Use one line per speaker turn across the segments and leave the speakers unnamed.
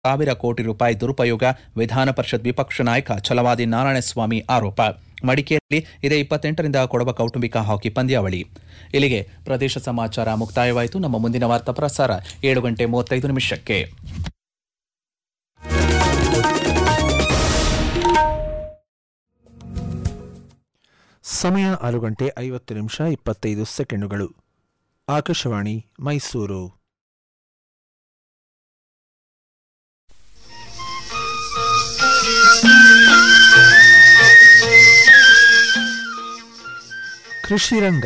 ಸಾವಿರ ಕೋಟಿ ರೂಪಾಯಿ ದುರುಪಯೋಗ ವಿಧಾನ ಪರಿಷತ್ ವಿಪಕ್ಷ ನಾಯಕ ಛಲವಾದಿ ನಾರಾಯಣಸ್ವಾಮಿ ಆರೋಪ ಮಡಿಕೇರಿಯಲ್ಲಿ ಇದೇ ಇಪ್ಪತ್ತೆಂಟರಿಂದ ಕೊಡವ ಕೌಟುಂಬಿಕ ಹಾಕಿ ಪಂದ್ಯಾವಳಿ ಇಲ್ಲಿಗೆ ಪ್ರದೇಶ ಸಮಾಚಾರ ಮುಕ್ತಾಯವಾಯಿತು ನಮ್ಮ ಮುಂದಿನ ವಾರ್ತಾ ಪ್ರಸಾರ ಏಳು ಗಂಟೆ ಮೂವತ್ತೈದು ನಿಮಿಷಕ್ಕೆ
ಸಮಯ ಆರು ಗಂಟೆ ಐವತ್ತು ನಿಮಿಷ ಇಪ್ಪತ್ತೈದು ಸೆಕೆಂಡುಗಳು ಆಕಾಶವಾಣಿ ಮೈಸೂರು ಕೃಷಿ ರಂಗ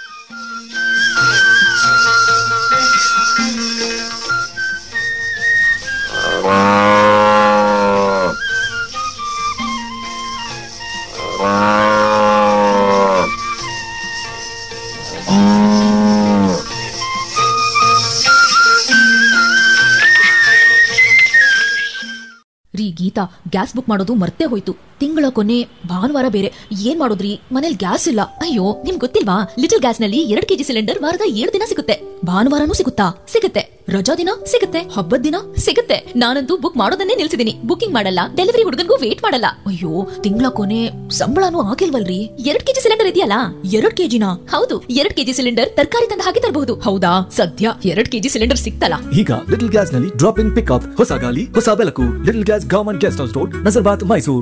ರೀ ಗೀತಾ ಗ್ಯಾಸ್ ಬುಕ್ ಮಾಡೋದು ಮರ್ತೇ ಹೋಯ್ತು ತಿಂಗಳ ಕೊನೆ ಭಾನುವಾರ ಬೇರೆ ಏನ್ ಮಾಡೋದ್ರಿ ಮನೇಲಿ ಗ್ಯಾಸ್ ಇಲ್ಲ ಅಯ್ಯೋ ನಿಮ್ ಗೊತ್ತಿಲ್ವಾ ಲಿಟಲ್ ಗ್ಯಾಸ್ ನಲ್ಲಿ ಎರಡ್ ಕೆಜಿ ಸಿಲಿಂಡರ್ ವಾರದ ಏಳು ದಿನ ಸಿಗುತ್ತೆ ಭಾನುವಾರನೂ ಸಿಗುತ್ತಾ ಸಿಗುತ್ತೆ ರಜಾ ದಿನ ಸಿಗುತ್ತೆ ಹಬ್ಬದ ದಿನ ಸಿಗುತ್ತೆ ನಾನಂತೂ ಬುಕ್ ಮಾಡೋದನ್ನೇ ನಿಲ್ಸಿದೀನಿ ಬುಕಿಂಗ್ ಮಾಡಲ್ಲ ಡೆಲಿವರಿ ಹುಡುಗನ್ಗೂ ವೇಟ್ ಮಾಡಲ್ಲ ಅಯ್ಯೋ ತಿಂಗಳ ಕೊನೆ ಸಂಬಳನೂ ಆಗಿಲ್ವಲ್ರಿ ಎರಡ್ ಕೆಜಿ ಸಿಲಿಂಡರ್ ಇದೆಯಲ್ಲ ಎರಡ್ ಕೆಜಿನ ಹೌದು ಎರಡ್ ಕೆಜಿ ಸಿಲಿಂಡರ್ ತರಕಾರಿ ತಂದ ಹಾಗೆ ತರಬಹುದು ಹೌದಾ ಸದ್ಯ ಎರಡ್ ಕೆಜಿ ಸಿಲಿಂಡರ್ ಸಿಕ್ತಲ್ಲ
ಈಗ ಲಿಟಲ್ ಗ್ಯಾಸ್ ನಲ್ಲಿ ಡ್ರಾಪ್ ಇನ್ ಪಿಕ್ಅಪ್ ಹೊಸ ಗಾಲಿ ಹೊಸ ಬೆಳಕು little gas government guest house road Nazarbad Mysuru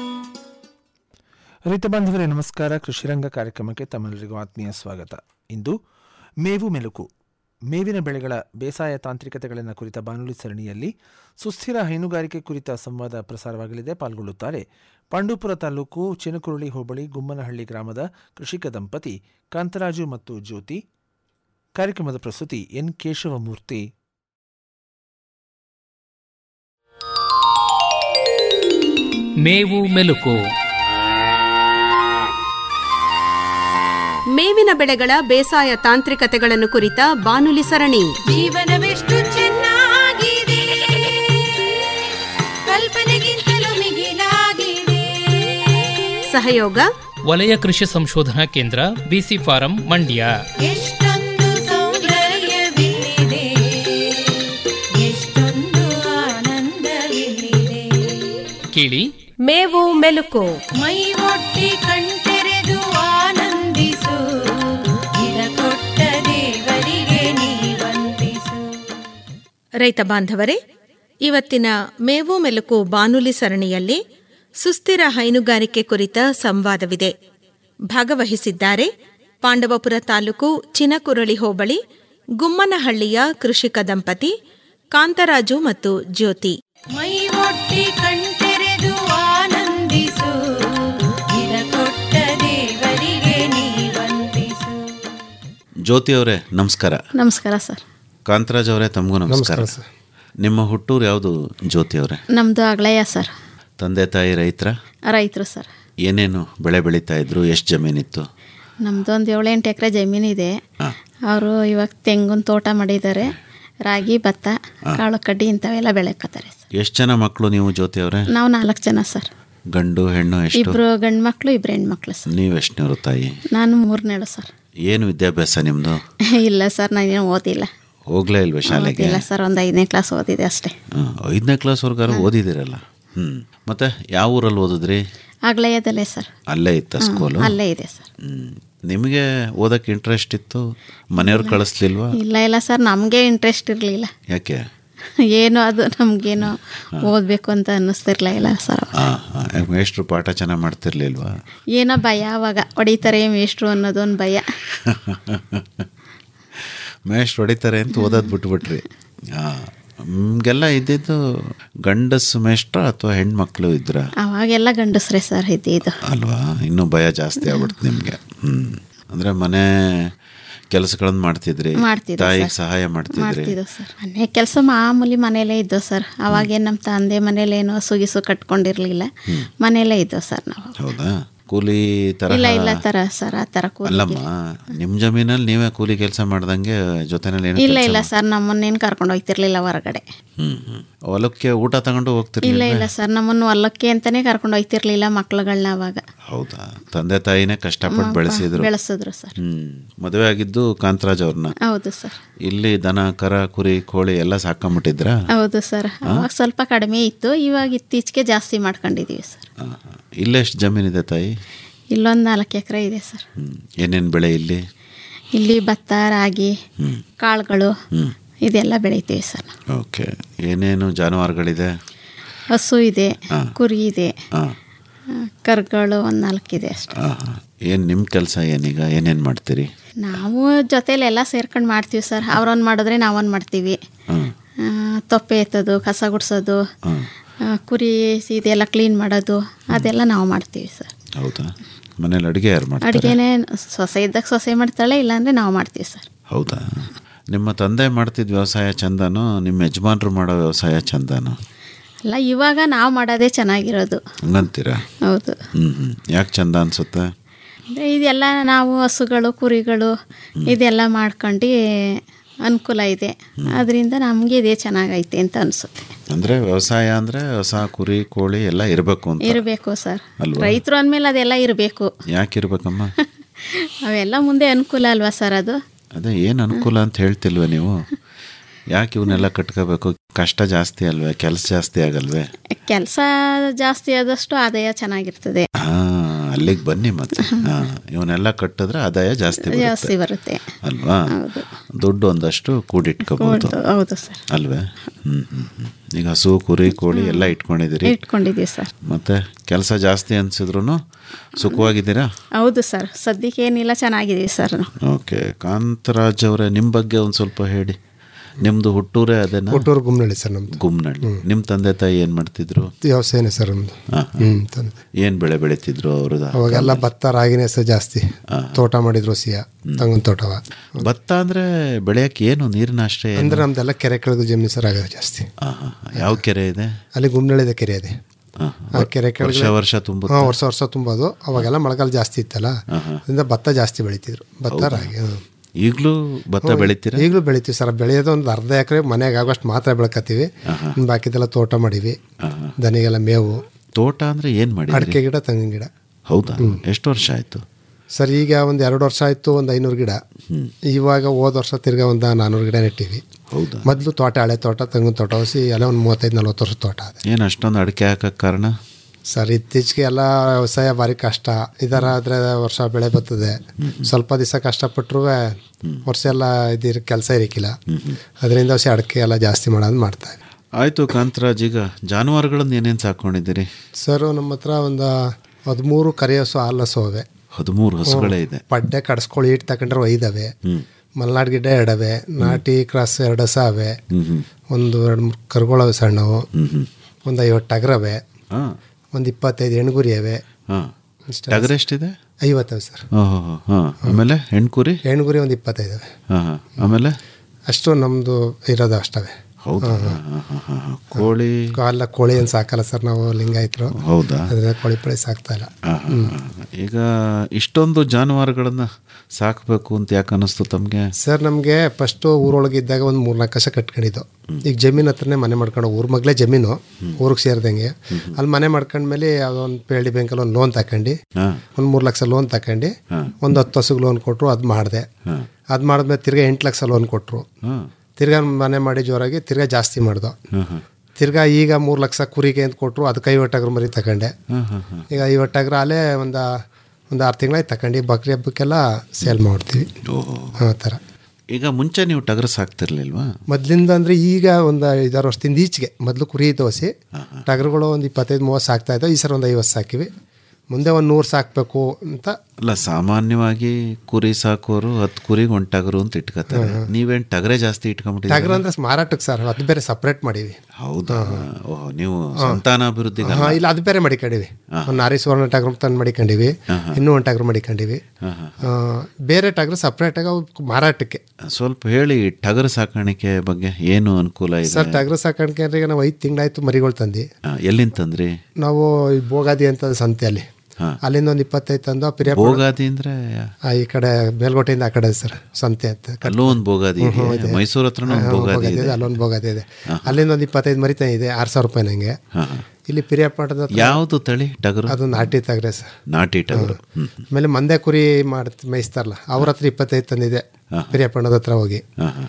ರೈತ ಬಾಂಧವರೇ ನಮಸ್ಕಾರ ಕೃಷಿರಂಗ ಕಾರ್ಯಕ್ರಮಕ್ಕೆ ತಮ್ಮೆಲ್ಲರಿಗೂ ಆತ್ಮೀಯ ಸ್ವಾಗತ ಇಂದು ಮೇವು ಮೆಲುಕು ಮೇವಿನ ಬೆಳೆಗಳ ಬೇಸಾಯ ತಾಂತ್ರಿಕತೆಗಳನ್ನು ಕುರಿತ ಬಾನುಲಿ ಸರಣಿಯಲ್ಲಿ ಸುಸ್ಥಿರ ಹೈನುಗಾರಿಕೆ ಕುರಿತ ಸಂವಾದ ಪ್ರಸಾರವಾಗಲಿದೆ ಪಾಲ್ಗೊಳ್ಳುತ್ತಾರೆ ಪಾಂಡೂಪುರ ತಾಲೂಕು ಚಿನಕುರುಳಿ ಹೋಬಳಿ ಗುಮ್ಮನಹಳ್ಳಿ ಗ್ರಾಮದ ಕೃಷಿಕ ದಂಪತಿ ಕಾಂತರಾಜು ಮತ್ತು ಜ್ಯೋತಿ ಕಾರ್ಯಕ್ರಮದ ಪ್ರಸ್ತುತಿ ಎನ್ ಕೇಶವಮೂರ್ತಿ
ಮೇವು ಮೆಲುಕು
ಮೇವಿನ ಬೆಳೆಗಳ ಬೇಸಾಯ ತಾಂತ್ರಿಕತೆಗಳನ್ನು ಕುರಿತ ಬಾನುಲಿ ಸರಣಿ
ಜೀವನವೆಷ್ಟು ಚೆನ್ನಾಗಿದೆ ಕಲ್ಪನೆಗಿಂತಲೂ ಮಿಗಿಲಾಗಿದೆ
ಸಹಯೋಗ
ವಲಯ ಕೃಷಿ ಸಂಶೋಧನಾ ಕೇಂದ್ರ ಬಿಸಿ ಫಾರಂ ಮಂಡ್ಯ
ಎಷ್ಟೊಂದು ಸೌಂದರ್ಯವಿದೆ ಎಷ್ಟೊಂದು ಆನಂದವಿದೆ
ಕೇಳಿ
ಮೇವು ಮೆಲುಕು
ಮೈ ಒಟ್ಟಿ ಕಣ್ತೆರೆದು ಆನಂದಿಸು ಇದ ಕೊಟ್ಟ ದೇವರಿಗೆ ನೀ ವಂದಿಸು
ರೈತ ಬಾಂಧವರೇ ಇವತ್ತಿನ ಮೇವು ಮೆಲುಕು ಬಾನುಲಿ ಸರಣಿಯಲ್ಲಿ ಸುಸ್ಥಿರ ಹೈನುಗಾರಿಕೆ ಕುರಿತ ಸಂವಾದವಿದೆ ಭಾಗವಹಿಸಿದ್ದಾರೆ ಪಾಂಡವಪುರ ತಾಲೂಕು ಚಿನಕುರಳಿ ಹೋಬಳಿ ಗುಮ್ಮನಹಳ್ಳಿಯ ಕೃಷಿಕ ದಂಪತಿ ಕಾಂತರಾಜು ಮತ್ತು ಜ್ಯೋತಿ
ಮೈ ಒಟ್ಟಿ ಕಣ್ತೆರೆದು ಆನಂದಿಸು ಇದ ಕೊಟ್ಟ ದೇವರಿಗೆ ನೀ ವಂದಿಸು
ಜ್ಯೋತಿ ಅವರೇ ನಮಸ್ಕಾರ
ನಮಸ್ಕಾರ ಸರ್
ಕಾಂತರಾಜ್ ಅವರೇ ತಮಗೂ ನಮಸ್ಕಾರ ನಿಮ್ಮ ಹುಟ್ಟೂರು ಯಾವುದು ಜ್ಯೋತಿ ಅವರೇ
ನಮ್ಮದು ಅಗ್ಳಯ್ಯ ಸರ್
ತಂದೆ ತಾಯಿ ರೈತರ
ರೈತರು ಸರ್
ಏನೇನು ಬೆಳೆ ಬೆಳೀತಾ ಇದ್ರು ಎಷ್ಟು ಜಮೀನಿತ್ತು
ನಮ್ಮದು ಒಂದು ಏಳೆಂಟು ಎಕರೆ ಜಮೀನಿದೆ ಅವರು ಇವಾಗ ತೆಂಗಿನ ತೋಟ ಮಾಡಿದ್ದಾರೆ ರಾಗಿ ಭತ್ತ ಕಾಳು ಕಡ್ಡಿ ಇಂಥವೆಲ್ಲ ಬೆಳೆಕತ್ತಾರೆ ಸರ್
ಎಷ್ಟು ಜನ ಮಕ್ಕಳು ನೀವು ಜ್ಯೋತಿ ಅವರೇ
ನಾವು ನಾಲ್ಕು ಜನ ಸರ್
ಗಂಡು ಹೆಣ್ಣು ಎಷ್ಟು
ಇಬ್ಬರು ಗಂಡು ಮಕ್ಕಳು ಇಬ್ಬರು ಹೆಣ್ಮಕ್ಳು ಸರ್
ನೀವು ಎಷ್ಟನೇರು ತಾಯಿ
ನಾನು ಮೂರನೇಳು ಸರ್
ಏನು ವಿದ್ಯಾಭ್ಯಾಸ ನಿಮ್ಮದು
ಇಲ್ಲ ಸರ್ ನಾನೇನು ಓದಿಲ್ಲ
ಹೋಗ್ಲೇ ಇಲ್ವೇ ಶಾಲೆಗೆ
ಓದಿಲ್ಲ ಸರ್ ಒಂದು ಐದನೇ ಕ್ಲಾಸ್ ಓದಿದೆ ಅಷ್ಟೇ
ಹ್ಮ್. ಐದನೇ ಕ್ಲಾಸ್ವರೆಗಾರು ಓದಿದಿರಲ್ಲ ಹ್ಞೂ ಮತ್ತೆ ಯಾವ ಊರಲ್ಲಿ ಓದಿದ್ರಿ
ಅಗ್ಳಯ್ಯದಲ್ಲೇ ಸರ್
ಅಲ್ಲೇ ಇತ್ತ ಸ್ಕೂಲು
ಅಲ್ಲೇ ಇದೆ ಸರ್
ಹ್ಮ್. ನಿಮಗೆ ಓದಕ್ಕೆ ಇಂಟ್ರೆಸ್ಟ್ ಇತ್ತು ಮನೆಯವ್ರು ಕಳಿಸ್ಲಿಲ್ವಾ
ಇಲ್ಲ ಇಲ್ಲ ಸರ್ ನಮಗೆ ಇಂಟ್ರೆಸ್ಟ್ ಇರಲಿಲ್ಲ
ಯಾಕೆ
ಏನೋ ಅದು ನಮಗೇನೋ ಓದಬೇಕು ಅಂತ ಅನ್ನಿಸ್ತಿರ್ಲಿಲ್ಲ ಇಲ್ಲ ಸರ್ ಅವಾಗ.
ಹಾಂ ಹಾಂ ಮೇಷ್ಟ್ರು ಪಾಠ ಚೆನ್ನಾಗಿ ಮಾಡ್ತಿರ್ಲಿಲ್ವಾ
ಏನೋ ಭಯ ಅವಾಗ ಹೊಡಿತಾರೆ ಮೇಷ್ಟ್ರು ಅನ್ನೋದೊಂದು ಭಯ
ಮೇಷ್ಟ್ರು ಹೊಡಿತಾರೆ ಅಂತ ಓದೋದು ಬಿಟ್ಬಿಟ್ರಿ ಹಾಂ ನಿಮಗೆಲ್ಲ ಇದ್ದಿದ್ದು ಗಂಡಸು ಮೇಷ್ಟ್ರ ಅಥವಾ ಹೆಣ್ಮಕ್ಳು ಇದ್ರ
ಅವಾಗೆಲ್ಲ ಗಂಡಸ್ರೆ ಸರ್ ಇದ್ದಿದ್ದು
ಅಲ್ವಾ ಇನ್ನೂ ಭಯ ಜಾಸ್ತಿ ಆಗ್ಬಿಡ್ತು ನಿಮಗೆ ಹ್ಞೂ ಅಂದರೆ ಮನೆ ಕೆಲಸಗಳನ್ನು ಮಾಡ್ತಿದ್ರಿ
ಮಾಡ್ತಿದ್ದೆ
ತಾಯಿಗೆ
ಸರ್.
ಸಹಾಯ ಮಾಡ್ತಿದ್ರಿ
ಮಾಡ್ತಿದ್ದೋ ಸರ್ ಮನೆ ಕೆಲಸ ಮಾಮೂಲಿ ಮನೇಲೇ ಇದ್ದೋ ಸರ್ ಅವಾಗೇನು ನಮ್ಮ ತಂದೆ ಮನೇಲೇನೋ ಸುಗಿಸು ಕಟ್ಕೊಂಡಿರ್ಲಿಲ್ಲ ಮನೇಲೇ ಇದ್ದೋ ಸರ್ ನಾವು
ಹೌದಾ ಕೂಲಿ ತರ
ಇಲ್ಲ ಇಲ್ಲ ತರ ಸರ್ ಆ ಥರ ಕೂಲಿ
ಅಲ್ಲಮ್ಮ ನಿಮ್ಮ ಜಮೀನಲ್ಲಿ ನೀವೇ ಕೂಲಿ ಕೆಲಸ ಮಾಡ್ದಂಗೆ ಜೊತೆನಲ್ಲಿ ಏನು
ಇಲ್ಲ ಇಲ್ಲ ಸರ್ ನಮ್ಮನ್ನೇನು ಕರ್ಕೊಂಡು ಹೋಗ್ತಿರ್ಲಿಲ್ಲ ಹೊರಗಡೆ
ಹ್ಮ್ ಹ್ಮ್ ಹೊಲಕ್ಕೆ ಊಟ ತಗೊಂಡು
ಇಲ್ಲ
ಹೋಗ್ತಿರ್ಲಿಲ್ಲ
ಇಲ್ಲ ಸರ್ ನಮ್ಮನ್ನು ಹೊಲಕ್ಕೆ ಅಂತಾನೆ ಕರ್ಕೊಂಡು ಹೋಗ್ತಿರ್ಲಿಲ್ಲ ಮಕ್ಳುಗಳನ್ನ ಅವಾಗ
ಹೌದಾ ತಂದೆ ತಾಯಿನೇ ಕಷ್ಟಪಟ್ಟು ಬೆಳೆಸಿದ್ರು
ಬೆಳೆಸಿದ್ರು ಸರ್
ಹ್ಮ್ ಮದುವೆ ಆಗಿದ್ದು ಕಾಂತರಾಜ್ ಅವ್ರನ್ನ
ಹೌದು ಸರ್
ಇಲ್ಲಿ ದನ ಕರ ಕುರಿ ಕೋಳಿ ಎಲ್ಲ ಸಾಕೊಂಬಿಟ್ಟಿದ್ರ
ಹೌದು ಸರ್ ಅವಾಗ ಸ್ವಲ್ಪ ಕಡಿಮೆ ಇತ್ತು ಇವಾಗ ಇತ್ತೀಚೆಗೆ ಜಾಸ್ತಿ ಮಾಡ್ಕೊಂಡಿದೀವಿ ಸರ್
ಇಲ್ಲೆಷ್ಟು ಜಮೀನಿದೆ ತಾಯಿ
ಇಲ್ಲೊಂದು ನಾಲ್ಕು ಎಕರೆ ಇದೆ ಸರ್
ಹ್ಮ್ ಏನೇನು ಬೆಳೆ ಇಲ್ಲಿ
ಇಲ್ಲಿ ಭತ್ತ ರಾಗಿ ಕಾಳುಗಳು ಇದೆಲ್ಲ ಬೆಳಿತೀವಿ ಸರ್
ಓಕೆ ಏನೇನು ಜಾನುವಾರುಗಳಿದೆ
ಹಸು ಇದೆ ಕುರಿ ಇದೆ
ಹಾಂ
ಆ, ಕರುಗಳು ಒಂದು ನಾಲ್ಕಿದೆ ಅಷ್ಟೇ
ಏನು ನಿಮ್ಮ ಕೆಲಸ ಏನೀಗ ಏನೇನು ಮಾಡ್ತೀರಿ
ನಾವು ಜೊತೆಲಿ ಎಲ್ಲ ಸೇರ್ಕೊಂಡು ಮಾಡ್ತೀವಿ ಸರ್ ಅವ್ರೊಂದು ಮಾಡಿದ್ರೆ ನಾವೊಂದು ಮಾಡ್ತೀವಿ
ಹಾಂ
ಆ, ತೊಪ್ಪೆ ಎತ್ತೋದು ಕಸ ಗುಡಿಸೋದು
ಹಾಂ
ಕುರಿ ಇದೆಲ್ಲ ಕ್ಲೀನ್ ಮಾಡೋದು ಅದೆಲ್ಲ ನಾವು ಮಾಡ್ತೀವಿ ಸರ್
ಹೌದಾ ಮನೇಲಿ ಅಡುಗೆ ಯಾರು ಮಾಡ್ತಾರೆ
ಅಡುಗೆನೇ ಸೊಸೆ ಇದ್ದಾಗ ಸೊಸೆ ಮಾಡ್ತಾಳೆ ಇಲ್ಲಾಂದರೆ ನಾವು ಮಾಡ್ತೀವಿ ಸರ್
ಹೌದಾ ನಿಮ್ಮ ತಂದೆ ಮಾಡ್ತಿದ್ದ ವ್ಯವಸಾಯ ಚಂದನೋ ನಿಮ್ಮ ಯಜಮಾನ್ರು ಮಾಡೋ ವ್ಯವಸಾಯ ಚಂದನೋ
ಅಲ್ಲ ಇವಾಗ ನಾವು ಮಾಡೋದೇ ಚೆನ್ನಾಗಿರೋದು
ಹಂಗಂತೀರಾ
ಹೌದು
ಹ್ಞೂ ಹ್ಞೂ ಯಾಕೆ ಚಂದ ಅನ್ಸುತ್ತೆ
ಅಂದರೆ ಇದೆಲ್ಲ ನಾವು ಹಸುಗಳು ಕುರಿಗಳು ಇದೆಲ್ಲ ಮಾಡ್ಕೊಂಡು ಅನುಕೂಲ ಇದೆ ಅದರಿಂದ ನಮಗೆ ಇದೇ ಚೆನ್ನಾಗೈತೆ ಅಂತ ಅನಿಸುತ್ತೆ
ಅಂದರೆ ವ್ಯವಸಾಯ ಅಂದರೆ ಹೊಸ ಕುರಿ ಕೋಳಿ ಎಲ್ಲ ಇರಬೇಕು ಅಂತ
ಇರಬೇಕು ಸರ್
ಅಲ್ವಾ?
ರೈತರು ಅಂದಮೇಲೆ ಅದೆಲ್ಲ ಇರಬೇಕು
ಯಾಕೆ ಇರ್ಬೇಕಮ್ಮ
ಅವೆಲ್ಲ ಮುಂದೆ ಅನುಕೂಲ ಅಲ್ವಾ ಸರ್ ಅದು
ಅದೇ ಏನು ಅನುಕೂಲ ಅಂತ ಹೇಳ್ತಿಲ್ವ ನೀವು ಯಾಕೆ ಇವನ್ನೆಲ್ಲ ಕಟ್ಕೋಬೇಕು ಕಷ್ಟ ಜಾಸ್ತಿ ಅಲ್ವೇ ಕೆಲಸ ಜಾಸ್ತಿ ಆಗಲ್ವೇ
ಕೆಲಸ ಜಾಸ್ತಿ ಆದಷ್ಟು ಆದಾಯ ಚೆನ್ನಾಗಿರ್ತದೆ
ಹಾಂ ಅಲ್ಲಿಗೆ ಬನ್ನಿ ಮತ್ತೆ ಹಾಂ ಇವನ್ನೆಲ್ಲ ಕಟ್ಟಿದ್ರೆ ಆದಾಯ ಜಾಸ್ತಿ
ಜಾಸ್ತಿ
ಬರುತ್ತೆ
ಬರುತ್ತೆ
ಅಲ್ವಾ ದುಡ್ಡು ಒಂದಷ್ಟು ಕೂಡಿಟ್ಕೋಬಹುದು
ಹೌದು ಹೌದು ಸರ್
ಅಲ್ವೇ ಹ್ಞೂ ಹ್ಞೂ ಹ್ಞೂ ಈಗ ಹಸು ಕುರಿ ಕೋಳಿ ಎಲ್ಲ ಇಟ್ಕೊಂಡಿದ್ದೀರಿ
ಇಟ್ಕೊಂಡಿದ್ದೀವಿ ಸರ್
ಮತ್ತೆ ಕೆಲಸ ಜಾಸ್ತಿ ಅನ್ಸಿದ್ರು ಸುಖವಾಗಿದ್ದೀರಾ
ಹೌದು ಸರ್ ಸದ್ಯಕ್ಕೆ ಏನಿಲ್ಲ ಚೆನ್ನಾಗಿದ್ದೀವಿ ಸರ್ ನಾವು
ಓಕೆ ಕಾಂತರಾಜ್ ಅವರೇ ನಿಮ್ಮ ಬಗ್ಗೆ ಒಂದು ಸ್ವಲ್ಪ ಹೇಳಿ ನಿಮ್ಮದು ಹುಟ್ಟೂರೇ ಅದೇನಾ
ಹುಟ್ಟೂರು ಗುಮ್ನಳ್ಳಿ ಸರ್ ನಮ್ದು
ಗುಮ್ನಳ್ಳಿ ನಿಮ್ಮ ತಂದೆ ತಾಯಿ ಏನು ಮಾಡ್ತಿದ್ರು
ವ್ಯವಸಾಯನೇ ಸರ್ ನಮ್ದು ಹ್ಮ್ ತಂದೆ.
ಏನು ಬೆಳೆ ಬೆಳೀತಿದ್ರು ಅವ್ರದ್ದು
ಅವಾಗೆಲ್ಲ ಭತ್ತ ರಾಗಿನೇ ಸರ್ ಜಾಸ್ತಿ ತೋಟ ಮಾಡಿದ್ರು ಸಿಯ ತಂಗನ್ ತೋಟವ
ಭತ್ತ ಅಂದರೆ ಬೆಳೆಯಕ್ಕೆ ಏನು ನೀರಿನ ಆಶ್ರಯ ಏನು?
ಅಂದ್ರೆ ನಮ್ದೆಲ್ಲ ಕೆರೆ ಕೆಳಗೆ ಜಮೀನು ಸರ್ ಆಗೋದು ಜಾಸ್ತಿ
ಆ, ಆ, ಆ. ಯಾವ ಕೆರೆ ಇದೆ
ಅಲ್ಲಿ ಗುಮ್ನಳ್ಳಿದ ಕೆರೆ ಇದೆ
ಆ,
ಆ ಕೆರೆ ಕೆಳಗೆ
ವರ್ಷ ವರ್ಷ ತುಂಬುತ್ತಾ?
ಹಾ, ವರ್ಷ ವರ್ಷ ತುಂಬೋದು ಅವಾಗೆಲ್ಲ ಮಳೆಗಾಲ ಜಾಸ್ತಿ ಇತ್ತಲ್ಲ ಅದರಿಂದ ಭತ್ತ ಜಾಸ್ತಿ ಬೆಳಿತಿದ್ರು ಭತ್ತ ರಾಗಿ ಹ್ಮ್.
ಈಗಲೂ ಭತ್ತ
ಹ್ಮ್.
ಬೆಳಿತೀರಾ
ಈಗಲೂ ಬೆಳಿತೀವಿ ಸರ್ ಬೆಳೆಯೋದು ಒಂದು ಅರ್ಧ ಎಕರೆ ಮನೆಗೆ ಆಗೋಷ್ಟು ಮಾತ್ರ ಬೆಳ್ಕತ್ತೀವಿ ಇನ್ನು ಬಾಕಿದೆಲ್ಲ ತೋಟ ಮಾಡೀವಿ ದನಿಗೆಲ್ಲ ಮೇವು
ತೋಟ ಅಂದರೆ ಏನು ಮಾಡಿ
ಅಡಿಕೆ ಗಿಡ ತೆಂಗಿನ ಗಿಡ
ಹೌದಾ ಎಷ್ಟು ವರ್ಷ ಆಯಿತು
ಸರ್ ಈಗ ಒಂದು ಎರಡು ವರ್ಷ ಆಯಿತು ಒಂದು ಐನೂರು ಗಿಡ ಇವಾಗ ಹೋದ ವರ್ಷ ತಿರ್ಗಾ ಒಂದು ನಾನ್ನೂರು ಗಿಡ ನೆಟ್ಟಿವಿ
ಹೌದಾ
ಮೊದಲು ತೋಟ ಹಳೆ ತೋಟ ತೆಂಗಿನ ತೋಟ ಹೊಸಿ ಎಲ್ಲ ಒಂದು ಮೂವತ್ತೈದು ನಲ್ವತ್ತು ವರ್ಷ ತೋಟ ಅದು
ಏನು ಅಷ್ಟೊಂದು ಅಡಿಕೆ ಹಾಕಕ್ಕೆ ಕಾರಣ
ಸರ್ ಇತ್ತೀಚೆಗೆ ಎಲ್ಲ ವ್ಯವಸಾಯ ಭಾರಿ ಕಷ್ಟ ಇದರ ಆದರೆ ವರ್ಷ ಬೆಳೆ ಬರ್ತದೆ ಸ್ವಲ್ಪ ದಿವಸ ಕಷ್ಟಪಟ್ಟರು ವರ್ಷ ಎಲ್ಲ ಇದಿರ ಕೆಲಸ ಇರಕ್ಕಿಲ್ಲ ಅದರಿಂದ ಹೊಸ ಅಡಿಕೆ ಎಲ್ಲ ಜಾಸ್ತಿ ಮಾಡೋದು ಮಾಡ್ತಾರೆ
ಆಯಿತು ಕಾಂತರಾಜ್ ಈಗ ಜಾನುವಾರುಗಳನ್ನು ಏನೇನು ಸಾಕೊಂಡಿದ್ದೀರಿ
ಸರ್ ನಮ್ಮ ಹತ್ರ ಒಂದು ಹದಿಮೂರು ಕರಿ ಹಸು ಹಾಲು ಹಸು ಅವೆ
ಹದಿಮೂರು ಹಸುಗಳೇ ಇದೆ
ಪಡ್ಡೆ ಕಡ್ಸ್ಕೊಳ್ಳಿ ಇಟ್ಟು ತಗೊಂಡ್ರೆ ಐದವೆ ಮಲ್ನಾಡ್ ಗಿಡ್ಡ ಎರಡವೆ ನಾಟಿ ಕ್ರಾಸ್ ಎರಡು ಹಸ ಅವೆ ಒಂದು ಎರಡು ಮೂರು ಕರುಗಳವೆ ಸಣ್ಣವು ಒಂದು ಐವತ್ತು ಟಗರವೆ
ಹಾಂ
ಒಂದು ಇಪ್ಪತ್ತೈದು ಹೆಣ್ಗುರಿ ಅವೆ
ಹಾಂ
ಇಷ್ಟೇ.
ಟಗರ್ ಎಷ್ಟಿದೆ
ಐವತ್ತವೆ ಸರ್
ಓಹೋ ಹಾಂ ಆಮೇಲೆ ಹೆಣ್ಕುರಿ
ಹೆಣ್ಗುರಿ ಒಂದು ಇಪ್ಪತ್ತೈದವೆ
ಹಾಂ ಹಾಂ ಆಮೇಲೆ
ಅಷ್ಟು ನಮ್ಮದು ಇರೋದು ಅಷ್ಟವೆ
ಹೌದಾ ಹಾಂ ಹಾಂ ಹಾಂ ಹಾಂ ಕೋಳಿ
ಅಲ್ಲ ಕೋಳಿ ಏನು ಸಾಕಲ್ಲ ಸರ್ ನಾವು ಲಿಂಗಾಯತರು
ಹೌದಾ
ಅದರಿಂದ ಕೋಳಿ ಪಳಿ ಸಾಕ್ತಾ ಇಲ್ಲ
ಹಾಂ ಹಾಂ ಹಾಂ. ಈಗ ಇಷ್ಟೊಂದು ಜಾನುವಾರುಗಳನ್ನು ಸಾಕಬೇಕು ಅಂತ ಯಾಕೆ ಅನ್ನಿಸ್ತು ತಮಗೆ
ಸರ್ ನಮಗೆ ಫಸ್ಟು ಊರೊಳಗೆ ಇದ್ದಾಗ ಒಂದು ಮೂರ್ನಾಲ್ಕು ಕಸ ಕಟ್ಕೊಂಡಿದ್ದು ಈಗ ಜಮೀನ್ ಹತ್ರನೇ ಮನೆ ಮಾಡ್ಕೊಂಡು ಊರ್ ಮಗ್ಲೇ ಜಮೀನು ಊರಿಗೆ ಸೇರಿದಂಗೆ ಅಲ್ಲಿ ಮನೆ ಮಾಡ್ಕೊಂಡ್ಮೇಲೆ ಅದೊಂದು ಪೇಳಿ ಬ್ಯಾಂಕಲ್ಲಿ ಒಂದು ಲೋನ್ ತಗೊಂಡು
ಹಾಂ
ಒಂದು ಮೂರು ಲಕ್ಷ ಲೋನ್ ತಗೊಂಡು ಒಂದು ಹತ್ತು ಹಸುಗೆ ಲೋನ್ ಕೊಟ್ಟರು ಅದು ಮಾಡಿದೆ ಅದು ಮಾಡಿದ್ಮೇಲೆ ತಿರ್ಗಾ ಎಂಟು ಲಕ್ಷ ಲೋನ್ ಕೊಟ್ಟರು
ಹಾಂ
ತಿರ್ಗಾ ಮನೆ ಮಾಡಿ ಜೋರಾಗಿ ತಿರ್ಗಾ ಜಾಸ್ತಿ ಮಾಡ್ದು
ಹಾಂ ಹಾಂ
ತಿರ್ಗಾ ಈಗ ಮೂರು ಲಕ್ಷ ಕುರಿಗೆ ಅಂತ ಕೊಟ್ಟರು ಅದಕ್ಕೆ ಐವಟ್ಟಾಗ್ರ ಮರಿ ತಗೊಂಡೆ
ಹಾಂ ಹಾಂ ಹಾಂ
ಈಗ ಐವಟ್ಟಾಗ್ರ ಅಲ್ಲೇ ಒಂದು ಒಂದು ಆರು ತಿಂಗಳಾಯ್ತು ತಗೊಂಡು ಬಕ್ರಿ ಹಬ್ಬಕ್ಕೆಲ್ಲ ಸೇಲ್ ಮಾಡ್ತೀವಿ
ಓಹೋ
ಆ ಥರ
ಈಗ ಮುಂಚೆ ನೀವು ಟಗರು ಸಾಕ್ತಿರ್ಲಿಲ್ವಾ
ಮೊದಲಿಂದ ಅಂದರೆ ಈಗ ಒಂದು ಐದಾರು ವರ್ಷದಿಂದ ಈಚೆಗೆ ಮೊದಲು ಕುರಿ ದೋಸೆ ಟಗರುಗಳು ಒಂದು ಇಪ್ಪತ್ತೈದು ಮೂವತ್ತು ಸಾಕ್ತಾ ಇದ್ದವು ಈ ಸಲ ಒಂದು ಐವತ್ತು ಸಾಕಿವಿ ಮುಂದೆ ಒಂದು ನೂರು ಸಾಕಬೇಕು ಅಂತ
ಅಲ್ಲ ಸಾಮಾನ್ಯವಾಗಿ ಕುರಿ ಸಾಕೋರು ಹತ್ತು ಕುರಿಗೆ ಒಂದು ಟಗರು ಅಂತ ಇಟ್ಕೋತಾರೆ ನೀವೇನು ಟಗರೇ ಜಾಸ್ತಿ
ಟಗರು
ಇಟ್ಕೊಂಡ್ಬಿಟ್ಟಿದ್ದೀರಾ
ಅಂದರೆ ಮಾರಾಟಕ್ಕೆ ಸರ್ ಅದು ಬೇರೆ ಸಪ್ರೇಟ್ ಮಾಡೀವಿ
ಹೌದಾ ಓಹ್ ನೀವು ಸಂತಾನಾಭಿವೃದ್ಧಿಗೆ
ಹಾಂ ಇಲ್ಲ ಅದು ಬೇರೆ ಮಡಿಕೊಂಡಿವಿ ಒಂದು ನಾರಿ ಸುವರ್ಣ ಟಗರು ತಂದು ಮಡಿಕೊಂಡಿವಿ ಇನ್ನೂ ಒಂದು ಟಗರು ಮಡಿಕೊಂಡಿವಿ ಆ, ಬೇರೆ ಟಗರು ಸಪ್ರೇಟಾಗಿ ಅವು ಮಾರಾಟಕ್ಕೆ
ಸ್ವಲ್ಪ ಹೇಳಿ ಟಗರು ಸಾಕಾಣಿಕೆ ಬಗ್ಗೆ ಏನು ಅನುಕೂಲ ಇದೆ
ಸರ್ ಟಗರು ಸಾಕಾಣಿಕೆ ಅಂದ್ರೆ ಈಗ ನಾವು ಐದು ತಿಂಗಳಾಯ್ತು ಮರಿಗಳು ತಂದು
ಆ, ಎಲ್ಲಿಂದ ತಂದ್ರಿ
ನಾವು ಈ ಬೋಗಾದಿ ಅಂತ ಸಂತೆಯಲ್ಲಿ ಅಲ್ಲಿಂದ ಒಂದು ಇಪ್ಪತ್ತೈದು ತಂದು ಪಿರಿಯ
ಭೋಗಾದಿ ಅಂದ್ರೆ
ಆ, ಈ ಕಡೆ ಮೇಲ್ಕೋಟೆಯಿಂದ ಆ ಕಡೆ ಸರ್ ಸಂತೆ ಅಂತ
ಅಲ್ಲೂ ಒಂದು ಭೋಗಾದಿ
ಹ್ಮ್, ಹ್ಮ್,
ಇದೆ
ಇದೆ.
ಮೈಸೂರು ಹತ್ರನೂ ಒಂದು
ಹಾ,
ಭೋಗಾದಿ
ಭೋಗಾದಿ
ಇದೆ
ಇದೆ, ಅಲ್ಲೊಂದು ಭೋಗಾದಿ ಇದೆ ಅಲ್ಲಿಂದ ಒಂದು ಇಪ್ಪತ್ತೈದು ಮರಿತ ಇದೆ ಆರು ಸಾವಿರ ರೂಪಾಯಿ ನಂಗೆ ಇಲ್ಲಿ ಪಿರಿಯಪ್ಪಟದ ಹತ್ರ
ಯಾವುದು ತಳಿ ಟಗರು
ಅದು ನಾಟಿ ತಗ್ರೆ ಸರ್
ನಾಟಿ ಟಗರು ಹ್ಮ್.
ಆಮೇಲೆ ಮಂದೆ ಕುರಿ ಮಾಡ್ತ ಮೇಯಿಸ್ತಾರಲ್ಲ ಅವ್ರ ಹತ್ರ ಇಪ್ಪತ್ತೈದು ತಂದಿದೆ ಪಿರಿಯಪ್ಪಣ್ಣದ ಹತ್ರ ಹೋಗಿ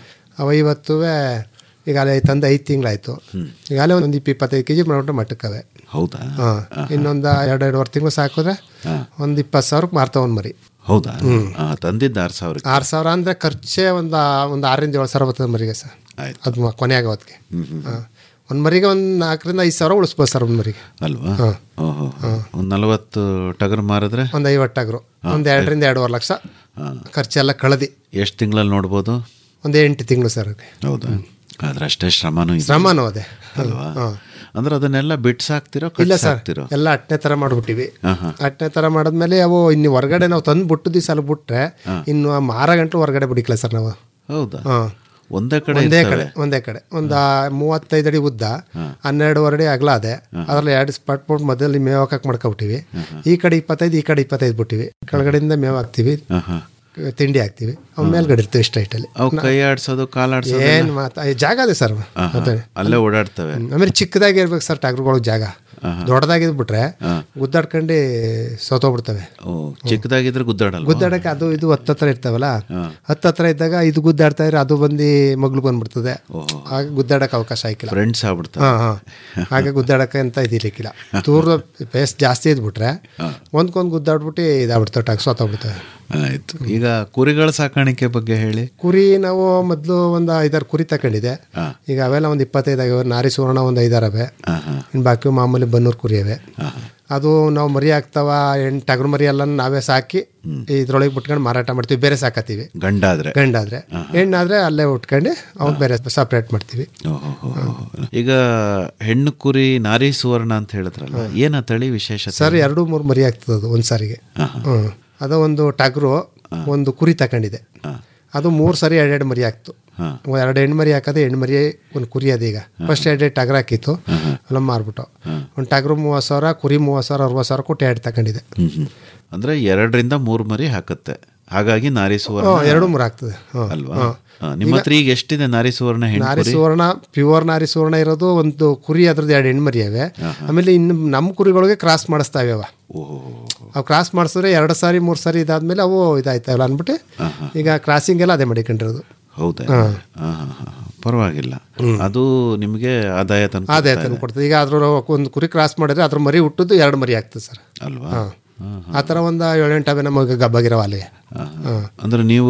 ಅವ ಇವತ್ತುವೆ ಈಗ ಅಲ್ಲಿ ತಂದು ಐದು ತಿಂಗಳಾಯ್ತು ಈಗಾಗಲೇ ಒಂದು ಇಪ್ಪ ಇಪ್ಪತ್ತೈದು ಕೆ ಜಿ ಮಾಡ್ಬಿಟ್ಟು ಮಟ್ಟಕ್ಕವೆ
ಹೌದಾ
ಹಾಂ ಇನ್ನೊಂದು ಎರಡು ಎರಡುವರೆ ತಿಂಗಳು ಸಾಕಿದ್ರೆ ಒಂದು ಇಪ್ಪತ್ತು ಸಾವಿರಕ್ಕೆ ಮಾರ್ತಾವ ಒಂದು ಮರಿ
ಹೌದಾ ಆ, ತಂದಿದ್ದ ಆರು ಸಾವಿರ
ಆರು ಸಾವಿರ ಅಂದರೆ ಖರ್ಚೇ ಒಂದು ಒಂದು ಆರರಿಂದ ಏಳು ಸಾವಿರ ಬರ್ತದೆ ಮರಿಗೆ ಸರ್ ಅದು ಮ- ಕೊನೆಯಾಗ ಹೊತ್ತಿಗೆ ಹಾಂ ಒಂದು ಮರಿಗೆ ಒಂದು ನಾಲ್ಕರಿಂದ ಐದು ಸಾವಿರ ಉಳಿಸ್ಬೋದು ಸರ್ ಒಂದು ಮರಿಗೆ
ಅಲ್ವಾ
ಹಾಂ.
ಓಹೋ ಒಂದು ನಲವತ್ತು ಟಗರು ಮಾರಿದ್ರೆ
ಒಂದು ಐವಟ್ಟಾಗ್ರು ಒಂದು ಎರಡರಿಂದ ಎರಡೂವರೆ ಲಕ್ಷ ಖರ್ಚೆಲ್ಲ ಕಳೆದಿ
ಎಷ್ಟು ತಿಂಗಳಲ್ಲಿ ನೋಡ್ಬೋದು
ಒಂದು ಎಂಟು ತಿಂಗಳು ಸರ್ ಅದಕ್ಕೆ
ಹೌದಾ ಆದ್ರೆ ಅಷ್ಟೇ ಶ್ರಮನೂ ಇದೆ
ಶ್ರಮನೂ ಅದೇ
ಅಲ್ವಾ
ಹಾಂ.
ಅಂದ್ರೆ ಅದನ್ನೆಲ್ಲ ಬಿಟ್ಸಾಕ್ತಿರೋ
ಇಲ್ಲ ಸರ್
ಕಟ್ಸಾಕ್ತಿರೋ
ಎಲ್ಲ ಅಟ್ನೇ ಥರ ಮಾಡಿಬಿಟ್ಟಿವಿ
ಹಾಂ ಹಾಂ
ಅಟ್ನೇ ಥರ ಮಾಡಿದ್ಮೇಲೆ ಅವು ಇನ್ನು ಹೊರಗಡೆ ನಾವು ತಂದು ಬಿಟ್ಟು ದಿವಸ ಅಲ್ಲಿ ಬಿಟ್ರೆ ಇನ್ನು ಆ ಮಾರ ಗಂಟಲು ಹೊರಗಡೆ ಬಿಡಿಕ್ಲ ಸರ್ ನಾವು
ಹೌದಾ
ಹಾಂ
ಒಂದೇ ಕಡೆ
ಒಂದೇ
ಇರ್ತವೆ?
ಕಡೆ ಒಂದೇ ಕಡೆ ಒಂದು ಮೂವತ್ತೈದು ಅಡಿ ಉದ್ದ ಹನ್ನೆರಡುವರೆ ಅಡಿ ಅಗಲ ಅದೇ ಅದ್ರಲ್ಲಿ ಎರಡು ಸ್ಪಾಟ್ ಪೋಟ್ ಮಧ್ಯದಲ್ಲಿ ಮೇವು ಹಾಕಕ್ ಮಾಡ್ಕೊಬಿಟ್ಟಿವಿ ಈ ಕಡೆ ಇಪ್ಪತ್ತೈದು ಈ ಕಡೆ ಇಪ್ಪತ್ತೈದು ಬಿಟ್ಟಿವಿ ಕೆಳಗಡೆಯಿಂದ ಮೇವು ಹಾಕ್ತಿವಿ
ಹಾಂ ಹಾಂ
ತಿಂಡಿ ಹಾಕ್ತಿವಿ ಅವ್ನ ಮೇಲ್ಗಡೆ ಇರ್ತೀವಿ ಇಷ್ಟ ಹೈಟಲ್ಲಿ
ಅವು ಕೈ ಆಡ್ಸೋದು ಕಾಲು ಆಡ್ಸೋದು
ಏನು ಮಾತಾ ಈ ಜಾಗ ಅದೇ ಸರ್ ಅದೇ
ಅಲ್ಲೇ ಓಡಾಡ್ತವೆ
ಆಮೇಲೆ ಚಿಕ್ಕದಾಗಿ ಇರ್ಬೇಕು ಸರ್ ಟ್ಯಾಕ್ಟ್ರುಗಳಿಗೆ ಜಾಗ ದೊಡ್ಡದಾಗಿದ್ ಬಿಟ್ರೆ ಗುದ್ದಾಡ್ಕೊಂಡು ಸೋತೋಗ್ಬಿಡ್ತವೆ
ಓ ಚಿಕ್ಕದಾಗಿದ್ರೆ ಗುದ್ದಾಡಲ್ಲ
ಗುದ್ದಾಡಕ್ಕೆ ಅದು ಇದು ಹತ್ತತ್ರ ಇರ್ತಾವಲ್ಲ ಹತ್ತತ್ರ ಇದ್ದಾಗ ಇದು ಗುದ್ದಾಡ್ತಾ ಇದ್ರೆ ಅದು ಬಂದು ಮಗ್ಳು ಬಂದ್ಬಿಡ್ತದೆ ಆಗ ಗುದ್ದಾಡಕ್ಕೆ ಅವಕಾಶ ಆಯ್ಕಿಲ್ಲ
ಫ್ರೆಂಡ್ಸ್ ಆಗ್ಬಿಡ್ತವೆ
ಹಾಂ ಹಾಂ ಹಾಗೆ ಗುದ್ದಾಡಕ್ಕೆ ಅಂತ ಇದಿರ್ಲಿಕ್ಕಿಲ್ಲ ದೂರದ ಪೇಸ್ ಜಾಸ್ತಿ ಇದ್ಬಿಟ್ರೆ ಒಂದ್ಕೊಂದು ಗುದ್ದಾಡ್ಬಿಟ್ಟು ಇದಾಗ್ಬಿಡ್ತವೆ ಟಾಕ್ ಸೋತೋಗ್ಬಿಡ್ತವೆ
ಆಯ್ತು ಈಗ ಕುರಿಗಳ ಸಾಕಾಣಿಕೆ ಬಗ್ಗೆ ಹೇಳಿ
ಕುರಿ ನಾವು ಮೊದಲು ಒಂದು ಐದಾರು ಕುರಿ ತಗೊಂಡಿದೆ ಈಗ ಅವೆಲ್ಲ ಒಂದು ಇಪ್ಪತ್ತೈದು ಆಗಿವೆ ನಾರಿ ಸುವರ್ಣ ಒಂದು ಐದಾರು ಅವೆ ಇನ್ನು ಬಾಕಿ ಮಾಮೂಲಿ ಬನ್ನೂರು ಕುರಿ ಅವೆ ಅದು ನಾವು ಮರಿ ಹಾಕ್ತಾವ ಹೆಣ್ಣು ಟಗರು ಮರಿ ಎಲ್ಲ ನಾವೇ ಸಾಕಿ ಇದ್ರೊಳಗೆ ಬಿಟ್ಕೊಂಡು ಮಾರಾಟ ಮಾಡ್ತೀವಿ ಬೇರೆ ಸಾಕತ್ತೀವಿ
ಗಂಡಾದ್ರೆ
ಗಂಡಾದ್ರೆ ಹೆಣ್ಣಾದ್ರೆ ಅಲ್ಲೇ ಉಟ್ಕೊಂಡು ಅವ್ನು ಬೇರೆ ಸಪ್ರೇಟ್ ಮಾಡ್ತೀವಿ
ಈಗ ಹೆಣ್ಣು ಕುರಿ ನಾರಿ ಸುವರ್ಣ ಅಂತ ಹೇಳಿದ್ರಲ್ಲ ಏನ ತಳಿ ವಿಶೇಷ
ಸರ್ ಎರಡು ಮೂರು ಮರಿ ಆಗ್ತದೆ ಅದು ಒಂದು ಸಾರಿಗೆ ಹ್ಞೂ ಅದು ಒಂದು ಟಗರು ಒಂದು ಕುರಿ ತಗೊಂಡಿದೆ ಅದು ಮೂರು ಸರಿ ಎರಡೆರಡು ಮರಿ ಹಾಕ್ತು ಎರಡು ಹೆಣ್ಣು ಮರಿ ಹಾಕೋದು ಹೆಣ್ಣು ಮರಿ ಒಂದು ಕುರಿ ಅದು ಈಗ ಫಸ್ಟ್ ಎರಡೆರಡು ಟಗರು ಹಾಕಿತ್ತು ಎಲ್ಲ ಮಾರ್ಬಿಟ್ಟು ಒಂದು ಟಗರು ಮೂವತ್ತು ಸಾವಿರ ಕುರಿ ಮೂವತ್ತು ಸಾವಿರ ಅರವತ್ತು ಸಾವಿರ ಕೊಟ್ಟು ಎರಡು ತಗೊಂಡಿದೆ
ಹ್ಮ್ ಹ್ಮ್. ಅಂದ್ರೆ ಎರಡರಿಂದ ಮೂರು ಮರಿ ಹಾಕುತ್ತೆ ಹಾಗಾಗಿ ನಾರಿ ಸುವರ್ಣ
ಹ್ಞೂ ಎರಡು ಮೂರು ಆಗ್ತದೆ ಹ್ಞೂ
ಅಲ್ವಾ
ಹ್ಞೂ.
ಹಾ, ನಿಮ್ಮ ಹತ್ರ ಈಗ ಎಷ್ಟಿದೆ ನಾರಿ ಸುವರ್ಣ ಹೆಣ್ಣು
ನಾರಿ
ಕುರಿ
ಸುವರ್ಣ ಪ್ಯೂರ್ ನಾರಿ ಸುವರ್ಣ ಇರೋದು ಒಂದು ಕುರಿ ಅದ್ರದ್ದು ಎರಡು ಹೆಣ್ಣು ಮರಿ ಅವೆ ಆಮೇಲೆ ಇನ್ನು ನಮ್ಮ ಕುರಿಗಳಿಗೆ ಕ್ರಾಸ್ ಮಾಡಿಸ್ತಾವೆ ಅವ ಅವು ಕ್ರಾಸ್ ಮಾಡಿಸಿದ್ರೆ ಎರಡು ಸಾರಿ ಮೂರು ಸಾರಿ ಇದಾದ್ಮೇಲೆ ಅವು ಇದಾಯ್ತಾವಲ್ಲ ಅಂದ್ಬಿಟ್ಟು ಈಗ ಕ್ರಾಸಿಂಗ್ ಎಲ್ಲ ಅದೇ ಮಾಡಿಕೊಂಡಿರೋದು
ಹೌದಾ
ಹಾ.
ಹಾ, ಹಾ, ಹಾ. ಪರವಾಗಿಲ್ಲ ಅದು ನಿಮಗೆ ಆದಾಯ ತಂದು
ಅದೇ ತಂದು ಕೊಡ್ತದೆ ಈಗ ಅದ್ರ ಒಂದು ಕುರಿ ಕ್ರಾಸ್ ಮಾಡಿದ್ರೆ ಅದ್ರ ಮರಿ ಹುಟ್ಟದ್ದು ಎರಡು ಮರಿ ಆಗ್ತದೆ ಸರ್
ಅಲ್ವಾ
ಹಾಂ ಆ ಥರ ಒಂದು ಏಳೆಂಟು ಅವೆ ನಮಗೆ ಗಬ್ಬಾಗಿರೋ ಅಲ್ಲಿಗೆ ಹಾಂ
ಅಂದ್ರೆ ನೀವು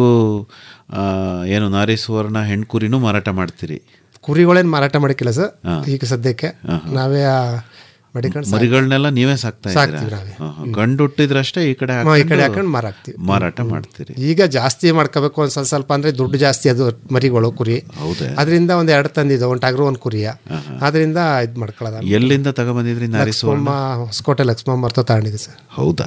ಆ, ಏನು ನಾರಿ ಸುವರ್ಣ ಹೆಣ್ಣು ಕುರಿನೂ ಮಾರಾಟ ಮಾಡ್ತೀರಿ
ಕುರಿಗಳೇನು ಮಾರಾಟ ಮಾಡಿಕ್ಕಿಲ್ಲ ಸರ್ ಈಗ ಸದ್ಯಕ್ಕೆ ನಾವೇ ಮಡಿಕೊಂಡು
ಮರಿಗಳನ್ನೆಲ್ಲ ನೀವೇ ಸಾಕ್ತಾ
ಸಾಕ್ತೀವಿ
ಇದ್ದೀರಾ
ನಾವೇ.
ಹಾ, ಹಾ. ಗಂಡು ಹುಟ್ಟಿದ್ರಷ್ಟೇ ಈ ಕಡೆ
ಈ ಕಡೆ
ಹಾಕೊಂಡು
ಹಾಕೊಂಡು ಮಾರಾಕ್ತೀವಿ
ಮಾರಾಟ ಮಾಡ್ತೀರಿ
ಈಗ ಜಾಸ್ತಿ ಮಾಡ್ಕೋಬೇಕು ಒಂದು ಸ್ವಲ್ಪ ಸ್ವಲ್ಪ ಅಂದರೆ ದುಡ್ಡು ಜಾಸ್ತಿ ಅದು ಮರಿಗಳು ಕುರಿ
ಹೌದಾ
ಅದರಿಂದ ಒಂದು ಎರಡು ತಂದಿದ್ದು ಒಂದು ಟಗರು ಒಂದು ಕುರಿಯ ಅದರಿಂದ ಇದು ಮಾಡ್ಕೊಳ್ಳೋದ
ಎಲ್ಲಿಂದ ತಗೊಂಬಂದಿದ್ರಿ ನಾರಿ ಸುವರ್ಣ
ಲಕ್ಷ್ಮಮ್ಮ ಹೊಸಕೋಟೆ ಲಕ್ಷ್ಮಮ್ಮ ಮರ್ತ ತಗೊಂಡಿದ್ದೆ ಸರ್
ಹೌದಾ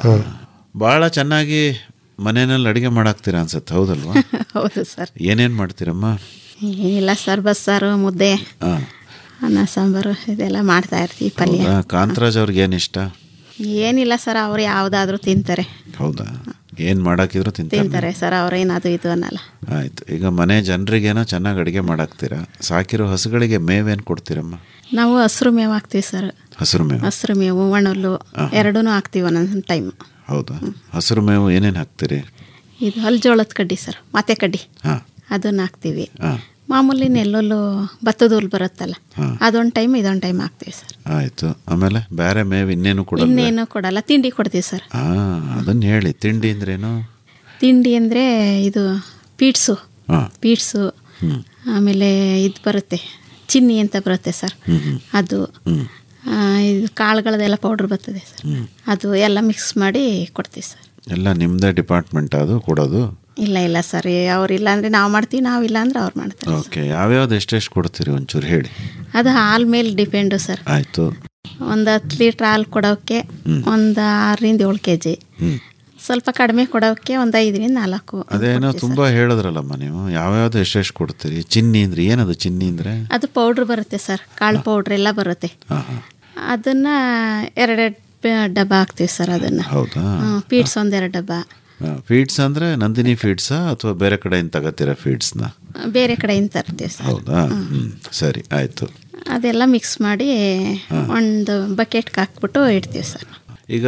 ಭಾಳ ಚೆನ್ನಾಗಿ ಮನೆಯಲ್ಲಿ ಅಡುಗೆ ಮಾಡಾಕ್ತೀರಾ ಅನ್ಸುತ್ತೆ ಹೌದಲ್ವಾ
ಹೌದು ಸರ್
ಏನೇನು ಮಾಡ್ತೀರಮ್ಮ
ಏನಿಲ್ಲ ಸರ್ ಬಸ್ಸಾರು ಮುದ್ದೆ
ಹಾ.
ಅನ್ನ ಸಾಂಬಾರು ಇದೆಲ್ಲ ಮಾಡ್ತಾ ಇರ್ತೀವಿ ಪಲ್ಯ
ಹೌದಾ ಕಾಂತರಾಜ್ ಅವ್ರಿಗೆ ಏನು ಇಷ್ಟ
ಏನಿಲ್ಲ ಸರ್ ಅವ್ರು ಯಾವುದಾದ್ರೂ ತಿಂತಾರೆ
ಹೌದಾ ಏನು ಮಾಡಾಕಿದ್ರು ತಿಂತಾರೆ
ತಿಂತಾರೆ ಸರ್ ಅವ್ರೇನು ಅದು ಇದು ಅನ್ನಲ್ಲ
ಆಯ್ತು ಈಗ ಮನೆ ಜನರಿಗೇನೋ ಚೆನ್ನಾಗಿ ಅಡುಗೆ ಮಾಡಾಕ್ತೀರಾ ಸಾಕಿರೋ ಹಸುಗಳಿಗೆ ಮೇವೇನು ಕೊಡ್ತೀರಮ್ಮ
ನಾವು ಹಸ್ರು ಮೇವು ಹಾಕ್ತೀವಿ ಸರ್
ಹಸಿರು ಮೇವು
ಹಸ್ರು ಮೇವು ಒಣಹುಲ್ಲು ಎರಡೂ ಹಾಕ್ತೀವಿ ಒಂದೊಂದು ಟೈಮ್
ಹೌದಾ ಹಸಿರು ಮೇವು ಏನೇನು ಹಾಕ್ತೀರಿ
ಇದು ಹಲ್ಜೋಳದ ಕಡ್ಡಿ ಸರ್ ಮತ್ತೆ ಕಡ್ಡಿ
ಹಾಂ
ಅದನ್ನು ಹಾಕ್ತೀವಿ
ಹಾಂ
ಮಾಮೂಲಿ ನೆಲ್ಲುಲ್ಲು ಭತ್ತದ ಹುಲ್ಲು ಬರುತ್ತಲ್ಲ ಅದೊಂದು ಟೈಮ್ ಇದೊಂದು ಟೈಮ್ ಹಾಕ್ತೀವಿ ಸರ್
ಆಯಿತು ಆಮೇಲೆ ಬೇರೆ ಮೇವು ಇನ್ನೇನು ಕೊಡಲ್ಲ
ಇನ್ನೇನು ಕೊಡಲ್ಲ ತಿಂಡಿ ಕೊಡ್ತೀವಿ ಸರ್
ಹಾಂ ಅದನ್ನು ಹೇಳಿ ತಿಂಡಿ ಅಂದ್ರೇನು
ತಿಂಡಿ ಅಂದರೆ ಇದು ಪೀಟ್ಸು
ಹಾಂ
ಪೀಟ್ಸು ಆಮೇಲೆ ಇದು ಬರುತ್ತೆ ಚಿನ್ನಿ ಅಂತ ಬರುತ್ತೆ ಸರ್ ಅದು ಆ, ಇದು ಕಾಳುಗಳದೆಲ್ಲ ಪೌಡ್ರ್ ಬರ್ತದೆ ಸರ್ ಅದು ಎಲ್ಲ ಮಿಕ್ಸ್ ಮಾಡಿ ಕೊಡ್ತೀವಿ ಸರ್
ಎಲ್ಲ ನಿಮ್ಮದೇ ಡಿಪಾರ್ಟ್ಮೆಂಟ್ ಅದು ಕೊಡೋದು
ಇಲ್ಲ ಇಲ್ಲ ಸರ್ ಅವ್ರಿಲ್ಲ ಅಂದರೆ ನಾವು ಮಾಡ್ತೀವಿ ನಾವು ಇಲ್ಲ ಅಂದರೆ ಅವ್ರು ಮಾಡ್ತಾರೆ
ಓಕೆ ಯಾವ್ಯಾವ್ದು ಎಷ್ಟೆಷ್ಟು ಕೊಡ್ತೀರಿ ಒಂಚೂರು ಹೇಳಿ
ಅದು ಹಾಲ್ ಮೇಲೆ ಡಿಪೆಂಡು ಸರ್
ಆಯಿತು
ಒಂದು ಹತ್ತು ಲೀಟ್ರ್ ಹಾಲು ಕೊಡೋಕ್ಕೆ ಒಂದು ಆರರಿಂದ ಏಳು ಕೆ ಜಿ ಸ್ವಲ್ಪ ಕಡಿಮೆ ಕೊಡೋಕ್ಕೆ ಒಂದು ಐದರಿಂದ ನಾಲ್ಕು
ಅದೇನೋ ತುಂಬ ಹೇಳಿದ್ರಲ್ಲಮ್ಮ ನೀವು ಯಾವ್ಯಾವ್ದು ಎಷ್ಟೆಷ್ಟು ಕೊಡ್ತೀರಿ ಚಿನ್ನಿ ಅಂದ್ರೆ ಏನದು ಚಿನ್ನಿ ಅಂದರೆ
ಅದು ಪೌಡ್ರ್ ಬರುತ್ತೆ ಸರ್ ಕಾಳು ಪೌಡ್ರ್ ಎಲ್ಲ ಬರುತ್ತೆ
ಹಾಂ ಹಾಂ
ಅದನ್ನು ಎರಡೆರಡು ಪ- ಡಬ್ಬ ಹಾಕ್ತೀವಿ ಸರ್ ಅದನ್ನು
ಹೌದಾ
ಪೀಡ್ಸ್ ಒಂದೆರಡು ಡಬ್ಬ
ಫೀಡ್ಸ್ ಅಂದ್ರೆ ನಂದಿನಿ ಫೀಡ್ಸಾ ಅಥವಾ ಬೇರೆ ಕಡೆಯಿಂದ ತಗೋತೀರಾ ಫೀಡ್ಸ್ನ
ಬೇರೆ ಕಡೆಯಿಂದ ತರ್ತೀವಿ ಸರ್
ಹೌದಾ ಹ್ಮ್ ಸರಿ ಆಯ್ತು
ಅದೆಲ್ಲ ಮಿಕ್ಸ್ ಮಾಡಿ ಒಂದು ಬಕೆಟ್ಗೆ ಹಾಕ್ಬಿಟ್ಟು ಇಡ್ತೀವಿ ಸರ್
ಈಗ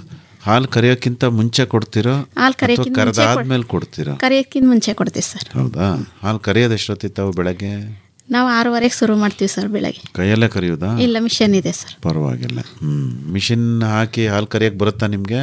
ಹಾಲು ಕರಿಯೋಕ್ಕಿಂತ ಮುಂಚೆ ಕೊಡ್ತೀರೋ
ಹಾಲು ಕರಿಯೋಕ್ಕಿಂತ ಮುಂಚೆ ಕೊಡ್-
ಕರೆದಾದ್ಮೇಲೆ ಕೊಡ್ತೀರಾ
ಕರಿಯೋಕ್ಕಿಂತ ಮುಂಚೆ ಕೊಡ್ತೀವಿ ಸರ್
ಹೌದಾ ಹಾಲು ಕರಿಯೋದು ಎಷ್ಟೊತ್ತಿತ್ತಾವು ಬೆಳಗ್ಗೆ
ನಾವು ಆರೂವರೆಗೆ ಶುರು ಮಾಡ್ತೀವಿ ಸರ್ ಬೆಳಗ್ಗೆ
ಕೈಯಲ್ಲೇ ಕರಿಯೋದಾ
ಇಲ್ಲ ಮಿಷನ್ ಇದೆ ಸರ್
ಪರವಾಗಿಲ್ಲ ಹ್ಮ್ ಮಿಷಿನ್ ಹಾಕಿ ಹಾಲು ಕರಿಯಕ್ಕೆ ಬರುತ್ತಾ ನಿಮಗೆ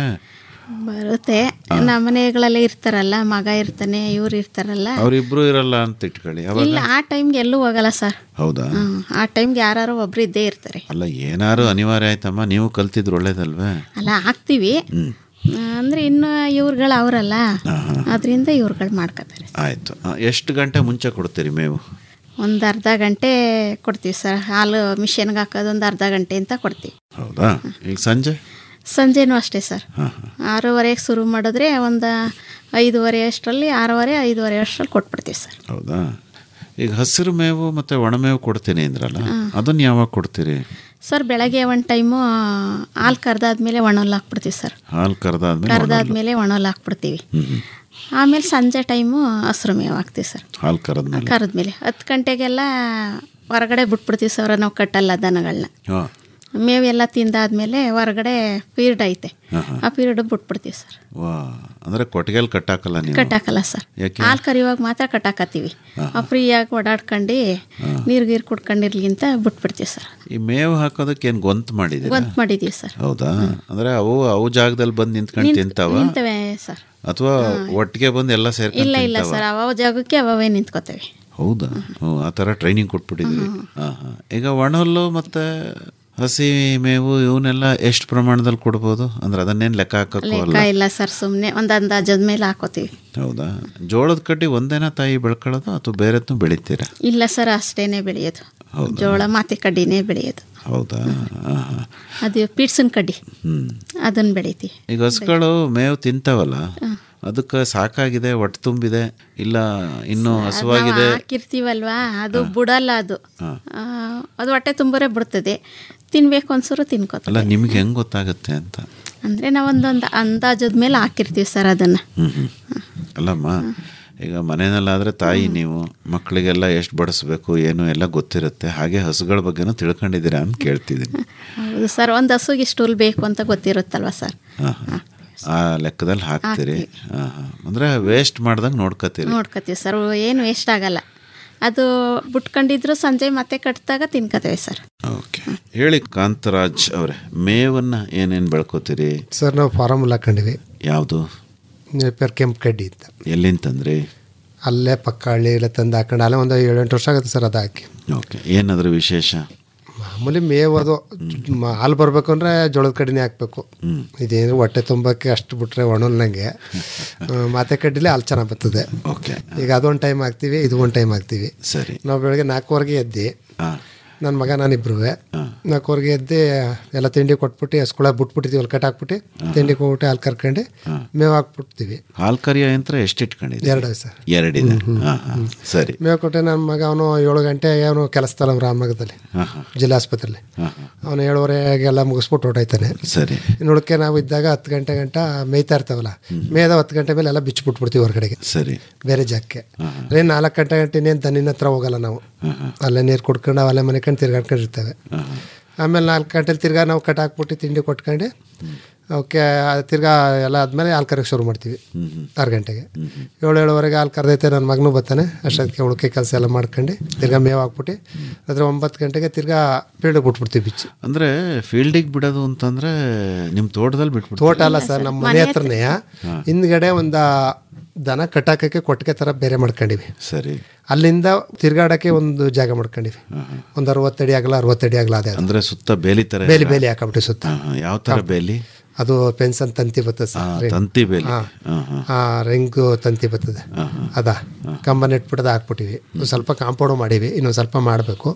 ಬರುತ್ತೆ ನಮ್ಮ ಮನೆಗಳಲ್ಲೇ ಇರ್ತಾರಲ್ಲ ಮಗ ಇರ್ತಾನೆ ಇವ್ರು ಇರ್ತಾರಲ್ಲ
ಅವರಿಬ್ರು ಇರಲ್ಲ ಅಂತ ಇಟ್ಕೊಳ್ಳಿ ಅವಾಗ
ಇಲ್ಲ ಆ ಟೈಮ್ಗೆ ಎಲ್ಲೂ ಹೋಗಲ್ಲ ಸರ್
ಹೌದಾ
ಹ್ಮ್. ಆ ಟೈಮ್ಗೆ ಯಾರು ಒಬ್ರು ಇದ್ದೇ ಇರ್ತಾರೆ
ಅಲ್ಲ ಏನಾರು ಅನಿವಾರ್ಯ ಆಯ್ತಮ್ಮ ನೀವು ಕಲ್ತಿದ್ರು ಒಳ್ಳೇದಲ್ವೇ
ಅಲ್ಲ ಹಾಕ್ತೀವಿ
ಹ್ಮ್
ಅಂದ್ರೆ ಇನ್ನು ಇವ್ರುಗಳು ಅವರಲ್ಲ ಅದರಿಂದ ಇವ್ರುಗಳು ಮಾಡ್ಕೋತಾರೆ
ಆಯ್ತು ಆ, ಎಷ್ಟು ಗಂಟೆ ಮುಂಚೆ ಕೊಡ್ತೀರಿ ಮೇವು
ಒಂದು ಅರ್ಧ ಗಂಟೆ ಕೊಡ್ತೀವಿ ಸರ್ ಹಾಲು ಮಿಷನ್ಗೆ ಹಾಕೋದು ಒಂದು ಅರ್ಧ ಗಂಟೆ ಅಂತ ಕೊಡ್ತೀವಿ
ಹೌದಾ ಈಗ ಸಂಜೆ
ಸಂಜೆನೂ ಅಷ್ಟೇ ಸರ್
ಹಾಂ
ಆರೂವರೆಗೆ ಶುರು ಮಾಡಿದ್ರೆ ಒಂದು ಐದೂವರೆ ಅಷ್ಟರಲ್ಲಿ ಆರೂವರೆ ಐದೂವರೆ ಅಷ್ಟರಲ್ಲಿ ಕೊಟ್ಬಿಡ್ತೀವಿ ಸರ್
ಹೌದಾ ಈಗ ಹಸಿರು ಮೇವು ಮತ್ತು ಒಣಮೇವು ಕೊಡ್ತೀನಿ ಅಂದ್ರಲ್ಲ ಅದನ್ನ ಯಾವಾಗ ಕೊಡ್ತೀರಿ
ಸರ್ ಬೆಳಗ್ಗೆ ಒಂದು ಟೈಮು ಹಾಲು ಕರೆದಾದ್ಮೇಲೆ ಒಣಲ್ಲಿ ಹಾಕ್ಬಿಡ್ತೀವಿ ಸರ್
ಹಾಲು ಕರೆದಾದ್ಮೇಲೆ
ಕರೆದಾದ್ಮೇಲೆ ಒಣಲ್ಲಿ ಹಾಕ್ಬಿಡ್ತೀವಿ
ಹ್ಮ್
ಆಮೇಲೆ ಸಂಜೆ ಟೈಮು ಹಸ್ರು ಮೇವು ಹಾಕ್ತೀವಿ ಸರ್
ಹಾಲು ಕರೆದ್ಮೇಲೆ
ಕರೆದ್ಮೇಲೆ ಹತ್ತು ಗಂಟೆಗೆಲ್ಲ ಹೊರಗಡೆ ಬಿಟ್ಬಿಡ್ತೀವಿ ಸರ್ ನಾವು ಕಟ್ಟಲ್ಲ ದನಗಳನ್ನ
ಹಾಂ
ಮೇವೆಲ್ಲ ತಿಂದಾದ್ಮೇಲೆ ಹೊರಗಡೆ ಪೀರಿಯಡ್ ಐತೆ ಆ ಪೀರಿಯಡ್ ಬಿಟ್ಬಿಡ್ತೀವಿ ಸರ್
ವಾ ಅಂದರೆ ಕೊಟ್ಟಿಗೆಲ್ ಕಟ್ಟಾಕಲ್ಲ ನೀವು
ಕಟ್ಟಾಕಲ್ಲ ಸರ್
ಯಾಕೆ?
ಹಾಲು ಕರಿಯುವಾಗ ಮಾತ್ರ ಕಟ್ಟಾಕತ್ತೀವಿ ಫ್ರೀಯಾಗಿ ಓಡಾಡ್ಕೊಂಡು ನೀರು ಗೀರು ಕುಡ್ಕೊಂಡಿರ್ಲಿ ಅಂತ ಬಿಟ್ಬಿಡ್ತೀವಿ ಸರ್
ಈ ಮೇವು ಹಾಕೋದಕ್ಕೆ ಏನು ಗೊಂತು ಮಾಡಿದ್ದೀರಾ
ಗೊಂತ್ ಮಾಡಿದೀವಿ ಸರ್
ಹೌದಾ ಅಂದರೆ ಅವು ಅವು ಜಾಗದಲ್ಲಿ ಬಂದು ನಿಂತ್ಕೊಂಡು
ನಿಂತ್-
ತಿಂತಾವ
ನಿಂತವೆ ಸರ್
ಅಥವಾ ಒಟ್ಟಿಗೆ ಬಂದು ಎಲ್ಲ
ಇಲ್ಲ
ಸೇರ್ಕೊಂಡು
ಇಲ್ಲ
ತಿಂತಾವ
ಸರ್ ಅವ ಜಾಗಕ್ಕೆ ಅವವೇ ನಿಂತ್ಕೋತೇವೆ
ಹೌದಾ ಹ್ಞೂ ಆ ಥರ ಟ್ರೈನಿಂಗ್ ಕೊಟ್ಬಿಟ್ಟಿದ್ವಿ ಹಾಂ ಹಾಂ ಈಗ ಒಣಹುಲ್ಲು ಮತ್ತು ಹಸಿ ಮೇವು ಇವನ್ನೆಲ್ಲ ಎಷ್ಟು ಪ್ರಮಾಣದಲ್ಲಿ ಕೊಡ್ಬೋದು ಅಂದ್ರೆ ಅದನ್ನೇನು ಲೆಕ್ಕ ಹಾಕಕ್ಕೂ
ಲೆಕ್ಕ
ಅಲ್ಲ
ಇಲ್ಲ ಸರ್ ಸುಮ್ಮನೆ ಒಂದು ಅಂದಾಜದ ಮೇಲೆ ಹಾಕೋತೀವಿ
ಹೌದಾ ಜೋಳದ ಕಡ್ಡಿ ಒಂದೇನ ತಾಯಿ ಬೆಳ್ಕೊಳ್ಳೋದು ಅಥವಾ ಬೇರೆದ್ನು ಬೆಳಿತೀರಾ
ಇಲ್ಲ ಸರ್ ಅಷ್ಟೇನೆ ಬೆಳೆಯೋದು ಜೋಳ ಮಾತೆ ಕಡ್ಡಿನೇ ಬೆಳೆಯೋದು
ಹೌದಾ ಹಾಂ ಹಾಂ
ಅದು ಪೀಡ್ಸನ್ ಕಡ್ಡಿ
ಹ್ಞೂ
ಅದನ್ನ ಬೆಳಿತೀವಿ
ಈಗ ಹಸುಗಳು ಮೇವು ತಿಂತಾವಲ್ಲ ಅದಕ್ಕೆ ಸಾಕಾಗಿದೆ ಹೊಟ್ಟೆ ತುಂಬಿದೆ ಇಲ್ಲ ಇನ್ನೂ ಹಸುವಾಗಿದೆ
ನಾವು ಹಾಕಿರ್ತೀವಲ್ವಾ ಅದು ಬಿಡಲ್ಲ ಅದು ಆ, ಅದು ಹೊಟ್ಟೆ ತುಂಬರೆ ಬಿಡ್ತದೆ ತಿನ್ಬೇಕು ಅನ್ಸರು ತಿನ್ಕೋತ
ಅಲ್ಲ ನಿಮ್ಗೆ ಹೆಂಗೆ ಗೊತ್ತಾಗುತ್ತೆ ಅಂತ
ಅಂದರೆ ನಾವೊಂದೊಂದು ಅಂದಾಜದ ಮೇಲೆ ಹಾಕಿರ್ತೀವಿ ಸರ್ ಅದನ್ನು
ಹ್ಞೂ ಹ್ಞೂ ಅಲ್ಲಮ್ಮ ಈಗ ಮನೆಯಲ್ಲಾದರೆ ತಾಯಿ ನೀವು ಮಕ್ಕಳಿಗೆಲ್ಲ ಎಷ್ಟು ಬಡಿಸ್ಬೇಕು ಏನು ಎಲ್ಲ ಗೊತ್ತಿರುತ್ತೆ ಹಾಗೆ ಹಸುಗಳ ಬಗ್ಗೆನೂ ತಿಳ್ಕೊಂಡಿದ್ದೀರಾ ಅಂತ ಕೇಳ್ತಿದ್ದೀನಿ
ಹೌದು ಸರ್ ಒಂದು ಹಸುಗೆ ಇಷ್ಟು ಹುಲ್ ಬೇಕು ಅಂತ ಗೊತ್ತಿರುತ್ತಲ್ವ ಸರ್
ಹಾಂ ಹಾಂ ಆ ಲೆಕ್ಕದಲ್ಲಿ ಹಾಕ್ತೀರಿ ಹಾಂ ಹಾಂ ಅಂದರೆ ವೇಸ್ಟ್ ಮಾಡ್ದಂಗೆ ನೋಡ್ಕೋತೀರಿ
ನೋಡ್ಕೋತೀವಿ ಸರ್ ಏನು ವೇಸ್ಟ್ ಆಗಲ್ಲ ಅದು ಬಿಟ್ಕೊಂಡಿದ್ರು ಸಂಜೆ ಮತ್ತೆ ಕಟ್ಟಿದಾಗ ತಿನ್ಕೋತೇವೆ ಸರ್
ಓಕೆ ಹೇಳಿ ಕಾಂತರಾಜ್ ಅವರೇ ಮೇವನ್ನು ಏನೇನು ಬೆಳ್ಕೋತೀರಿ
ಸರ್ ನಾವು ಫಾರಮ್ ಹಾಕೊಂಡಿವಿ
ಯಾವುದು
ಪೇರ್ ಕೆಂಪು ಕಡ್ಡಿ ಅಂತ
ಎಲ್ಲಿಂತಂದ್ರಿ
ಅಲ್ಲೇ ಪಕ್ಕ ಹಳ್ಳಿ ಎಲ್ಲ ತಂದು ಹಾಕೊಂಡು ಅಲ್ಲೇ ಒಂದು ಏಳೆಂಟು ವರ್ಷ ಆಗುತ್ತೆ ಸರ್ ಅದು ಹಾಕಿ
ಓಕೆ ಏನಾದರೂ ವಿಶೇಷ
ಮಾಮೂಲಿ ಮೇವು ಅದು ಮ- ಹಾಲು ಬರಬೇಕು ಅಂದರೆ ಜೋಳದ ಕಡ್ಡಿನೇ ಹಾಕಬೇಕು ಇದೇನು ಹೊಟ್ಟೆ ತುಂಬಕ್ಕೆ ಅಷ್ಟು ಬಿಟ್ರೆ ಒಣಲ್ನಂಗೆ ಮಾತೆ ಕಡ್ಡಿಲೇ ಹಾಲು ಚೆನ್ನಾಗಿ ಬರ್ತದೆ
ಓಕೆ
ಈಗ ಅದೊಂದು ಟೈಮ್ ಹಾಕ್ತೀವಿ ಇದು ಒಂದು ಟೈಮ್ ಹಾಕ್ತೀವಿ
ಸರಿ
ನಾವು ಬೆಳಗ್ಗೆ ನಾಲ್ಕುವರೆಗೆ ಎದ್ದು
ಹಾಂ
ನನ್ನ ಮಗ ನಾನಿಬ್ರು ನಾಲ್ಕುವರೆಗೆ ಎದ್ದು ಎಲ್ಲ ತಿಂಡಿ ಕೊಟ್ಬಿಟ್ಟು ಹಸ್ಕೊಳ ಬಿಟ್ಬಿಟ್ಟಿದ್ದೀವಿ ಅಲ್ಲಿ ಕಟ್ ಹಾಕ್ಬಿಟ್ಟು ತಿಂಡಿ ಕೊಟ್ಬಿಟ್ಟು ಹಾಲು ಕರ್ಕೊಂಡು ಮೇವು ಹಾಕ್ಬಿಡ್ತೀವಿ
ಹಾಲು ಕರಿಯೋ ಯಂತ್ರ ಎಷ್ಟು ಇಟ್ಕೊಂಡಿದ್ದೀರಿ
ಎರಡು ಸರ್
ಎರಡಿದೆ ಹಾಂ ಹಾಂ ಸರಿ
ಮೇವು ಕೊಟ್ಟೆ ನನ್ನ ಮಗ ಅವನು ಏಳು ಗಂಟೆಗೆ ಅವನು ಕೆಲಸದಲ್ಲ ರಾಮನಗರದಲ್ಲಿ
ಹಾಂ ಹಾಂ
ಜಿಲ್ಲಾ ಆಸ್ಪತ್ರೆಯಲ್ಲಿ
ಹಾಂ ಹಾಂ
ಅವನು ಏಳುವರೆಗೆಲ್ಲ ಮುಗಿಸ್ಬಿಟ್ಟು ಹೊರಟಾಯ್ತಾನೆ
ಸರಿ
ಇನ್ನು ಉಳ್ಕೆ ನಾವು ಇದ್ದಾಗ ಹತ್ತು ಗಂಟೆ ಗಂಟ ಮೇಯ್ತಾ ಇರ್ತಾವಲ್ಲ ಮೇಯ್ದ ಹತ್ತು ಗಂಟೆ ಮೇಲೆ ಎಲ್ಲ ಬಿಚ್ಚಿಬಿಟ್ಬಿಡ್ತೀವಿ ಹೊರಗಡೆಗೆ
ಸರಿ
ಬೇರೆ ಜಾಗಕ್ಕೆ ಅದೇ ನಾಲ್ಕು ಗಂಟೆ ಗಂಟೆ ಇನ್ನೇನು ದನಿನ ಹತ್ರ ಹೋಗಲ್ಲ ನಾವು ಅಲ್ಲೇ ನೀರು ಕುಡ್ಕೊಂಡು ಅಲ್ಲೇ ಮನೆ ಕಂಡು ತಿರ್ಗಾಡ್ಕೊಂಡಿರ್ತೇವೆ ಆಮೇಲೆ ನಾಲ್ಕು ಗಂಟೆಲಿ ತಿರ್ಗಾ ನಾವು ಕಟ್ ಹಾಕ್ಬಿಟ್ಟು ತಿಂಡಿ ಕೊಟ್ಕೊಂಡು ಅವಕ್ಕೆ ತಿರ್ಗಾ ಎಲ್ಲ ಆದಮೇಲೆ ಹಾಲು ಕರೆಯೋಕೆ ಶುರು ಮಾಡ್ತೀವಿ ಆರು ಗಂಟೆಗೆ ಏಳು ಏಳುವರೆಗೆ ಹಾಲು ಕರೆದೈತೆ ನನ್ನ ಮಗನೂ ಬರ್ತಾನೆ ಅಷ್ಟೊತ್ತಿಗೆ ಉಳ್ಕೆ ಕೆಲಸ ಎಲ್ಲ ಮಾಡ್ಕೊಂಡು ತಿರ್ಗಾ ಮೇವು ಹಾಕ್ಬಿಟ್ಟು ಅದ್ರ ಒಂಬತ್ತು ಗಂಟೆಗೆ ತಿರ್ಗಾ ಫೀಲ್ಡಿಗೆ ಬಿಟ್ಬಿಡ್ತೀವಿ ಬಿಚ್ಚಿ
ಅಂದರೆ ಫೀಲ್ಡಿಗೆ ಬಿಡೋದು ಅಂತಂದರೆ ನಿಮ್ಮ ತೋಟದಲ್ಲಿ ಬಿಟ್ಬಿಟ್ಟು
ತೋಟ ಅಲ್ಲ ಸರ್ ನಮ್ಮ ಮನೆ ಹತ್ರನೇ ಹಿಂದ್ಗಡೆ ಒಂದು ದನ ಕಟ್ಟಾಕಕ್ಕೆ ಕೊಟ್ಟಿಗೆ ಥರ ಬೇರೆ ಮಾಡ್ಕೊಂಡಿವಿ
ಸರಿ
ಅಲ್ಲಿಂದ ತಿರ್ಗಾಡಕ್ಕೆ ಒಂದು ಜಾಗ ಮಾಡ್ಕೊಂಡಿವಿ ಒಂದು ಅರವತ್ತಡಿ ಆಗಲ್ಲ ಅರವತ್ತಡಿ ಆಗಲ್ಲ ಅದೇ ಅದು.
ಅಂದರೆ ಸುತ್ತ ಬೇಲಿ ಥರ
ಬೇಲಿ ಬೇಲಿ ಹಾಕೊಂಬಿಟ್ಟು ಸುತ್ತ
ಹಾಂ ಹಾಂ ಯಾವ ಥರ ಬೇಲಿ
ಅದು ಪೆನ್ಸನ್ ತಂತಿ ಬರ್ತದೆ
ಹಾಂ
ಸರ್
ತಂತಿ ಬೇಲಿ
ಹಾಂ
ಹಾಂ ಹಾಂ
ಆ ರಿಂಗು ತಂತಿ ಬರ್ತದೆ ಅದ ಕಂಬ ನೆಟ್ಬಿಟ್ಟದ ಹಾಕ್ಬಿಟ್ಟಿವಿ ಒಂದು ಸ್ವಲ್ಪ ಕಾಂಪೌಂಡು ಮಾಡೀವಿ ಇನ್ನೊಂದು ಸ್ವಲ್ಪ ಮಾಡಬೇಕು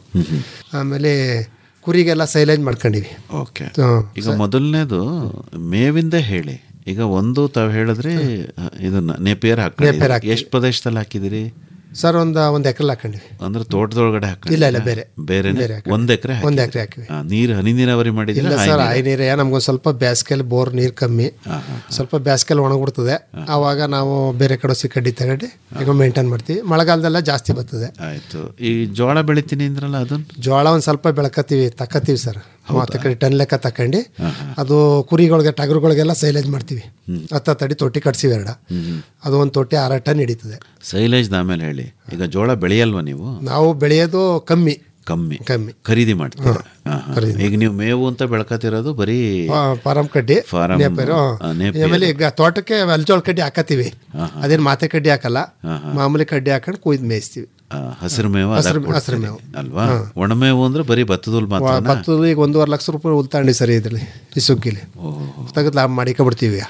ಆಮೇಲೆ ಕುರಿಗೆಲ್ಲ ಸೈಲೇಜ್ ಮಾಡ್ಕೊಂಡಿವಿ
ಓಕೆ
ಹ್ಮ್.
ಈಗ ಮೊದಲನೇದು ಮೇವಿಂದ ಹೇಳಿ ಈಗ ಒಂದು ತಾವು ಹೇಳಿದ್ರೆ ಇದನ್ನ ನೇಪಿಯರ್
ನೇಪಿಯರ್
ಹಾಕಿ ಎಷ್ಟು ಪ್ರದೇಶದಲ್ಲಿ ಹಾಕಿದಿರಿ
ಸರ್ ಒಂದು ಒಂದು ಎಕರೆ ಹಾಕೊಂಡಿವಿ
ಅಂದ್ರೆ ತೋಟದೊಳಗಡೆ ಹಾಕ
ಇಲ್ಲ, ಇಲ್ಲ, ಬೇರೆ.
ಬೇರೆ
ಬೇರೆ ಹಾಕಿದ್ವಿ.
ಒಂದ್ ಎಕರೆ
ಒಂದ್ ಎಕರೆ ಹಾಕಿವಿ.
ನೀರು ಹನಿ ನೀರಾವರಿ
ಇಲ್ಲ
ಮಾಡಿದ್ರೆ
ಸರ್ ಆಯಿ ನೀರೇ ನಮ್ಗೊಂದು ಸ್ವಲ್ಪ ಬೇಸಿಗೆಯಲ್ಲಿ ಬೋರ್ ನೀರು ಕಮ್ಮಿ ಸ್ವಲ್ಪ ಬೇಸಿಗೆಯಲ್ಲಿ ಒಣಗ್ಬಿಡ್ತದೆ ಆವಾಗ ನಾವು ಬೇರೆ ಕಡೆ ಸಿ ಕಡ್ಡಿ ತಗೊಂಡು ಈಗ ಮೇಂಟೈನ್ ಮಾಡ್ತೀವಿ ಮಳೆಗಾಲದಲ್ಲ ಜಾಸ್ತಿ ಬರ್ತದೆ
ಆಯ್ತು ಈ ಜೋಳ ಬೆಳಿತೀನಿ ಅಂದ್ರಲ್ಲ ಅದನ್ನ
ಜೋಳ ಒಂದು ಸ್ವಲ್ಪ ಬೆಳಕತ್ತೀವಿ ತಕ್ಕತ್ತೀವಿ ಸರ್ ಮೂವತ್ತು ಕಡೆ ಟನ್ ಲೆಕ್ಕ ತಕೊಂಡು ಅದು ಕುರಿಗಳಿಗೆ ಟಗರುಗಳಿಗೆಲ್ಲ ಸೈಲೇಜ್ ಮಾಡ್ತೀವಿ ಹತ್ತ ತಡಿ ತೊಟ್ಟಿ ಕಟ್ಸಿವಿ ಎರಡ ಅದು ಒಂದು ತೊಟ್ಟಿ ಆರ ಟನ್ ಹಿಡಿತದೆ
ಸೈಲೇಜ್ ಆಮೇಲೆ ಹೇಳಿ ಈಗ ಜೋಳ ಬೆಳೆಯಲ್ವಾ ನೀವು
ನಾವು ಬೆಳೆಯೋದು ಕಮ್ಮಿ
ಕಮ್ಮಿ
ಕಮ್ಮಿ
ಖರೀದಿ ಮಾಡ್ತೀರಾ ಹಾ, ಹಾ. ಈಗ ನೀವು ಮೇವು ಅಂತ ಬೆಳ್ಕತಿರೋದು ಬರೀ
ಫಾರಂ ಕಡ್ಡಿ
ಫಾರಂ
ನೇಪೇರು
ಆ, ನೇಪಿಯರು.
ಆಮೇಲೆ ಈಗ ತೋಟಕ್ಕೆ ಅಲ್ಜೋಳ ಕಡ್ಡಿ ಹಾಕತ್ತೀವಿ ಅದೇನು ಮಾತೆ ಕಡ್ಡಿ ಹಾಕಲ್ಲ ಮಾಮೂಲಿ ಕಡ್ಡಿ ಹಾಕೊಂಡು ಕುಯ್ದು ಮೇಯಿಸ್ತೀವಿ
ಆ, ಹಸಿರು ಮೇವು
ಹಸಿರು-
ಅದಕ್ಕೆ
ಹಸಿರು
ಕೊಡ್ತೀರಿ.
ಮೇವು.
ಅಲ್ವಾ ಒಣಮೇವು ಅಂದ್ರೆ ಬರೀ ಭತ್ತದ ಮಾತ್ರ
ಭತ್ತದ ಈಗ ಒಂದೂವರೆ ಲಕ್ಷ ರೂಪಾಯಿ ಉಲ್ತಾಂಡಿ ಸರಿ ಇದ್ರಲ್ಲಿ ಈ ಸುಗ್ಗಿಲಿ ತೆಗೆದು ಲಾಭ ಮಾಡಿಕೊಬಿಡ್ತೀವಿ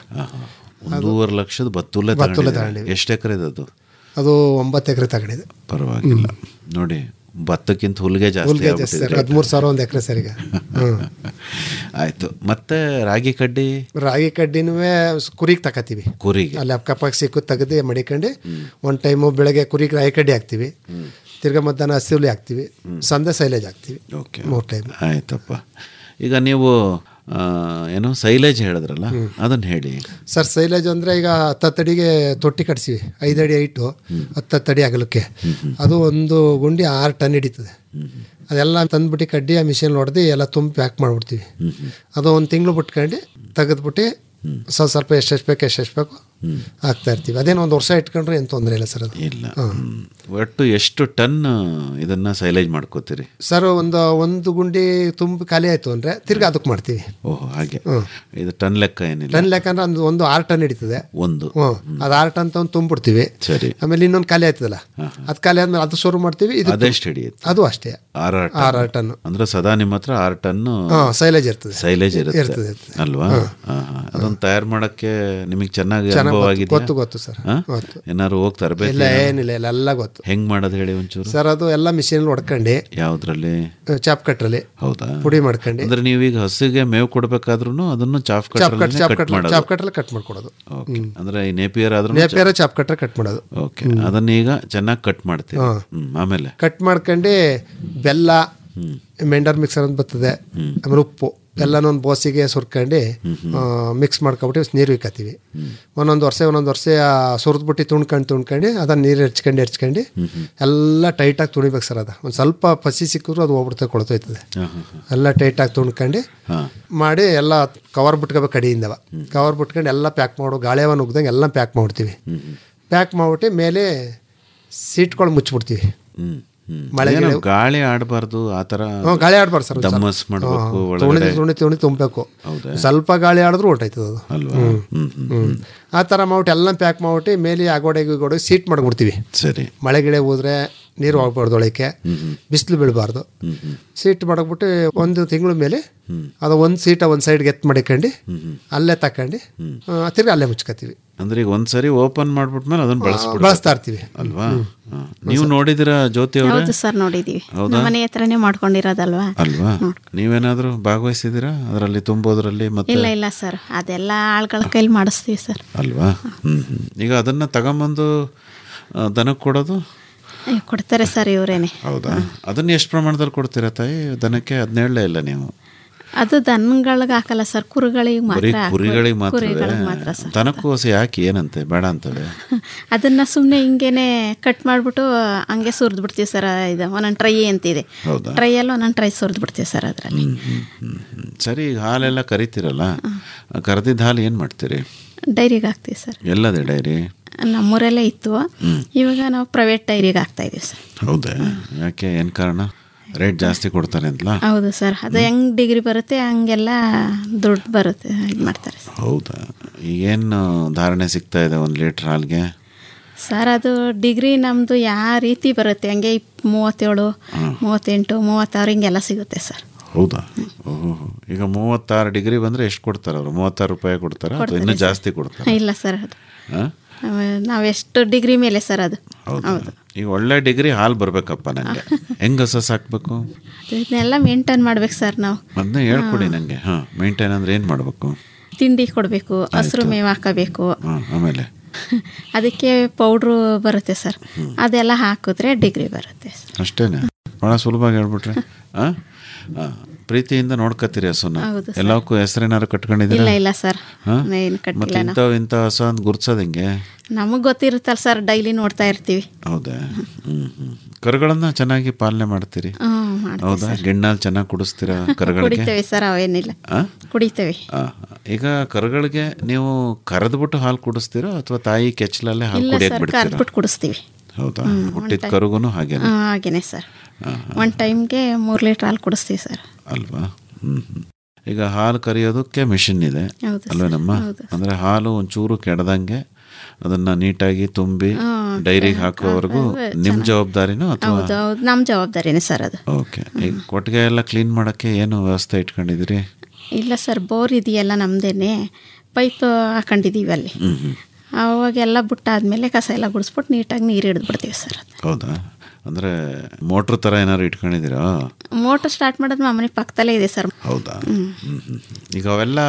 ಒಂದೂವರೆ ಲಕ್ಷದ ಬತ್ತುಲೆ
ಬತ್ತುಲೆ
ತಗೊಂಡಿದ್ದೀರಿ.
ತಗೊಂಡಿವಿ.
ಎಷ್ಟು ಎಕರೆ ಅದು
ಅದು ಒಂಬತ್ತು ಎಕರೆ ತಗೊಂಡಿದೆ
ಪರವಾಗಿಲ್ಲ ನೋಡಿ ಭತ್ತಕ್ಕಿಂತ ಹುಲ್ಗೆ ಜಾಸ್ತಿ
ಹುಲ್ಗೆ ಜಾಸ್ತಿ ಸರ್
ಆಗ್ಬಿಟ್ಟಿದೆ.
ಹದಿಮೂರು ಸಾವಿರ ಒಂದು ಎಕರೆ ಸರ್ ಈಗ ಹ್ಞೂ
ಆಯ್ತು ಮತ್ತೆ ರಾಗಿ ಕಡ್ಡಿ
ರಾಗಿ ಕಡ್ಡಿನೂ ಕುರಿಗೆ ತಕತೀವಿ
ಕುರಿಗೆ
ಅಲ್ಲಿ ಅಕ್ಕಪಕ್ಕ ಸಿಕ್ಕು ತೆಗೆದು ಮಡಿಕೊಂಡು ಒಂದು ಟೈಮು ಬೆಳಗ್ಗೆ ಕುರಿಗೆ ರಾಗಿ ಕಡ್ಡಿ ಹಾಕ್ತೀವಿ ತಿರ್ಗಾ ಮಧ್ಯಾಹ್ನ ಹಸಿರುಲಿ ಹಾಕ್ತೀವಿ ಸಂದೆ ಸೈಲೇಜ್ ಹಾಕ್ತೀವಿ
ಓಕೆ
ಮೂರು ಟೈಮ್
ಆಯ್ತಪ್ಪ ಈಗ ನೀವು ಆ, ಏನು ಸೈಲೇಜ್ ಹೇಳಿದ್ರಲ್ಲ ಅದನ್ನ ಹೇಳಿ
ಸರ್ ಸೈಲೇಜ್ ಅಂದರೆ ಈಗ ಹತ್ತತ್ತಡಿಗೆ ತೊಟ್ಟಿ ಕಟ್ಸಿವಿ ಐದು ಅಡಿ ಐಟು ಹತ್ತತ್ತಡಿ ಅಗಲಕ್ಕೆ ಅದು ಒಂದು ಗುಂಡಿ ಆರು ಟನ್ ಹಿಡಿತದೆ ಅದೆಲ್ಲ ತಂದ್ಬಿಟ್ಟು ಕಡ್ಡಿ ಆ ಮಿಷಿನ್ ಹೊಡೆದು ಎಲ್ಲ ತುಂಬಿ ಪ್ಯಾಕ್ ಮಾಡಿಬಿಡ್ತೀವಿ ಅದು ಒಂದು ತಿಂಗಳು ಬಿಟ್ಕೊಂಡು ತೆಗೆದ್ಬಿಟ್ಟು ಸ್ವಲ್ಪ ಸ್ವಲ್ಪ ಎಷ್ಟೆಷ್ಟು ಬೇಕು ಎಷ್ಟೆಷ್ಟು ಬೇಕು ಹಾಕ್ತಾ ಇರ್ತೀವಿ ಅದೇನು ಒಂದು ವರ್ಷ ಇಟ್ಕೊಂಡ್ರೆ ಏನು ತೊಂದರೆ ಇಲ್ಲ ಸರ್ ಅದು
ಇಲ್ಲ ಹ್ಮ್. ಒಟ್ಟು ಎಷ್ಟು ಟನ್ ಇದನ್ನ ಸೈಲೇಜ್ ಮಾಡ್ಕೋತೀರಿ
ಸರ್ ಒಂದು ಒಂದು ಗುಂಡಿ ತುಂಬಿ ಖಾಲಿ ಆಯಿತು ಅಂದರೆ ತಿರ್ಗಿ ಅದಕ್ಕೆ ಮಾಡ್ತೀವಿ
ಓಹ್ ಹಾಗೆ ಇದು ಟನ್ ಲೆಕ್ಕ ಏನಿಲ್ಲ
ಟನ್ ಲೆಕ್ಕಂದ್ರೆ ಒಂದು ಒಂದು ಆರು ಟನ್ ಹಿಡಿತದೆ
ಒಂದು
ಹ್ಞೂ ಅದು ಆರು ಟನ್ ತಗೊಂಡು ತುಂಬಿಡ್ತೀವಿ
ಸರಿ
ಆಮೇಲೆ ಇನ್ನೊಂದು ಖಾಲಿ ಆಯ್ತದಲ್ಲ ಅದು ಖಾಲಿ ಆದ್ಮೇಲೆ ಅದು ಶುರು ಮಾಡ್ತೀವಿ ಇದು
ಅದೆಷ್ಟು ಹಿಡಿಯುತ್ತೆ
ಅದು ಅಷ್ಟೇ
ಆರು
ಆರು ಟನ್
ಅಂದ್ರೆ ಸದಾ ನಿಮ್ಮ ಹತ್ರ ಆರು ಟನ್
ಹಾ ಸೈಲೇಜ್ ಇರ್ತದೆ
ಸೈಲೇಜ್ ಇರುತ್ತೆ
ಇರ್ತದೆ, ಇರ್ತದೆ.
ಅಲ್ವಾ ಅದನ್ನ ತಯಾರು ಮಾಡಕ್ಕೆ ನಿಮಗೆ ಚೆನ್ನಾಗಿ
ಚೆನ್ನಾಗ್
ಅನುಭವ
ಗೊತ್ತು,
ಆಗಿದೆಯಾ
ಗೊತ್ತು, ಗೊತ್ತು ಸರ್.
ಹಾ?
ಗೊತ್ತು.
ಏನಾದ್ರು ಹೋಗಿ ತರಬೇಕು
ಇಲ್ಲ ಏನಿಲ್ಲ ಇಲ್ಲ ಎಲ್ಲ ಗೊತ್ತು
ಹೆಂಗ್ ಮಾಡೋದು ಹೇಳಿ ಒಂಚೂರು
ಸರ್ ಅದು ಎಲ್ಲ ಮಿಷಿನ್ ಹೊಡ್ಕೊಂಡು
ಯಾವ್ದ್ರಲ್ಲಿ
ಚಾಪ್ ಕಟ್ರಲ್ಲಿ
ಹೌದಾ
ಪುಡಿ ಮಾಡ್ಕೊಂಡು
ಅಂದ್ರೆ ನೀವೀಗ ಹಸುಗೆ ಮೇವು ಕೊಡ್ಬೇಕಾದ್ರೂ ಅದನ್ನು chaff
chop cut chop
cut
cut
ಮಾಡೋದು
ಚಾಪ್ ಕಟ್ರಲ್ಲಿ ಕಟ್ ಮಾಡ್ಕೊಡೋದು
ಓಕೆ ಅಂದ್ರೆ ಈ ನೇಪಿಯರ್ ಆದ್ರೂ
ನೇಪಿಯರ ಚಾಪ್ ಕಟ್ರೆ ಕಟ್ ಮಾಡೋದು
ಓಕೆ ಅದನ್ನ ಈಗ ಚೆನ್ನಾಗಿ ಕಟ್ ಮಾಡ್ತೀವಿ ಹ್ಮ್ ಆಮೇಲೆ
ಕಟ್ ಮಾಡ್ಕೊಂಡು ಬೆಲ್ಲ ಮೆಂಡರ್ ಮಿಕ್ಸರ್ ಅಂತ ಬರ್ತದೆ ಆಮೇಲೆ ಉಪ್ಪು ಎಲ್ಲನೂ ಒಂದು ಬೋಸಿಗೆ ಸುರ್ಕೊಂಡು ಮಿಕ್ಸ್ ಮಾಡ್ಕೊಬಿಟ್ಟು ನೀರು ಇಕ್ಕತ್ತೀವಿ ಒಂದೊಂದು ವರ್ಷ ಒಂದೊಂದು ವರ್ಷ ಸುರಿದ್ಬಿಟ್ಟು ತುಣ್ಕೊಂಡು ತುಣ್ಕೊಂಡು ಅದನ್ನ ನೀರು ಹೆಚ್ಕೊಂಡು ಹೆಚ್ಕೊಂಡು ಎಲ್ಲ ಟೈಟಾಗಿ ತುಣಿಬೇಕು ಸರ್ ಅದು ಒಂದು ಸ್ವಲ್ಪ ಪಸಿ ಸಿಕ್ಕಿದ್ರು ಅದು ಹೋಗ್ಬಿಡ್ತದೆ ಕೊಳ್ತೋಯ್ತದೆ ಎಲ್ಲ ಟೈಟಾಗಿ ತುಣ್ಕೊಂಡು ಮಾಡಿ ಎಲ್ಲ ಕವರ್ ಬಿಟ್ಕೋಬೇಕು ಕಡಿಯಿಂದವ ಕವರ್ ಬಿಟ್ಕೊಂಡು ಎಲ್ಲ ಪ್ಯಾಕ್ ಮಾಡು ಗಾಳಿಯವ ನುಗ್ದಂಗೆ ಎಲ್ಲ ಪ್ಯಾಕ್ ಮಾಡ್ಬಿಡ್ತೀವಿ ಪ್ಯಾಕ್ ಮಾಡ್ಬಿಟ್ಟು ಮೇಲೆ ಸೀಟ್ಗಳು ಮುಚ್ಚಿಬಿಡ್ತೀವಿ
ಹ್ಮ್ ಹ್ಮ್
ಮಳೆ
ಏನೋ
ಗಿಳೆ-
ಗಾಳಿ ಆಡಬಾರ್ದು ಆ ಥರ
ಹ್ಞೂ ಗಾಳಿ ಆಡ್ಬಾರ್ದು ಸರ್
ದಮ್ಮಸ್ ಮಾಡಬೇಕು
ತುಣಿ
ಒಳಗಡೆ
ತುಣಿ ತುಣಿ ತುಂಬಬೇಕು
ಹೌದಾ?
ಸ್ವಲ್ಪ ಗಾಳಿ ಆಡಿದ್ರು ಹೊರ್ಟೋಯ್ತದೆ ಅದು
ಅಲ್ವಾ
ಹ್ಮ್.
ಹ್ಮ್ ಹ್ಮ್
ಹ್ಮ್. ಆ ಥರ ಮಾಡ್ಬಿಟ್ಟು ಎಲ್ಲ ಪ್ಯಾಕ್ ಮಾಡ್ಬಿಟ್ಟು ಮೇಲೆ ಆಗೋಡೆಗೆ ಗೋಡೆಗೆ ಸೀಟ್ ಮಾಡ್ಬಿಡ್ತೀವಿ
ಸರಿ
ಮಳೆ ಗಿಳೆ ಹೋದ್ರೆ ನೀರು ಹೋಗ್ಬಾರ್ದು ಒಳಕ್ಕೆ ಬಿಸಿಲು ಬೀಳಬಾರ್ದು ಸೀಟ್ ಮಾಡಕ್ಬಿಟ್ಟು ಒಂದು ತಿಂಗಳ ಮೇಲೆ ಅದು ಒಂದು ಸೀಟ ಒಂದು ಸೈಡ್ಗೆ ಎತ್ತು ಮಾಡಿಕೊಂಡು ಅಲ್ಲೇ ತಕೊಂಡು ಆ, ತಿರ್ಗಿ ಅಲ್ಲೇ ಮುಚ್ಕೋತೀವಿ
ಅಂದ್ರೆ ಈಗ ಒಂದ್ಸರಿ ಓಪನ್ ಮಾಡ್ಬಿಟ್ಮೇಲೆ ಅದನ್ನ ಬಳಸ್ಬಿಡ
ಬಳಸ್ತಾ ಇರ್ತೀವಿ
ಅಲ್ವಾ ಹಾ. ನೀವು ನೋಡಿದಿರಾ ಜ್ಯೋತಿ ಅವರೇ
ಹೌದು ಸರ್ ನೋಡಿದೀವಿ
ಹೌದಾ?
ನಮ್ಮ ಮನೆ ಹತ್ರನೇ ಮಾಡ್ಕೊಂಡಿರೋದಲ್ವಾ
ಅಲ್ವಾ ನೀವೇನಾದ್ರೂ ಭಾಗವಹಿಸಿದ್ದೀರಾ ಅದರಲ್ಲಿ ತುಂಬೋದ್ರಲ್ಲಿ ಮತ್ತೆ
ಇಲ್ಲ ಇಲ್ಲ ಸರ್ ಅದೆಲ್ಲ ಆಳ್ಗಳ ಕೈಲಿ ಮಾಡಿಸ್ತೀವಿ ಸರ್
ಅಲ್ವಾ ಹ್ಮ್ ಹ್ಮ್. ಈಗ ಅದನ್ನ ತಗೊಂಬಂದು ಆ, ದನಕ್ಕೆ ಕೊಡೋದು
ಅಯ್ಯೋ, ಕೊಡ್ತಾರೆ ಸರ್ ಇವರೇನೆ
ಹೌದಾ ಅದನ್ನ ಎಷ್ಟು ಪ್ರಮಾಣದಲ್ಲಿ ಕೊಡ್ತೀರಾ ತಾಯಿ ದನಕ್ಕೆ ಅದನ್ನ ಹೇಳಲೇ ಇಲ್ಲ ನೀವು
ಅದು ದನಗಳಿಗೆ ಹಾಕಲ್ಲ ಸರ್ ಕುರುಗಳಿಗೆ
ಬರೀ
ಮಾತ್ರ
ಕುರಿಗಳಿಗೆ ಮಾತ್ರ
ಕುರಿಗಳಿಗೆ ಮಾತ್ರ ಸರ್
ದನಕ್ಕೂ ಹಸಿ ಯಾಕೆ ಏನಂತೆ ಬೇಡ ಅಂತವೆ
ಅದನ್ನ ಸುಮ್ಮನೆ ಹಿಂಗೇನೆ ಕಟ್ ಮಾಡಿಬಿಟ್ಟು ಹಂಗೆ ಸುರಿದು ಬಿಡ್ತೀವಿ ಸರ್ ಇದು ಒಂದೊಂದು ಟ್ರೈ ಅಂತಿದೆ
ಹೌದಾ?
ಟ್ರೈಯಲ್ಲಿ ಒಂದೊಂದು ಟ್ರೈ ಸುರಿದು ಬಿಡ್ತೀವಿ ಸರ್ ಅದರಲ್ಲಿ
ಹ್ಮ್. ಸರಿ ಈಗ ಹಾಲೆಲ್ಲ ಕರಿತೀರಲ್ಲ ಕರೆದಿದ್ದ ಹಾಲು ಏನು ಮಾಡ್ತೀರಿ
ಡೈರಿಗೆ ಹಾಕ್ತೀವಿ ಸರ್
ಎಲ್ಲದೆ ಡೈರಿ
ನಮ್ಮೂರಲ್ಲೇ ಇತ್ತು ಇವಾಗ ನಾವು ಪ್ರೈವೇಟ್ ಡೈರಿಗೆ ಹಾಕ್ತಾ ಇದೀವಿ ಸರ್
ಹೌದಾ ಯಾಕೆ ಏನು ಕಾರಣ ರೇಟ್ ಜಾಸ್ತಿ ಕೊಡ್ತಾರೆ ಅಂತಲಾ
ಹೌದು ಸರ್ ಅದು ಹೆಂಗ್ ಡಿಗ್ರಿ ಬರುತ್ತೆ ಹಂಗೆಲ್ಲ ದುಡ್ಡು ಬರುತ್ತೆ ಇದು ಮಾಡ್ತಾರೆ ಸರ್.
ಹೌದಾ ಈಗೇನು ಧಾರಣೆ ಸಿಗ್ತಾ ಇದೆ ಒಂದು ಲೀಟ್ರ್ ಹಾಲ್ಗೆ
ಸರ್ ಅದು ಡಿಗ್ರಿ ನಮ್ಮದು ಯಾವ ರೀತಿ ಬರುತ್ತೆ ಹಂಗೆ ಇಪ್ ಮೂವತ್ತೇಳು ಮೂವತ್ತೆಂಟು ಮೂವತ್ತಾರು ಹಿಂಗೆಲ್ಲ ಸಿಗುತ್ತೆ ಸರ್
ಹೌದಾ ಓಹೋ ಈಗ ಮೂವತ್ತಾರು ಡಿಗ್ರಿ ಬಂದರೆ ಎಷ್ಟು ಕೊಡ್ತಾರೆ ಅವರು ಮೂವತ್ತಾರು ರೂಪಾಯಿ ಕೊಡ್ತಾರಾ ಅಥವಾ ಇನ್ನೂ
ಕೊಡ್ತಾರೆ
ಜಾಸ್ತಿ ಕೊಡ್ತಾರೆ
ಇಲ್ಲ ಸರ್ ಅದು
ಹಾಂ
ನಾವೆಷ್ಟು ಡಿಗ್ರಿ ಮೇಲೆ ಸರ್ ಅದು
ಹೌದಾ ಈಗ ಒಳ್ಳೆ ಡಿಗ್ರಿ ಹಾಲು ಬರಬೇಕಪ್ಪ ನನಗೆ ಹೆಂಗೆ ಹಸ ಸಾಕಬೇಕು
ಇದನ್ನೆಲ್ಲ ಮೇಂಟೈನ್ ಮಾಡ್ಬೇಕು ಸರ್ ನಾವು
ಅದನ್ನ ಹೇಳ್ಕೊಡಿ ನನಗೆ ಹಾಂ ಮೇಂಟೈನ್ ಅಂದ್ರೆ ಏನು ಮಾಡಬೇಕು
ತಿಂಡಿ ಕೊಡಬೇಕು ಹಸಿರು ಮೇವು ಹಾಕಬೇಕು
ಹಾಂ ಆಮೇಲೆ
ಅದಕ್ಕೆ ಪೌಡ್ರು ಬರುತ್ತೆ ಸರ್ ಅದೆಲ್ಲ ಹಾಕಿದ್ರೆ ಡಿಗ್ರಿ ಬರುತ್ತೆ ಸರ್
ಅಷ್ಟೇನೆ ಭಾಳ ಸುಲಭವಾಗಿ ಹೇಳ್ಬಿಟ್ರೆ ಆ? ಆ, ಪ್ರೀತಿಯಿಂದ ನೋಡ್ಕತ್ತೀರಿ ಹಸುನ
ಹೌದು ಸರ್.
ಎಲ್ಲಕ್ಕೂ ಹೆಸರೇನಾರು ಕಟ್ಕೊಂಡಿದ್ದೀರಾ
ಇಲ್ಲ ಇಲ್ಲ ಸರ್
ಹಾ?
ಏನು ಕಟ್ಟಿಲ್ಲ
ಮತ್ತೆ
ನಾವು
ಇಂಥ ಇಂಥ ಹಸ ಅಂತ ಗುರ್ಸೋದು ಹೆಂಗೆ
ನಮಗೆ ಗೊತ್ತಿರುತ್ತಲ್ಲ ಸರ್ ಡೈಲಿ ನೋಡ್ತಾ ಇರ್ತೀವಿ
ಹೌದಾ ಹ್ಮ್ ಹ್ಮ್ ಕರುಗಳನ್ನ ಚೆನ್ನಾಗಿ ಪಾಲನೆ ಮಾಡ್ತೀರಿ
ಹ್ಞೂ ಮಾಡ್ತೀವಿ
ಹೌದಾ ಗಿಣ್ಣಾಲ್ ಚೆನ್ನಾಗಿ ಕುಡಿಸ್ತೀರಾ ಕರುಗಳಿಗೆ
ಕುಡಿತೇವೆ ಸರ್ ಅವೇನಿಲ್ಲ
ಆ?
ಕುಡಿತೇವೆ
ಆ, ಈಗ ಕರುಗಳಿಗೆ ನೀವು ಕರೆದ್ಬಿಟ್ಟು ಹಾಲು ಕುಡಿಸ್ತೀರೋ ಅಥವಾ ತಾಯಿ ಕೆಚ್ಚಲಲ್ಲೇ ಹಾಲು
ಇಲ್ಲ
ಕುಡಿಯಕ್ಕೆ
ಸರ್
ಬಿಡ್ತೀರಾ
ಕರ್ದ್ಬಿಟ್ಟು ಕುಡಿಸ್ತೀವಿ
ಹೌದಾ
ಹ್ಮ್,
ಹುಟ್ಟಿದ
ಒಂದ್
ಕರುಗುನು ಹಾಗೇನೆ
ಹಾಂ ಹಾಗೇನೆ ಸರ್ ಒನ್ ಟೈಮ್ಗೆ ಮೂರು ಲೀಟ್ರ್ ಹಾಲು ಕುಡಿಸ್ತೀವಿ ಸರ್
ಅಲ್ವಾ ಹ್ಮ್ ಹ್ಮ್. ಈಗ ಹಾಲು ಕರಿಯೋದಕ್ಕೆ ಮಿಷಿನ್ ಇದೆ
ಹೌದು ಸರ್,
ಅಲ್ವೇನಮ್ಮ
ಹೌದು.
ಅಂದ್ರೆ ಹಾಲು ಒಂಚೂರು ಕೆಡದಂಗೆ ಅದನ್ನ ನೀಟಾಗಿ ತುಂಬಿ
ಹ್ಮ್,
ಡೈರಿಗೆ ಹಾಕೋವರೆಗೂ
ಅದು
ನಿಮ್
ಚೆನ್ನಾಗಿ-
ಜವಾಬ್ದಾರಿನೋ ಅಥವಾ
ಹೌದು ಹೌದು ನಮ್ಮ ಜವಾಬ್ದಾರಿನೇ ಸರ್ ಅದು
ಓಕೆ ಈಗ ಕೊಟ್ಟಿಗೆ ಎಲ್ಲ ಕ್ಲೀನ್ ಮಾಡಕ್ಕೆ ಏನು ವ್ಯವಸ್ಥೆ ಇಟ್ಕೊಂಡಿದ್ದೀರಿ
ಇಲ್ಲ ಸರ್ ಬೋರ್ ಇದೆಯಲ್ಲ ನಮ್ದೇನೆ ಪೈಪ್ ಹಾಕೊಂಡಿದ್ದೀವಿ ಅಲ್ಲಿ
ಹ್ಮ್ ಹ್ಮ್
ಅವಾಗೆಲ್ಲ ಬಿಟ್ಟಾದ್ಮೇಲೆ ಕಸ ಎಲ್ಲ ಗುಡಿಸ್ಬಿಟ್ಟು ನೀಟಾಗಿ ನೀರು ಹಿಡಿದು ಬಿಡ್ತೀವಿ ಸರ್ ಅದು
ಹೌದಾ ಅಂದ್ರೆ ಮೋಟ್ರ್ ತರ ಏನಾದ್ರು ಇಟ್ಕೊಂಡಿದ್ದೀರಾ
ಮೋಟ್ರ್ ಸ್ಟಾರ್ಟ್ ಮಾಡೋದು ಮಾಮೂಲಿ ಪಕ್ಕದಲ್ಲೇ ಇದೆ ಸರ್
ಹೌದಾ ಹ್ಮ್ ಹ್ಮ್. ಈಗ ಅವೆಲ್ಲ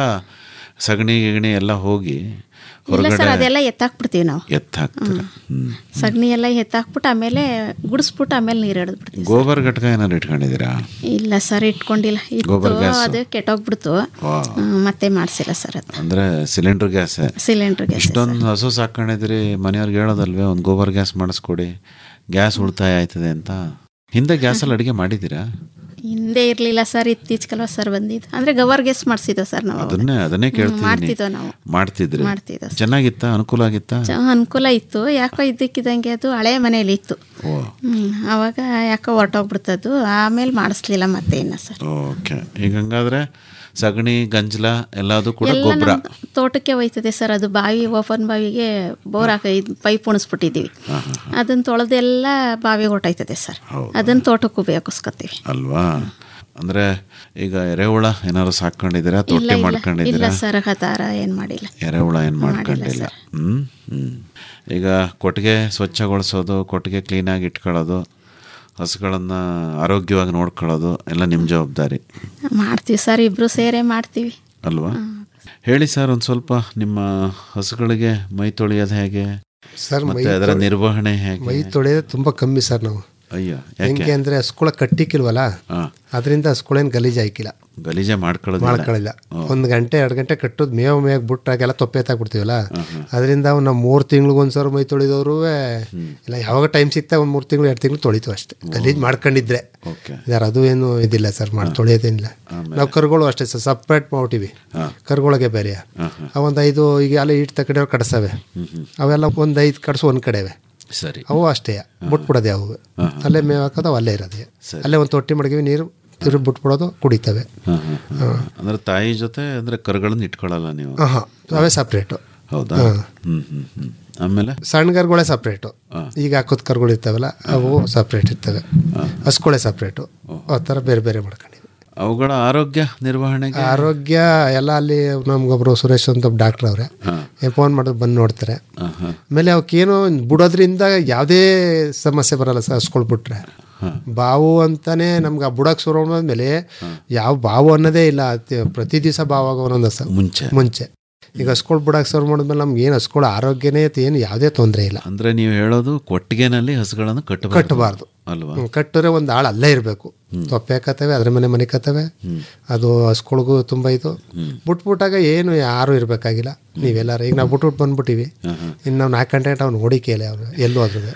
ಸಗಣಿ ಗಿಗಣಿ ಎಲ್ಲ ಹೋಗಿ
ಇಲ್ಲ ಸರ್
ಹೊರಗಡೆ
ಅದೆಲ್ಲ ಎತ್ತಾಕ್ಬಿಡ್ತೀವಿ ನಾವು
ಎತ್ತ ಹಾಕ್ತೀರ ಹ್ಮ್
ಸಗಣಿ ಎಲ್ಲ ಎತ್ತಾಕ್ಬಿಟ್ಟು ಆಮೇಲೆ ಗುಡಿಸ್ಬಿಟ್ಟು ಆಮೇಲೆ ನೀರು ಹಿಡಿದು ಬಿಡ್ತೀವಿ
ಗೋಬರ್ ಘಟಕ ಏನಾದ್ರು ಇಟ್ಕೊಂಡಿದ್ದೀರಾ
ಇಲ್ಲ ಸರ್ ಇಟ್ಕೊಂಡಿಲ್ಲ ಇತ್ತು
ಗೋಬರ್ ಗ್ಯಾಸು?
ಅದು ಕೆಟ್ಟೋಗ್ಬಿಡ್ತು
ವಾ.
ಹ್ಮ್, ಮತ್ತೆ ಮಾಡಿಸಿಲ್ಲ ಸರ್ ಅದು
ಅಂದ್ರೆ ಸಿಲಿಂಡರ್ ಗ್ಯಾಸ್
ಸಿಲಿಂಡರ್ ಗ್ಯಾಸ್
ಇಷ್ಟೊಂದು ಹಸು ಸಾಕೊಂಡಿದ್ರಿ ಮನೆಯವ್ರಿಗೆ ಹೇಳೋದಲ್ವೇ ಒಂದು ಗೋಬರ್ ಗ್ಯಾಸ್ ಮಾಡಿಸ್ಕೊಡಿ ಗ್ಯಾಸ್ ಉಳಿತಾಯ ಆಯ್ತದೆ ಅಂತ ಹಿಂದೆ ಗ್ಯಾಸಲ್ಲಿ ಅಡುಗೆ ಮಾಡಿದ್ದೀರಾ
ಹಿಂದೆ ಇರಲಿಲ್ಲ ಸರ್ ಇತ್ತೀಚೆಗಲ್ವ ಸರ್ ಬಂದಿದ್ದು ಅಂದರೆ ಗವರ್ ಗ್ಯಾಸ್ ಮಾಡಿಸಿದ್ವು ಸರ್ ನಾವು ಅವಾಗ.
ಅದನ್ನೇ ಅದನ್ನೇ
ಹ್ಮ್,
ಕೇಳ್ತಿದ್ದೀನಿ
ಮಾಡ್ತಿದ್ದೋ ನಾವು
ಮಾಡ್ತಿದ್ರಿ
ಮಾಡ್ತಿದ್ದೋ ಸರ್.
ಚೆನ್ನಾಗಿತ್ತಾ ಅನುಕೂಲ ಆಗಿತ್ತಾ
ಚ- ಅನುಕೂಲ ಇತ್ತು ಯಾಕೋ ಇದ್ದಕ್ಕಿದ್ದಂಗೆ ಅದು ಹಳೆ ಮನೇಲಿ ಇತ್ತು
ಓ
ಹ್ಮ್, ಆವಾಗ ಯಾಕೋ ಹೊರ್ಟೋಗ್ಬಿಡ್ತದ್ದು ಆಮೇಲೆ ಮಾಡಿಸ್ಲಿಲ್ಲ ಮತ್ತೆ ಇನ್ನು ಸರ್
ಓಕೆ ಈಗ ಹಂಗಾದ್ರೆ ಸಗಣಿ ಗಂಜಲ ಎಲ್ಲದು ಕೂಡ
ಎಲ್ಲ
ಗೊಬ್ಬರ
ನಮ್ ತೋಟಕ್ಕೆ ಹೋಯ್ತದೆ ಸರ್ ಅದು ಬಾವಿ ಓಪನ್ ಬಾವಿಗೆ ಬೋರ್ ಹಾಕ ಇದು ಪೈಪ್ ಉಣಿಸ್ಬಿಟ್ಟಿದ್ದೀವಿ ಅದನ್ನ ತೊಳೆದೆಲ್ಲ ಬಾವಿಗೆ ಹೊಟ್ಟೋಯ್ತದೆ ಸರ್ ಅದನ್ನ ತೋಟಕ್ಕೆ ಉಪಯೋಗಿಸ್ಕೊತೀವಿ
ಅಲ್ವಾ ಅಂದ್ರೆ ಈಗ ಎರೆಹುಳ ಏನಾದ್ರು ಸಾಕೊಂಡಿದ್ದೀರಾ
ಇಲ್ಲ
ತೊಟ್ಟಿ
ಇಲ್ಲ ಇಲ್ಲ
ಮಾಡ್ಕೊಂಡಿದ್ದೀರಾ
ಸರ್ ಹತಾರ ಏನು ಮಾಡಿಲ್ಲ
ಎರೆಹುಳ ಏನು
ಮಾಡಿಲ್ಲ
ಮಾಡ್ಕೊಂಡಿಲ್ಲ ಹ್ಮ್ ಹ್ಮ್ ಈಗ ಕೊಟ್ಟಿಗೆ ಸ್ವಚ್ಛಗೊಳಿಸೋದು ಕೊಟ್ಟಿಗೆ ಕ್ಲೀನಾಗಿ ಇಟ್ಕೊಳ್ಳೋದು ಹಸುಗಳನ್ನು ಆರೋಗ್ಯವಾಗಿ ನೋಡ್ಕೊಳ್ಳೋದು ಎಲ್ಲ ನಿಮ್ಮ ಜವಾಬ್ದಾರಿ
ಮಾಡ್ತೀವಿ ಸರ್ ಇಬ್ರು ಸೇರೇ ಮಾಡ್ತೀವಿ
ಅಲ್ವಾ ಹೇಳಿ ಸರ್ ಒಂದು ಸ್ವಲ್ಪ ನಿಮ್ಮ ಹಸುಗಳಿಗೆ ಮೈ ತೊಳೆಯೋದು ಹೇಗೆ
ಸರ್, ಮೈ
ಮತ್ತೆ ಅದರ
ತೊಳೆ-
ನಿರ್ವಹಣೆ ಹೇಗೆ
ಮೈ ತೊಳೆಯೋದು ತುಂಬ ಕಮ್ಮಿ ಸರ್ ನಾವು
ಅಯ್ಯೋ
ಹೆಂಗೆ
ಯಾಕೆ
ಅಂದರೆ ಹಸ್ಕೊಳ ಕಟ್ಟಿಕ್ಕಿಲ್ವಲ್ಲ
ಹಾ.
ಅದರಿಂದ ಹಸ್ಕೊಳೇನು ಗಲೀಜು ಆಯ್ಕಿಲ್ಲ
ಗಲೀಜೆ ಮಾಡ್ಕೊಳ್ಳೋದಿಲ್ಲ
ಮಾಡ್ಕೊಳ್ಳಿಲ್ಲ ಒಂದು ಗಂಟೆ ಎರಡು ಗಂಟೆ ಕಟ್ಟೋದು ಮೇವು ಮೇಗ್ ಬಿಟ್ಟಾಗೆಲ್ಲ ತೊಪ್ಪೆ ಎತ್ತಾಕ್ಬಿಡ್ತೀವಲ್ಲ ಅದರಿಂದ ನಾವು ಮೂರು ತಿಂಗ್ಳಿಗೊಂದ್ಸಲ ಮೈ ತೊಳೆದವ್ರು ಇಲ್ಲ ಯಾವಾಗ ಟೈಮ್ ಸಿಗ್ತಾ ಒಂದು ಮೂರು ತಿಂಗಳು ಎರಡು ತಿಂಗಳು ತೊಳಿತು ಅಷ್ಟೇ ಗಲೀಜು ಮಾಡ್ಕೊಂಡಿದ್ರೆ
ಓಕೆ
ಯಾರು ಅದು ಏನು ಇದಿಲ್ಲ ಸರ್ ಮಾಡಿ ತೊಳೆಯೋದೇನಿಲ್ಲ ನಾವು ಕರುಗಳು ಅಷ್ಟೇ ಸರ್ ಸಪ್ರೇಟ್ ಮಾಡ್ಬಿಟ್ಟಿವಿ ಕರುಗಳಿಗೆ ಬೇರೆ ಅವೊಂದು ಐದು ಈಗ ಅಲ್ಲೇ ಇಟ್ಟು ತಕಡೆಯವ್ರು ಕಟ್ಸವೆ ಅವೆಲ್ಲ ಒಂದು ಐದು ಕಟ್ಸು ಒಂದು ಕಡೆವೆ
ಸರಿ
ಅವು ಅಷ್ಟೇ ಬಿಟ್ಬಿಡೋದೆ ಅವು ಅಲ್ಲೇ ಮೇವು ಹಾಕೋದು ಅವು ಅಲ್ಲೇ ಇರೋದೆ ಅಲ್ಲೇ ಒಂದು ತೊಟ್ಟಿ ಮಡಗಿವಿ ನೀರು ತಿರುಗಿ ಬಿಟ್ಬಿಡೋದು ಕುಡಿತವೆ
ಹಾ, ಹಾ, ಹಾ. ಅಂದ್ರೆ ತಾಯಿ ಜೊತೆ ಅಂದ್ರೆ ಕರುಗಳನ್ನ ಇಟ್ಕೊಳ್ಳಲ್ಲ ನೀವು
ಹಾಂ ಹಾಂ ಅವೇ ಸಪ್ರೇಟು
ಹೌದಾ
ಹಾ.
ಹ್ಮ್ ಹ್ಮ್ ಹ್ಮ್ ಆಮೇಲೆ
ಸಣ್ಣ ಕರುಗಳೇ ಸಪ್ರೇಟು ಈಗ ಹಾಕೋದು ಕರುಗಳು ಇರ್ತಾವಲ್ಲ ಅವು ಸಪ್ರೇಟ್ ಇರ್ತವೆ ಹಸ್ಗಳೇ ಸಪ್ರೇಟು ಆ ಥರ ಬೇರೆ ಬೇರೆ ಮಾಡ್ಕೊಂಡಿವಿ
ಅವುಗಳ ಆರೋಗ್ಯ ನಿರ್ವಹಣೆಗೆ
ಆರೋಗ್ಯ ಎಲ್ಲ ಅಲ್ಲಿ ನಮ್ಗೊಬ್ರು ಸುರೇಶ್ ಅಂತ ಡಾಕ್ಟ್ರ್ ಅವ್ರೆ ಫೋನ್ ಮಾಡಿದ್ರೆ ಬಂದು ನೋಡ್ತಾರೆ ಆಮೇಲೆ ಅವಕ್ಕೇನು ಬಿಡೋದ್ರಿಂದ ಯಾವುದೇ ಸಮಸ್ಯೆ ಬರಲ್ಲ ಸರ್ ಹಸ್ಕೊಳ್ ಬಿಟ್ರೆ ಬಾವು ಅಂತಾನೆ ನಮ್ಗೆ ಆ ಬುಡಕ್ಕೆ ಶುರು ಮೇಲೆ ಯಾವ ಬಾವು ಅನ್ನೋದೇ ಇಲ್ಲ ಅತಿ- ಪ್ರತಿ ದಿವಸ ಬಾವು ಆಗೋ ಒಂದೊಂದು ಹಸ
ಮುಂಚೆ
ಮುಂಚೆ ಈಗ ಹಸ್ಕೊಳ್ ಬುಡಕ್ಕೆ ಸರ್ವ್ ಮಾಡಿದ್ಮೇಲೆ ನಮ್ಗೆ ಏನು ಹಸ್ಕೊಳ ಆರೋಗ್ಯನೇ ಏನು ಯಾವುದೇ ತೊಂದರೆ ಇಲ್ಲ
ಅಂದ್ರೆ ನೀವು ಹೇಳೋದು ಕೊಟ್ಟಿಗೆನಲ್ಲಿ ಹಸುಗಳನ್ನು ಕಟ್ಟಬಾರ್ದು
ಕಟ್ಟಬಾರ್ದು
ಅಲ್ವಾ
ಹ್ಮ್, ಕಟ್ಟಿದ್ರೆ ಒಂದು ಆಳು ಅಲ್ಲೇ ಇರಬೇಕು ತೊಪ್ಪೆ ಹಾಕತ್ತವೆ ಅದ್ರ ಮನೆ ಮನೆ ಕತ್ತವೆ ಅದು ಹಸ್ಕೊಳ್ಗೂ ತುಂಬ ಇದು ಬಿಟ್ಬಿಟ್ಟಾಗ ಏನು ಯಾರು ಇರಬೇಕಾಗಿಲ್ಲ ನೀವೆಲ್ಲರೂ ಈಗ ನಾವು ಬಿಟ್ಬಿಟ್ಟು ಬಂದ್ಬಿಟ್ಟಿವಿ ಇನ್ನು ನಾವು ನಾಲ್ಕು ಗಂಟೆ ಗಂಟೆ ಅವ್ನು ನೋಡಿಕೆ ಅವ್ರು ಎಲ್ಲೂ ಅದ್ರದ್ದು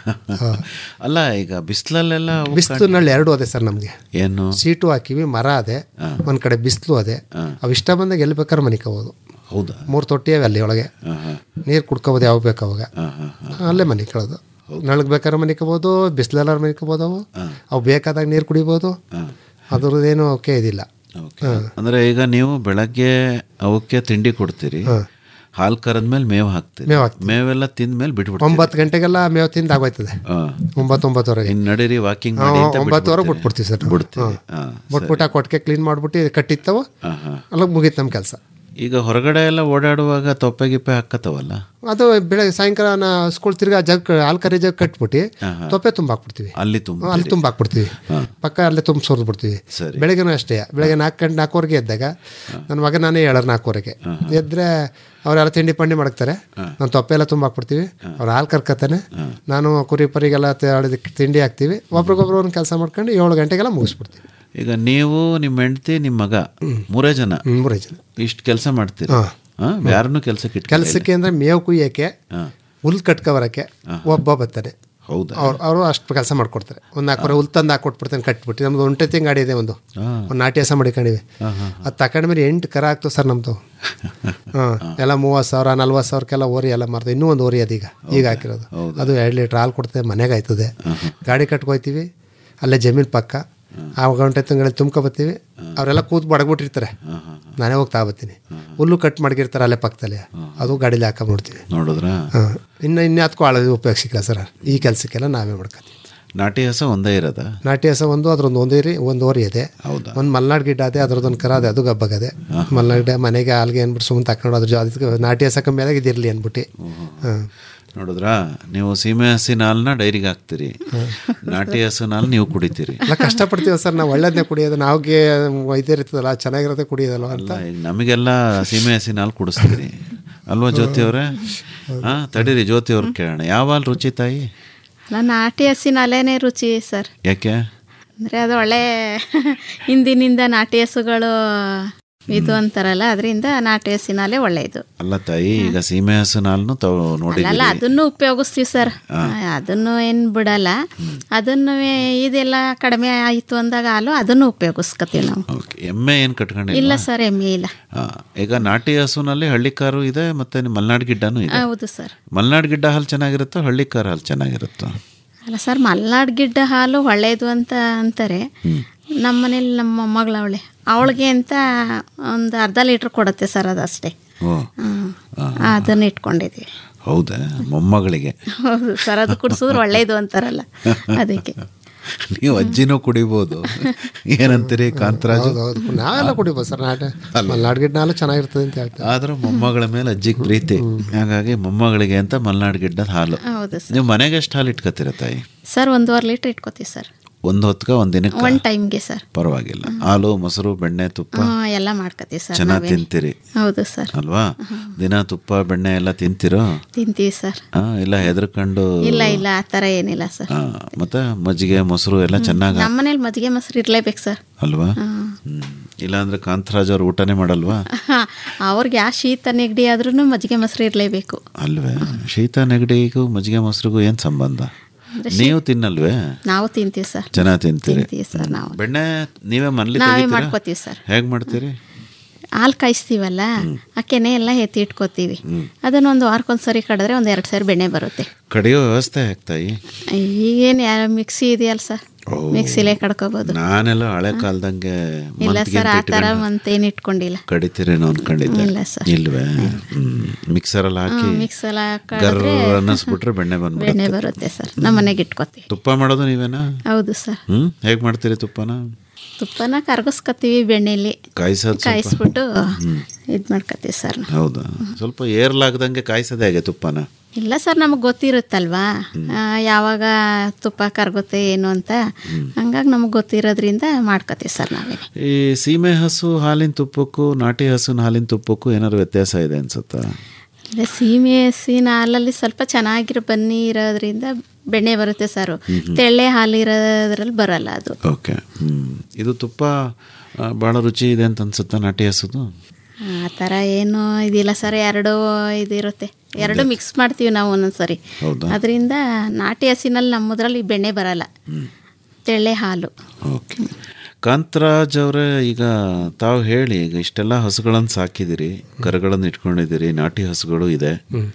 ಅಲ್ಲ ಈಗ ಬಿಸಿಲಲ್ಲೆಲ್ಲ
ಬಿಸಿಲು ನಳ್ಳಿ ಎರಡು ಅದೇ ಸರ್ ನಮಗೆ
ಏನು
ಸೀಟು ಹಾಕಿವಿ ಮರ ಅದೇ ಒಂದು ಕಡೆ ಬಿಸಿಲು ಅದೇ ಅವು ಇಷ್ಟ ಬಂದಾಗ ಎಲ್ಲಿ ಬೇಕಾದ್ರೆ ಮನಿಕೋಬೋದು
ಹೌದಾ
ಮೂರು ತೊಟ್ಟಿ ಅವೆ ಅಲ್ಲಿ ಒಳಗೆ ನೀರು ಕುಡ್ಕೋಬೋದು ಯಾವಾಗ ಬೇಕು ಅವಾಗ ಅಲ್ಲೇ ಮನಿಕೊಳ್ಳೋದು ನಳಗ್ ಬೇಕಾದ್ರೆ ಮನಿಕೋಬೋದು ಬಿಸಿಲೆಲ್ಲಾರು ಮನಿಕೋಬೋದು ಅವು ಅವು ಬೇಕಾದಾಗ ನೀರು ಕುಡಿಬೋದು ಅದ್ರದ್ದೇನು ಅವಕ್ಕೆ ಇದಿಲ್ಲ
ಓಕೆ. ಅಂದ್ರೆ ಈಗ ನೀವು ಬೆಳಗ್ಗೆ ಅವಕ್ಕೆ ತಿಂಡಿ ಕೊಡ್ತೀರಿ ಹಾಲು ಕರೆದ್ಮೇಲೆ ಮೇವು ಹಾಕ್ತೀರಿ
ಮೇವು ಹಾಕ್ತೀವಿ.
ಮೇವೆಲ್ಲ ತಿಂದ್ಮೇಲೆ ಬಿಟ್ಬಿಡ್ತೀರಿ
ಒಂಬತ್ತು ಗಂಟೆಗೆಲ್ಲ ಮೇವು ತಿಂದು ಆಗೋಯ್ತದೆ
ಹಾ.
ಒಂಬತ್ತು ಒಂಬತ್ತುವರೆಗೆ
ಇನ್ ನಡೀರಿ ವಾಕಿಂಗ್
ಹಾ,
ಮಾಡಿ ಅಂತ
ಒಂಬತ್ತುವರೆಗೆ
ಬಿಟ್ಬಿಡ್ತೀರಿ.
ಬಿಟ್ಬಿಡ್ತೀವಿ ಸರ್
ಬಿಡ್ತೀರಿ ಹಾ,
ಬಿಟ್ಬಿಟ್ಟು ಆ ಕೊಟ್ಟಿಗೆ ಕ್ಲೀನ್ ಮಾಡ್ಬಿಟ್ಟು ಕಟ್ಟಿತ್ತವು
ಹಾ, ಹಾ.
ಅಲ್ಲಿಗೆ ಮುಗೀತು ನಮ್ಮ ಕೆಲಸ
ಈಗ ಹೊರಗಡೆ ಎಲ್ಲ ಓಡಾಡುವಾಗ ತೊಪ್ಪೆ ಗಿಪ್ಪೆ ಹಾಕತ್ತವಲ್ಲ
ಅದು ಬೆಳಗ್ಗೆ ಸಾಯಂಕಾಲ ನಾ ಸ್ಕೂಲ್ ತಿರ್ಗಾ ಜಗ್ ಹಾಲು ಕರಿ ಜಗ್ ಕಟ್ಬಿಟ್ಟು ತೊಪ್ಪೆ ತುಂಬ ಹಾಕ್ಬಿಡ್ತೀವಿ
ಅಲ್ಲಿ ತುಂಬ
ಹ್ಮ್, ಅಲ್ಲಿ ತುಂಬ ಹಾಕ್ಬಿಡ್ತೀವಿ ಪಕ್ಕ ಅಲ್ಲೇ ತುಂಬ ಸೋರ್ದು ಬಿಡ್ತೀವಿ ಬೆಳಗ್ಗೆನೂ ಅಷ್ಟೇ ಬೆಳಗ್ಗೆ ನಾಲ್ಕು ಗಂಟೆ ನಾಲ್ಕುವರೆಗೆ ಎದ್ದಾಗ ನನ್ನ ಮಗ ನಾನೇ ಹೇಳೋರು ನಾಲ್ಕುವರೆಗೆ ಎದ್ದರೆ ಅವರೆಲ್ಲ ತಿಂಡಿ ಪಂಡಿ ಮಾಡ್ತಾರೆ ನಾನು ತೊಪ್ಪೆ ಎಲ್ಲ ತುಂಬ ಹಾಕ್ಬಿಡ್ತೀವಿ ಅವ್ರು ಹಾಲು ಕರ್ಕತಾನೆ ನಾನು ಕುರಿ ಪರಿಗೆಲ್ಲ ತ- ತಿಂಡಿ ಹಾಕ್ತೀವಿ ಒಬ್ರಿಗೊಬ್ರು ಒಂದು ಕೆಲಸ ಮಾಡ್ಕೊಂಡು ಏಳು ಗಂಟೆಗೆಲ್ಲ ಮುಗಿಸ್ಬಿಡ್ತೀವಿ
ಈಗ ನೀವು ನಿಮ್ಮ ಹೆಂಡತಿ ನಿಮ್ಮ ಮಗ ಮೂರೇ ಜನ
ಮೂರೇ ಜನ
ಇಷ್ಟು ಕೆಲಸ ಮಾಡ್ತೀರಿ ಯಾರನ್ನು ಕೆಲಸಕ್ಕೆ ಇಟ್ಕೊಂಡಿಲ್ಲ?
ಕೆಲಸಕ್ಕೆ ಅಂದರೆ ಮೇವು ಕುಯ್ಯೋಕ್ಕೆ
ಹಾ.
ಹುಲ್ ಕಟ್ಕೊಬರಕ್ಕೆ ಒಬ್ಬ ಬರ್ತಾನೆ
ಹೌದಾ
ಅವ್ರು ಅವರು ಅಷ್ಟು ಕೆಲಸ ಮಾಡ್ಕೊಡ್ತಾರೆ ಒಂದು ನಾಲ್ಕು ಹುಲ್ ತಂದು ಹಾಕೊಟ್ಬಿಡ್ತಾನೆ ಕಟ್ಬಿಟ್ಟು ನಮ್ದು ಒಂಟೆ ತಿಂಗ್ ಗಾಡಿ ಇದೆ ಒಂದು ಒಂದು ನಾಟಿ ಹಸ ಮಾಡಿಕೊಂಡಿವಿ ಅದು ತಗೊಂಡ್ಮೇಲೆ ಎಂಟು ಕರ ಆಗ್ತವೆ ಸರ್ ನಮ್ಮದು ಹಾಂ ಎಲ್ಲ ಮೂವತ್ತು ಸಾವಿರ ನಲ್ವತ್ತು ಸಾವಿರಕ್ಕೆಲ್ಲ ಓರಿ ಎಲ್ಲ ಮಾರ್ತೀವಿ ಇನ್ನೂ ಒಂದು ಓರಿ ಅದೀಗ ಈಗ ಹಾಕಿರೋದು ಅದು ಎರಡು ಲೀಟ್ರ್ ಹಾಲು ಕೊಡ್ತದೆ ಮನೆಗೆ ಆಯ್ತದೆ ಗಾಡಿ ಕಟ್ಕೊಯ್ತೀವಿ ಅಲ್ಲೇ ಜಮೀನು ಪಕ್ಕ ಆ ಗಂಟೆ ತಿಂಗಳಲ್ಲಿ ತುಂಬ್ಕೊಬತ್ತೀವಿ ಅವರೆಲ್ಲ ಕೂತ್ ಬಡಗ್ಬಿಟ್ಟಿರ್ತಾರೆ ನಾನೇ ಹೋಗಿ ತಗೊಬತ್ತೀನಿ ಹುಲ್ಲು ಕಟ್ ಮಡಗಿರ್ತಾರೆ ಅಲ್ಲೇ ಪಕ್ಕದಲ್ಲಿ ಅದು ಗಾಡೀಲಿ ಹಾಕೊಂಬಿಡ್ತೀವಿ
ನೋಡಿದ್ರಾ
ಹಾಂ ಇನ್ನು ಇನ್ಯಾತ್ಕೂ ಆಳೋದು ಉಪಯೋಗಿಸಿಲ್ಲ ಸರ್ ಈ ಕೆಲಸಕ್ಕೆಲ್ಲ ನಾವೇ ಮಾಡ್ಕೊತೀವಿ
ನಾಟಿ ಹಸ ಒಂದೇ ಇರೋದ
ನಾಟಿ ಹಸ ಒಂದು ಅದ್ರೊಂದು ಒಂದೇರಿ ಒಂದು ಓರಿ ಇದೆ ಒಂದು ಮಲ್ನಾಡ್ ಗಿಡ್ಡ ಅದೇ ಅದ್ರದ್ದೊಂದು ಕರ ಅದೇ ಅದು ಗಬ್ಬಗದೆ ಮಲ್ನಾಡ್ ಗಿಡ್ಡ ಮನೆಗೆ ಹಾಲ್ಗೆ ಅಂದ್ಬಿಟ್ಟು ಸುಮ್ಮನೆ ತಕೊಂಡು ಅದ್ರ ಜೊತೆ ನಾಟಿ ಹಸ ಕಮ್ಮಿ ಆದಾಗ ಇದಿರಲಿ ಅಂದ್ಬಿಟ್ಟು ಹಾಂ
ನೋಡಿದ್ರಾ ನೀವು ಸೀಮೆ ಹಸಿನ ಹಾಲನ್ನ ಡೈರಿಗೆ ಹಾಕ್ತೀರಿ ನಾಟಿ ಹಸಿನ ಹಾಲು ನೀವು ಕುಡಿತೀರಿ
ಎಲ್ಲ ಕಷ್ಟಪಡ್ತೀವಿ ಸರ್ ನಾವು ಒಳ್ಳೇದನ್ನೇ ಕುಡಿಯೋದು ನಾವ್ಗೆ ಇದೇ ಇರ್ತದಲ್ಲ ಚೆನ್ನಾಗಿರೋದೇ ಕುಡಿಯೋದಲ್ವ ಅಂತ
ಅಲ್ಲ ಈಗ ನಮಗೆಲ್ಲ ಸೀಮೆ ಹಸಿನ ಹಾಲು ಕುಡಿಸ್ತೀರಿ ಅಲ್ವಾ ಜ್ಯೋತಿ ಅವರೇ ಹಾಂ ತಡೀರಿ ಜ್ಯೋತಿ ಅವ್ರಿಗೆ ಕೇಳೋಣ ಯಾವ ಹಾಲು ರುಚಿ ತಾಯಿ
ಅಲ್ಲ ನಾಟಿ ಹಸಿನ ಅಲೆನೇ ರುಚಿ ಸರ್
ಯಾಕೆ
ಅಂದರೆ ಅದು ಒಳ್ಳೆ ಹಿಂದಿನಿಂದ ನಾಟಿ ಹಸುಗಳು ಇದು ಅಂತಾರಲ್ಲ ಅದರಿಂದ ನಾಟಿ ಹಸಿನಾಲೆ ಒಳ್ಳೆಯದು
ಅಲ್ಲ ತಾಯಿ ಈಗ ಸೀಮೆ ಹಸಿನ ಹಾಲನ್ನು ತಾವು
ಅಲ್ಲ
ನೋಡಿದ್ದೀರಿ
ಅದನ್ನು ಉಪಯೋಗಿಸ್ತೀವಿ ಸರ್ ಅದನ್ನು ಏನು ಬಿಡಲ್ಲ ಅದನ್ನು ಇದೆಲ್ಲ ಕಡಿಮೆ ಆಯಿತು ಅಂದಾಗ ಹಾಲು ಅದನ್ನು ಉಪಯೋಗಿಸ್ಕೊತೀವಿ ನಾವು
ಓಕೆ ಎಮ್ಮೆ ಏನು
ಇಲ್ಲ
ಕಟ್ಕೊಂಡಿಲ್ಲ
ಸರ್ ಎಮ್ಮೆ ಇಲ್ಲ
ಹಾಂ ಈಗ ನಾಟಿ ಹಸುನಲ್ಲಿ ಹಳ್ಳಿಕಾರು ಇದೆ ಮತ್ತೆ ನಿಮ್ಮ ಮಲ್ನಾಡ್ ಗಿಡ್ಡನೂ ಇದೆ
ಹೌದು ಸರ್
ಮಲ್ನಾಡ್ ಗಿಡ್ಡ ಹಾಲು ಚೆನ್ನಾಗಿರುತ್ತೋ ಹಳ್ಳಿಕಾರು ಹಾಲು ಚೆನ್ನಾಗಿರುತ್ತೋ
ಅಲ್ಲ ಸರ್ ಮಲ್ನಾಡ್ ಗಿಡ್ಡ ಹಾಲು ಒಳ್ಳೆಯದು ಅಂತ ಅಂತಾರೆ ನಮ್ಮ ಮನೇಲಿ ನಮ್ಮ ಮೊಮ್ಮಗಳು ಅವಳೆ ಅವಳಿಗೆ ಅಂತ ಒಂದು ಅರ್ಧ ಲೀಟ್ರ್ ಕೊಡುತ್ತೆ ಸರ್ ಅದಷ್ಟೇ
ಓ
ಹ್ಮ್. ಅದನ್ನ ಇಟ್ಕೊಂಡಿದ್ದೀವಿ
ಹೌದಾ ಮೊಮ್ಮಗಳಿಗೆ
ಹೌದು ಸರ್ ಅದು ಕುಡಿಸಿದ್ರೆ ಒಳ್ಳೆಯದು ಅಂತಾರಲ್ಲ ಅದಕ್ಕೆ
ನೀವು ಅಜ್ಜಿನೂ ಕುಡಿಬೋದು ಏನಂತೀರಿ ಕಾಂತರಾಜು
ಹೌದು ಹೌದು ನಾವೆಲ್ಲ ಕುಡಿಬೋದು ಸರ್ ನಾಟಿ ಮಲ್ನಾಡ್ ಗಿಡ್ಡ ಹಾಲು ಚೆನ್ನಾಗಿರ್ತದೆ ಅಂತ ಹೇಳ್ತಾರೆ
ಆದ್ರೂ ಮೊಮ್ಮಗಳ ಮೇಲೆ ಅಜ್ಜಿಗೆ ಪ್ರೀತಿ ಹಾಗಾಗಿ ಮೊಮ್ಮಗಳಿಗೆ ಅಂತ ಮಲ್ನಾಡ್ ಗಿಡ್ಡದ ಹಾಲು
ಹೌದು ಸರ್
ನೀವು ಮನೆಗೆ ಎಷ್ಟು ಹಾಲು ಇಟ್ಕೋತೀರ ತಾಯಿ
ಸರ್ ಒಂದೂವರೆ ಲೀಟ್ರ್ ಇಟ್ಕೋತೀವಿ ಸರ್
ಒಂದು ಹೊತ್ಗೆ ಒಂದು ದಿನಕ್ಕೆ
ಒನ್ ಟೈಮ್ಗೆ ಸರ್
ಪರವಾಗಿಲ್ಲ ಹಾಲು ಮೊಸರು ಬೆಣ್ಣೆ ತುಪ್ಪ
ಹ್ಮ್, ಎಲ್ಲ ಮಾಡ್ಕೋತೀವಿ ಸರ್
ಚೆನ್ನಾಗಿ
ನಾವೇ
ತಿಂತೀರಿ
ಹೌದು ಸರ್
ಅಲ್ವಾ ದಿನ ತುಪ್ಪ ಬೆಣ್ಣೆ ಎಲ್ಲ ತಿಂತೀರೋ
ತಿಂತೀವಿ ಸರ್
ಆ, ಇಲ್ಲ ಹೆದರ್ಕೊಂಡು
ಇಲ್ಲ ಇಲ್ಲ ಆ ಥರ ಏನಿಲ್ಲ ಸರ್
ಆ, ಮತ್ತೆ ಮಜ್ಜಿಗೆ ಮೊಸರು ಎಲ್ಲ ಚೆನ್ನಾಗ
ನಮ್ಮ ಮನೇಲಿ ಮಜ್ಜಿಗೆ ಮೊಸರು ಇರಲೇಬೇಕು ಸರ್
ಅಲ್ವಾ ಹ್ಮ್. ಇಲ್ಲಾಂದ್ರೆ ಕಾಂತರಾಜ್ ಅವ್ರು ಊಟನೇ ಮಾಡಲ್ವಾ
ಅವ್ರಿಗೆ ಯಾವ ಶೀತ ನೆಗಡಿ ಆದ್ರೂ ಮಜ್ಜಿಗೆ ಮೊಸರು ಇರಲೇಬೇಕು
ಅಲ್ವೇ ಶೀತ ನೆಗಡಿಗೂ ಮಜ್ಜಿಗೆ ಮೊಸರಿಗೂ ಏನು ಸಂಬಂಧ ನೀವು ತಿನ್ನಲ್ವೇ
ನಾವು ತಿಂತೀವಿ ಸರ್
ಚೆನ್ನಾಗಿ ತಿಂತೀರಿ
ತಿಂತೀವಿ ಸರ್ ನಾವು
ಬೆಣ್ಣೆ ನೀವೇ ಮನೇಲಿ
ನಾವೇ
ತೆಗಿತೀರಾ
ಮಾಡ್ಕೋತೀವಿ ಸರ್
ಹೇಗೆ ಮಾಡ್ತೀರಿ
ಹಾಲು ಕಾಯಿಸ್ತೀವಲ್ಲ ಆ ಕೆನೆ ಎಲ್ಲ ಎತ್ತಿ ಇಟ್ಕೋತೀವಿ ಅದನ್ನ ಒಂದು ವಾರಕ್ಕೊಂದ್ಸರಿ ಕಡಿದ್ರೆ ಒಂದು ಎರಡು ಸಾರಿ ಬೆಣ್ಣೆ ಬರುತ್ತೆ
ಕಡಿಯೋ ವ್ಯವಸ್ಥೆ ತಾಯಿ
ಈಗೇನು ಯಾರು ಮಿಕ್ಸಿ ಇದೆಯಲ್ಲ ಸರ್ ಮಿಕ್ಸಿಲೇ ಕಡ್ಕೋಬೋದು
ನಾನೆಲ್ಲ ಹಳೆ ಕಾಲದಂಗೆ
ಇಲ್ಲ
ಮಂತ್ಗೆ
ಸರ್ ಆ
ಅಂತ
ಥರ
ಇಟ್ಕೊಂಡು
ಮಂತೇನು ಇಟ್ಕೊಂಡಿಲ್ಲ
ಕಡಿತೀರೇನೋ ಅನ್ಕೊಂಡಿದ್ದೆ
ಇಲ್ಲ ಸರ್.
ಇಲ್ವೇ ಮಿಕ್ಸರಲ್ಲಿ ಹಾಕಿ
ಮಿಕ್ಸೆಲ್ಲ
ಗರ್
ಕಡಿದ್ರೆ
ಅನ್ನಿಸ್ಬಿಟ್ರೆ ಬೆಣ್ಣೆ ಬಂದ್ಬಿಡುತ್ತೆ
ಬೆಣ್ಣೆ ಬರುತ್ತೆ ಸರ್ ನಮ್ಮ ಮನೆಗೆ ಇಟ್ಕೋತೀವಿ
ತುಪ್ಪ ಮಾಡೋದು ನೀವೇನಾ
ಹೌದು ಸರ್
ಹ್ಮ್ ಹೇಗೆ ಮಾಡ್ತೀರಿ ತುಪ್ಪನ
ತುಪ್ಪನ ಕರ್ಗಿಸ್ಕೊತೀವಿ ಬೆಣ್ಣೆಲಿ
ಕಾಯಿಸೋದು ಸ್ವಲ್ಪ
ಕಾಯಿಸ್ಬಿಟ್ಟು ಇದು ಮಾಡ್ಕೊತೀವಿ ಸರ್ ನಾವು.
ಹೌದಾ ಸ್ವಲ್ಪ ಏರ್ಲಾಗ್ದಂಗೆ ಕಾಯಿಸೋದೇ ಹೇಗೆ ತುಪ್ಪನ
ಇಲ್ಲ ಸರ್ ನಮಗೆ ಗೊತ್ತಿರುತ್ತಲ್ವಾ ಆ, ಯಾವಾಗ ತುಪ್ಪ ಕರಗುತ್ತೆ ಏನು ಅಂತ ಹಂಗಾಗಿ ನಮಗೆ ಗೊತ್ತಿರೋದ್ರಿಂದ ಮಾಡ್ಕೋತೀವಿ ಸರ್ ನಾವೇ
ಈ ಸೀಮೆ ಹಸು ಹಾಲಿನ ತುಪ್ಪಕ್ಕೂ ನಾಟಿ ಹಸುನ ಹಾಲಿನ ತುಪ್ಪಕ್ಕೂ ಏನಾದ್ರು ವ್ಯತ್ಯಾಸ ಇದೆ ಅನ್ಸುತ್ತಾ
ಇಲ್ಲ ಸೀಮೆ ಹಸಿನ ಹಾಲಲ್ಲಿ ಸ್ವಲ್ಪ ಚೆನ್ನಾಗಿರೋ ಬನ್ನಿ ಇರೋದ್ರಿಂದ ಬೆಣ್ಣೆ ಬರುತ್ತೆ ಸರ್ ತೆಳ್ಳೆ ಹಾಲು ಇರೋದ್ರಲ್ಲಿ ಬರಲ್ಲ ಅದು
ಓಕೆ ಹ್ಮ್ ಇದು ತುಪ್ಪ ಆ, ಭಾಳ ರುಚಿ ಇದೆ ಅಂತ ಅನ್ಸುತ್ತಾ ನಾಟಿ ಹಸುದು
ಆ ಥರ ಏನು ಇದಿಲ್ಲ ಸರ್ ಎರಡು ಇದಿರುತ್ತೆ ಎರಡು ಮಿಕ್ಸ್ ಮಾಡ್ತೀವಿ ನಾವು ಒಂದೊಂದ್ಸರಿ
ಹೌದಾ?
ಅದರಿಂದ ನಾಟಿ ಹಸಿನಲ್ಲಿ ನಮ್ಮದ್ರಲ್ಲಿ ಬೆಣ್ಣೆ ಬರಲ್ಲ ತೆಳ್ಳೆ ಹಾಲು
ಓಕೆ ಕಾಂತರಾಜ್ ಅವರೇ ಈಗ ತಾವು ಹೇಳಿ ಈಗ ಇಷ್ಟೆಲ್ಲ ಹಸುಗಳನ್ನು ಸಾಕಿದಿರಿ ಕರುಗಳನ್ನು ಇಟ್ಕೊಂಡಿದ್ದೀರಿ ನಾಟಿ ಹಸುಗಳು ಇದೆ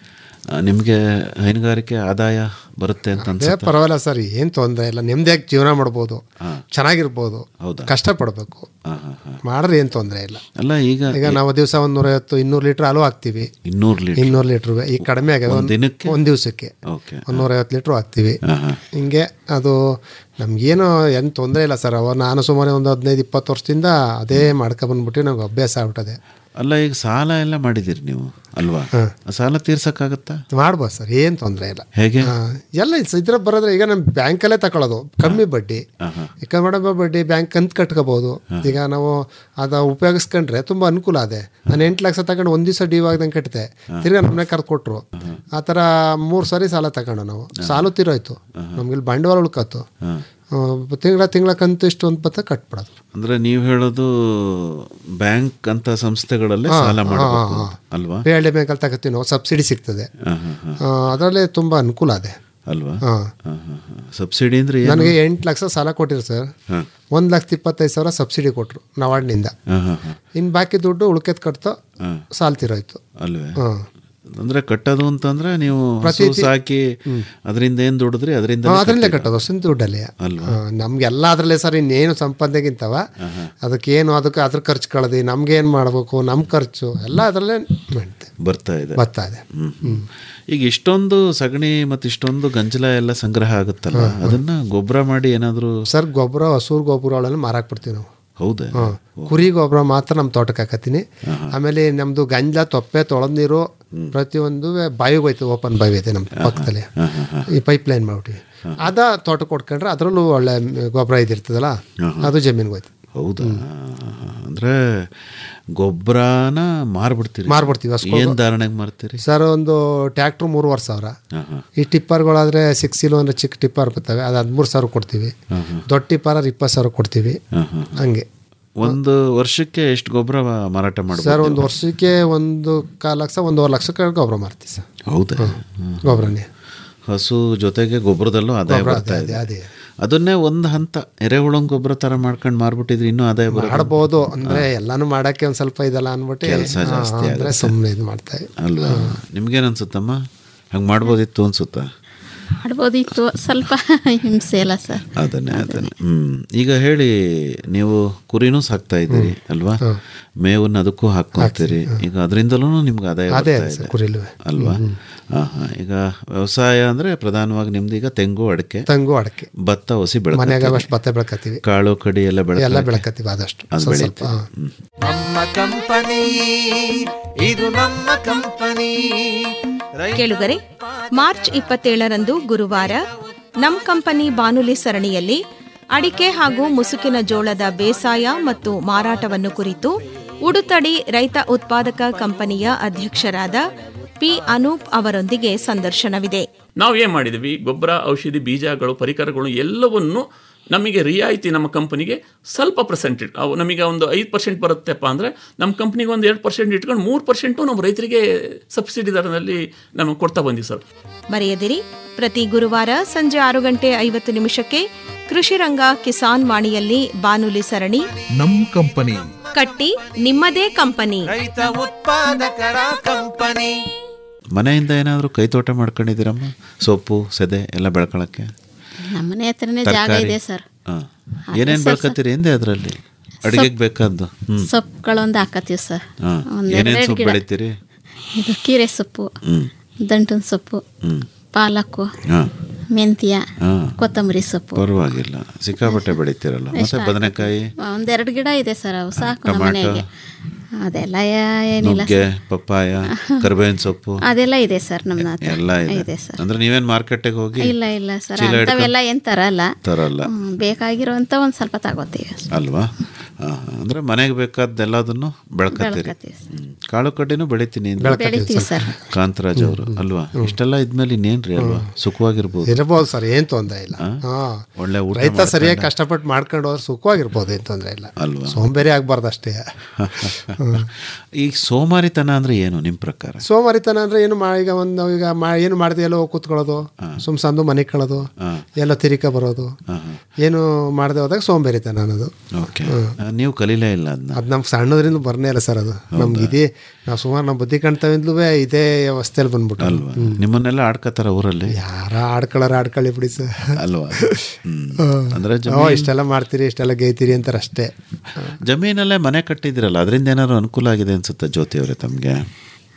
ನಿಮಗೆ ಹೈನುಗಾರಿಕೆ ಆದಾಯ ಬರುತ್ತೆ ಅಂತ
ಅದೇ
ಅನ್ಸುತ್ತೆ
ಪರವಾಗಿಲ್ಲ ಸರ್ ಏನು ತೊಂದರೆ ಇಲ್ಲ ನೆಮ್ಮದಿಯಾಗಿ ಜೀವನ ಮಾಡ್ಬೋದು ಚೆನ್ನಾಗಿರ್ಬೋದು
ಹೌದಾ?
ಕಷ್ಟಪಡಬೇಕು
ಹಾಂ ಹಾಂ ಹಾಂ
ಮಾಡಿದ್ರೆ ಏನು ತೊಂದರೆ ಇಲ್ಲ
ಅಲ್ಲ ಈಗ
ಈಗ ನಾವು ದಿವಸ ಒಂದು ನೂರೈವತ್ತು ಇನ್ನೂರು ಲೀಟ್ರ್ ಹಾಲು ಹಾಕ್ತೀವಿ
ಇನ್ನೂರು ಲೀಟರ್
ಇನ್ನೂರು ಲೀಟ್ರ್ ಈಗ ಕಡಿಮೆ ಆಗಿದೆ
ಒಂದ್ ದಿನಕ್ಕೆ?
ಒಂದು ದಿವಸಕ್ಕೆ
ಓಕೆ
ಒಂದು ನೂರೈವತ್ತು ಲೀಟ್ರ್ ಹಾಕ್ತೀವಿ
ಹಾಂ ಹಾಂ
ಹಿಂಗೆ ಅದು ನಮಗೇನು ಏನು ತೊಂದರೆ ಇಲ್ಲ ಸರ್ ಅವ ನಾನು ಸುಮಾರು ಒಂದು ಹದಿನೈದು ಇಪ್ಪತ್ತು ವರ್ಷದಿಂದ ಅದೇ ಮಾಡ್ಕೊಬಂದ್ಬಿಟ್ಟು ನಮ್ಗೆ ಅಭ್ಯಾಸ ಆಗ್ಬಿಟ್ಟದೆ
ಅಲ್ಲ ಈಗ ಸಾಲ ಎಲ್ಲ ಮಾಡಿದಿರಿ ನೀವು ಅಲ್ವಾ ಆ ಸಾಲ ತೀರ್ಸಕ್ಕಾಗತ್ತಾ
ಮಾಡ್ಬೋದು ಸರ್ ಏನು ತೊಂದರೆ ಇಲ್ಲ
ಹೇಗೆ
ಆ, ಎಲ್ಲ ಇದ್ರ ಬರೋದ್ರೆ ಈಗ ನಮ್ಮ ಬ್ಯಾಂಕಲ್ಲೇ ತಗೊಳ್ಳೋದು ಕಮ್ಮಿ ಬಡ್ಡಿ ಈಗ ಕಡಿಮೆ ಬಡ್ಡಿ ಬ್ಯಾಂಕ್ ಕಂತು ಕಟ್ಕೋಬಹುದು ಈಗ ನಾವು ಅದ ಉಪಯೋಗಿಸ್ಕೊಂಡ್ರೆ ತುಂಬಾ ಅನುಕೂಲ ಅದೇ ನಾನು ಎಂಟು ಲಕ್ಷ ತಗೊಂಡು ಒಂದ್ ದಿವಸ ಡ್ಯೂ ಆಗ್ದಂಗೆ ಕಟ್ಟಿದೆ ತಿರ್ಗಾ ನಮ್ಮನೆ ಕರೆದು ಕೊಟ್ರು ಆ ಥರ ಮೂರು ಸಾರಿ ಸಾಲ ತಗೊಂಡು ನಾವು ಸಾಲು ತೀರೋಯ್ತು ನಮ್ಗೆ ಇಲ್ಲಿ ಬಂಡವಾಳ ಉಳ್ಕತ್ತು ತಿಂಗಳ ತಿಂಗಳ ಕಂತು ಇಷ್ಟು ಅಂತ ಬತ್ತ ಕಟ್ಬಿಡೋದು
ಅಂದ್ರೆ ನೀವು ಹೇಳೋದು ಬ್ಯಾಂಕ್ ಅಂತ ಸಂಸ್ಥೆಗಳಲ್ಲೇ ಸಾಲ ಮಾಡಬೇಕು ಅಲ್ವಾ
ಪಿ ಎಲ್ ಡಿ ಬ್ಯಾಂಕಲ್ಲಿ ತಗೋತೀವಿ ನಾವು ಸಬ್ಸಿಡಿ ಸಿಗ್ತದೆ
ಹಾ, ಹಾ, ಹಾ.
ಅದರಲ್ಲೇ ತುಂಬಾ ಅನುಕೂಲ ಅದೇ
ಅಲ್ವಾ
ಹಾ.
ಹಾ, ಹಾ, ಹಾ. ಸಬ್ಸಿಡಿ ಅಂದ್ರೆ ಏನು?
ನನಗೆ ಎಂಟು ಲಕ್ಷ ಸಾಲ ಕೊಟ್ಟಿರು ಸರ್
ಹಾ.
ಒಂದು ಲಕ್ಷದ ಇಪ್ಪತ್ತೈದು ಸಾವಿರ ಸಬ್ಸಿಡಿ ಕೊಟ್ಟರು ನವಾಡ್ನಿಂದ
ಹಾ, ಹಾ, ಹಾ.
ಇನ್ನು ಬಾಕಿ ದುಡ್ಡು ಉಳ್ಕೆದ್ ಕಟ್ತೋ
ಹಾ.
ಸಾಲ ತೀರೋಯ್ತು
ಅಲ್ವೇ
ಹಾ.
ಅಂದ್ರೆ ಕಟ್ಟೋದು ಅಂತಂದ್ರೆ ನೀವು
ಪ್ರತಿ
ಹಸು ಸಾಕಿ ಅದರಿಂದ ಏನ್ ದುಡಿದ್ರಿ ಅದರಿಂದ
ಹಾ, ಅದರಲ್ಲೇ ಕಟ್ಟೋದು ಹೊಸಿನ ದುಡ್ಡಲ್ಲಿ
ಅಲ್ವಾ?
ಹಾ, ನಮ್ಗೆಲ್ಲ ಅದರಲ್ಲೇ ಸರ್ ಇನ್ನೇನು ಸಂಪಾದನೆಗಿಂತವ ಅದಕ್ಕೇನು ಅದಕ್ಕೆ ಅದ್ರ ಖರ್ಚು ಕಳ್ದು ನಮ್ಗೆ ಏನು ಮಾಡಬೇಕು ನಮ್ಮ ಖರ್ಚು ಎಲ್ಲ ಅದರಲ್ಲೇ ಮಾಡ್ತೆ
ಬರ್ತಾ ಇದೆ
ಬರ್ತಾ ಇದೆ
ಹ್ಮ್, ಹ್ಮ್. ಈಗ ಇಷ್ಟೊಂದು ಸಗಣಿ ಮತ್ತು ಇಷ್ಟೊಂದು ಗಂಜಲ ಎಲ್ಲ ಸಂಗ್ರಹ ಆಗುತ್ತಲ್ಲ ಅದನ್ನ ಗೊಬ್ಬರ ಮಾಡಿ ಏನಾದರೂ
ಸರ್ ಗೊಬ್ಬರ ಹಸೂರು ಗೊಬ್ಬರಗಳನ್ನು ಮಾರಾಕ್ ಬಿಡ್ತೀವಿ ನಾವು
ಹೌದಾ
ಹಾ. ಕುರಿ ಗೊಬ್ಬರ ಮಾತ್ರ ನಮ್ಮ ತೋಟಕ್ಕೆ ಹಾಕತ್ತೀನಿ ಆಮೇಲೆ ನಮ್ದು ಗಂಜಲ ತೊಪ್ಪೆ ತೊಳೆದ ನೀರು ಪ್ರತಿಯೊಂದು ಬಾವಿಗೆ ಹೋಯ್ತು ಓಪನ್ ಬಾವಿ ಐತೆ ನಮ್ಮ ಪಕ್ಕದಲ್ಲಿ ಈ ಪೈಪ್ ಲೈನ್ ಮಾಡ್ಬಿಟ್ಟಿವಿ ಅದ ತೋಟಕ್ಕೆ ಕೊಟ್ಕೊಂಡ್ರೆ ಅದರಲ್ಲೂ ಒಳ್ಳೆ ಗೊಬ್ಬರ ಇದಿರ್ತದಲ್ಲ ಅದು ಜಮೀನಿಗೆ ಹೋಯ್ತು
ಹೌದಾ ಅಂದ್ರೆ ಗೊಬ್ಬರನ ಮಾರ್ಬಿಡ್ತೀರಿ
ಮಾರ್ಬಿಡ್ತೀವಿ, ಹಸ್ಕೊಳ್-
ಏನ್ ಧಾರಣೆಗೆ ಮಾರ್ತೀರಿ
ಸರ್ ಒಂದು ಟ್ಯಾಕ್ಟ್ರು ಮೂರುವರೆ ಸಾವಿರ
ಹಾ, ಹಾ.
ಈ ಟಿಪ್ಪರ್ಗಳಾದ್ರೆ ಸಿಕ್ಸ್ ಕಿಲೋ ಅಂದ್ರೆ ಚಿಕ್ಕ ಟಿಪ್ಪರ್ ಬರ್ತವೆ ಅದು ಹದಿಮೂರು ಸಾವಿರ ಕೊಡ್ತೀವಿ ದೊಡ್ಡ ಟಿಪ್ಪರ್ ಆದ್ರೆ ಇಪ್ಪತ್ತು ಸಾವಿರ ಕೊಡ್ತೀವಿ
ಹಾ, ಹಾ.
ಹಂಗೆ
ಒಂದು ವರ್ಷಕ್ಕೆ ಎಷ್ಟು ಗೊಬ್ಬರ ಮಾರಾಟ
ಸರ್
ಮಾಡ್ಬೋದು
ಒಂದು ವರ್ಷಕ್ಕೆ ಒಂದು ಕಾಲು ಲಕ್ಷ ಒಂದೂವರೆ ಲಕ್ಷಕ್ಕೆ ಗೊಬ್ಬರ ಮಾರ್ತೀವಿ ಸರ್
ಹೌದಾ
ಗೊಬ್ಬರನೇ
ಹಸು ಜೊತೆಗೆ ಗೊಬ್ಬರದಲ್ಲೂ ಆದಾಯ
ಗೊಬ್ಬರ
ಬರ್ತಾ
ಅದೇ
ಇದೆ
ಅದೇ
ಅದನ್ನೇ ಒಂದು ಹಂತ ಎರೆಹುಳಂ ಗೊಬ್ಬರ ತರ ಮಾಡ್ಕೊಂಡು ಮಾರ್ಬಿಟ್ಟಿದ್ರೆ ಇನ್ನೂ ಆದಾಯ ಬರೋದು
ಮಾಡ್ಬೋದು ಅಂದ್ರೆ ಎಲ್ಲಾನು ಮಾಡಕ್ಕೆ ಒಂದ್ ಸ್ವಲ್ಪ ಇದಲ್ಲ ಅನ್ಬಿಟ್ಟು
ಕೆಲ್ಸ
ಹಾ,
ಜಾಸ್ತಿ
ಅಂದ್ರೆ
ಆಗುತ್ತೆ.
ಸುಮ್ಮನೆ ಇದು ಮಾಡ್ತಾ ಇದ್ವಿ.
ಅಲ್ವಾ ನಿಮ್ಗೇನ್ ಅನ್ಸುತ್ತಮ್ಮ ಹಂಗೆ ಮಾಡ್ಬೋದಿತ್ತು ಅನ್ಸುತ್ತಾ
ಮಾಡ್ಬೋದಿತ್ತು ಸ್ವಲ್ಪ ಹಿಂಸೆ ಅಲ್ಲ ಸರ್
ಅದನ್ನೇ ಅದನ್ನೇ ಹ್ಮ್ ಈಗ ಹೇಳಿ ನೀವು ಕುರಿನೂ ಸಾಕ್ತಾ ಇದ್ದೀರಿ ಅಲ್ವಾ ಮೇವನ್ನ ಅದಕ್ಕೂ ಹಾಕ್ಕೊಂತೀರಿ ಈಗ ಅದರಿಂದಲೂ ನಿಮ್ಗೆ ಆದಾಯ
ಅದೇ
ಬರ್ತಾ
ಅದೇ ಸರ್
ಇದೆ
ಕುರಿಲುವೆ
ಅಲ್ವಾ ಹಾ ಹಾ ಈಗ ವ್ಯವಸಾಯ ಅಂದ್ರೆ ಪ್ರಧಾನವಾಗಿ ನಿಮ್ದು ಈಗ ತೆಂಗು ಅಡಿಕೆ
ತಂಗು ಅಡಕೆ
ಭತ್ತ ಹೊಸಿ
ಮನೆಯಾಗ
ಬೆಳೆ
ಅಷ್ಟು ಭತ್ತ ಬೆಳ್ಕತ್ತೀವಿ
ಕಾಳು ಕಡಿ ಎಲ್ಲ ಬೆಳೆ
ಎಲ್ಲ ಬೆಳಕತ್ತೀವಿ ಆದಷ್ಟು
ಅದು
ಸ್ವಲ್ಪ ಸ್ವಲ್ಪ
ಬೆಳೀತೀವಿ.
ಹಾ.
ಹ್ಮ್.
ನಮ್ಮ ಕಂಪನಿ ಇದು ನಮ್ಮ ಕಂಪನಿ
ಕೇಳುಗರೆ ಮಾರ್ಚ್ ಇಪ್ಪತ್ತೇಳರಂದು ಗುರುವಾರ ನಮ್ ಕಂಪನಿ ಬಾನುಲಿ ಸರಣಿಯಲ್ಲಿ ಅಡಿಕೆ ಹಾಗೂ ಮುಸುಕಿನ ಜೋಳದ ಬೇಸಾಯ ಮತ್ತು ಮಾರಾಟವನ್ನು ಕುರಿತು ಉಡುತಡಿ ರೈತ ಉತ್ಪಾದಕ ಕಂಪನಿಯ ಅಧ್ಯಕ್ಷರಾದ ಪಿ ಅನೂಪ್ ಅವರೊಂದಿಗೆ ಸಂದರ್ಶನವಿದೆ
ನಾವು ಏನು ಮಾಡಿದ್ವಿ ಗೊಬ್ಬರ ಔಷಧಿ ಬೀಜಗಳು ಪರಿಕರಗಳು ಎಲ್ಲವನ್ನು ನಮಗೆ ರಿಯಾಯಿತಿ ನಮ್ಮ ಕಂಪನಿಗೆ ಸ್ವಲ್ಪ ಪರ್ಸೆಂಟೇಜ್ ಅವು ನಮಗೆ ಒಂದು ಐದು ಪರ್ಸೆಂಟ್ ಬರುತ್ತೆಪ್ಪ ಅಂದರೆ ನಮ್ಮ ಕಂಪ್ನಿಗೆ ಒಂದು ಎರಡು ಪರ್ಸೆಂಟ್ ಇಟ್ಕೊಂಡು ಮೂರು ಪರ್ಸೆಂಟು ನಮ್ಮ ರೈತರಿಗೆ ಸಬ್ಸಿಡಿ ದರದಲ್ಲಿ ನಮಗೆ ಕೊಡ್ತಾ ಬಂದಿವಿ ಸರ್
ಮರೆಯದಿರಿ ಪ್ರತಿ ಗುರುವಾರ ಸಂಜೆ ಆರು ಗಂಟೆ ಐವತ್ತು ನಿಮಿಷಕ್ಕೆ ಕೃಷಿ ರಂಗ ಕಿಸಾನ್ ವಾಣಿಯಲ್ಲಿ ಬಾನುಲಿ ಸರಣಿ
ನಮ್ ಕಂಪನಿ
ಕಟ್ಟಿ ನಿಮ್ಮದೇ ಕಂಪನಿ
ರೈತ ಉತ್ಪಾದಕರ ಕಂಪನಿ
ಮನೆಯಿಂದ ಏನಾದರೂ ಕೈತೋಟ ಮಾಡ್ಕೊಂಡಿದ್ದೀರಮ್ಮ ಸೊಪ್ಪು ಸೆದೆ ಎಲ್ಲ ಬೆಳ್ಕೊಳಕ್ಕೆ
ನಮ್ಮನೆ ಹತ್ರನೇ ಜಾಗ
ತರಕಾರಿ
ಇದೆ ಸರ್
ಹಾಂ ಏನೇನು ಬೆಳ್ಕೊತೀರಿ ಹಿಂದೆ ಅದರಲ್ಲಿ ಅಡುಗೆಗೆ ಬೇಕಾದ್ದು ಹ್ಞೂ
ಸೊಪ್ಪುಗಳೊಂದು ಹಾಕತ್ತೀವಿ ಸರ್
ಹಾಂ
ಒಂದ್
ಏನೇನು
ಎರಡೆರಡು
ಸೊಪ್ಪು
ಗಿಡ.
ಬೆಳಿತೀರಿ
ಇದು ಕೀರೆ ಸೊಪ್ಪು
ಹ್ಮ್.
ದಂಟಿನ ಸೊಪ್ಪು
ಹ್ಞೂ
ಪಾಲಕ್ಕು
ಹಾಂ
ಮೆಂತ್ಯ
ಹಾಂ
ಕೊತ್ತಂಬರಿ ಸೊಪ್ಪು
ಪರವಾಗಿಲ್ಲ ಸಿಕ್ಕಾಪಟ್ಟೆ ಬೆಳಿತೀರಲ್ಲ ಮತ್ತೆ ಬದನೆಕಾಯಿ
ಒಂದೆರಡು ಗಿಡ ಇದೆ ಸರ್ ಅವು ಸಾಕು ನಮ್ಮ
ಟೊಮ್ಯಾಟೊ.
ಮನೆಗೆ ಅದೆಲ್ಲ ಯಾ- ಏನಿಲ್ಲ
ನುಗ್ಗೆ
ಸರ್
ಪಪ್ಪಾಯ ಕರಿಬೇವಿನ ಸೊಪ್ಪು
ಅದೆಲ್ಲ ಇದೆ ಸರ್ ನಮ್ಮ ಹತ್ರ
ಎಲ್ಲ ಇದೆ
ಇದೆ ಸರ್
ಅಂದ್ರೆ ನೀವೇನು ಮಾರ್ಕೆಟಿಗೆ ಹೋಗಿ
ಇಲ್ಲ ಇಲ್ಲ ಸರ್
ಚೀಲ ಹಿಡ್ಕೊಂಡ್-
ಅಂಥವೆಲ್ಲ ಏನು ತರಲ್ಲ
ತರಲ್ಲ
ಹ್ಮ್, ಬೇಕಾಗಿರೋಂಥ ಒಂದು ಸ್ವಲ್ಪ ತಗೋತೀವಿ
ಅಲ್ವಾ ಆ, ಅಂದ್ರೆ ಮನೆಗೆ ಬೇಕಾದ್ದೆಲ್ಲದನ್ನು ಬೆಳ್ಕತ್ತೀರಿ
ಬೆಳ್ಕತ್ತೀವಿ
ಹ್ಮ್. ಕಾಳು ಕಡ್ಡಿನೂ ಬೆಳಿತೀನಿ ಅಂದ್ರಿ.
ಬೆಳ್ಕತ್ತೀವಿ
ಬೆಳಿತೀವಿ ಸರ್
ಕಾಂತರಾಜ್ ಅವರು ಅಲ್ವಾ ಇಷ್ಟೆಲ್ಲ ಇದ್ಮೇಲೆ ಇನ್ನೇನ್ರಿ ಅಲ್ವಾ ಸುಖವಾಗಿರ್ಬೋದು
ಇರ್ಬೋದು ಸರ್ ಏನ್ ತೊಂದರೆ ಇಲ್ಲ ಹಾ
ಒಳ್ಳೆ ಊಟ
ರೈತ ಸರಿಯಾಗಿ
ಮಾಡ್ಕೊಂಡು.
ಕಷ್ಟಪಟ್ಟು ಮಾಡ್ಕೊಂಡು ಹೋದ್ರೆ ಸುಖವಾಗಿರ್ಬೋದು ಏನ್ ತೊಂದರೆ ಇಲ್ಲ
ಅಲ್ವಾ
ಸೋಂಬೇರಿ ಆಗ್ಬಾರ್ದು ಅಷ್ಟೇ
ಈಗ ಸೋಮಾರಿತನ ಅಂದ್ರೆ ಏನು ನಿಮ್ ಪ್ರಕಾರ
ಸೋಮಾರಿತನ ಅಂದ್ರೆ ಏನು ಮಾ ಈಗ ಒಂದು ಈಗ ಮಾ ಏನು ಮಾಡಿದೆ ಎಲ್ಲೋ ಹೋಗ್ ಕೂತ್ಕೊಳ್ಳೋದು ಸುಮ್ ಸಂದು ಮನೆ ಕಳೋದು ಎಲ್ಲ ತಿರಿಕ ಬರೋದು ಏನು ಮಾಡದೆ ಹೋದಾಗ ಸೋಂಬೇರಿತನ ಅನ್ನೋದು
ಓಕೆ ನೀವು ಕಲೀಲೇ ಇಲ್ಲ ಅದನ್ನ
ಅದು ನಮ್ಗೆ ಸಣ್ಣದ್ರಿಂದ ಬರ್ನೇ ಇಲ್ಲ ಸರ್ ಅದು ನಮ್ಗೆ ಇದೇ ನಾವು ಸುಮಾರು ನಮ್ಮ ಬುದ್ಧಿ ಕಾಣ್ತಾವಿಂದಲೂ ಇದೇ ಅವಸ್ಥೆಯಲ್ಲಿ ಬಂದ್ಬಿಟ್ಟು
ಅಲ್ವಾ ನಿಮ್ಮನ್ನೆಲ್ಲ ಆಡ್ಕತಾರ ಊರಲ್ಲಿ
ಯಾರ ಆಡ್ಕೊಳ್ಳೋರು ಆಡ್ಕೊಳ್ಳಿ ಬಿಡಿ ಸರ್
ಅಲ್ವಾ ಹ್ಮ್. ಅಂದ್ರೆ
ಓ
ಜಮೀನ್-
ಇಷ್ಟೆಲ್ಲ ಮಾಡ್ತೀರಿ ಇಷ್ಟೆಲ್ಲ ಗೈತೀರಿ ಅಂತಾರೆ ಅಷ್ಟೇ
ಜಮೀನಲ್ಲೇ ಮನೆ ಕಟ್ಟಿದಿರಲ್ಲ ಅದರಿಂದ ಏನಾದ್ರು ಅನುಕೂಲ ಆಗಿದೆ ಅನ್ಸುತ್ತೆ ಜ್ಯೋತಿ ಅವರೇ ತಮಗೆ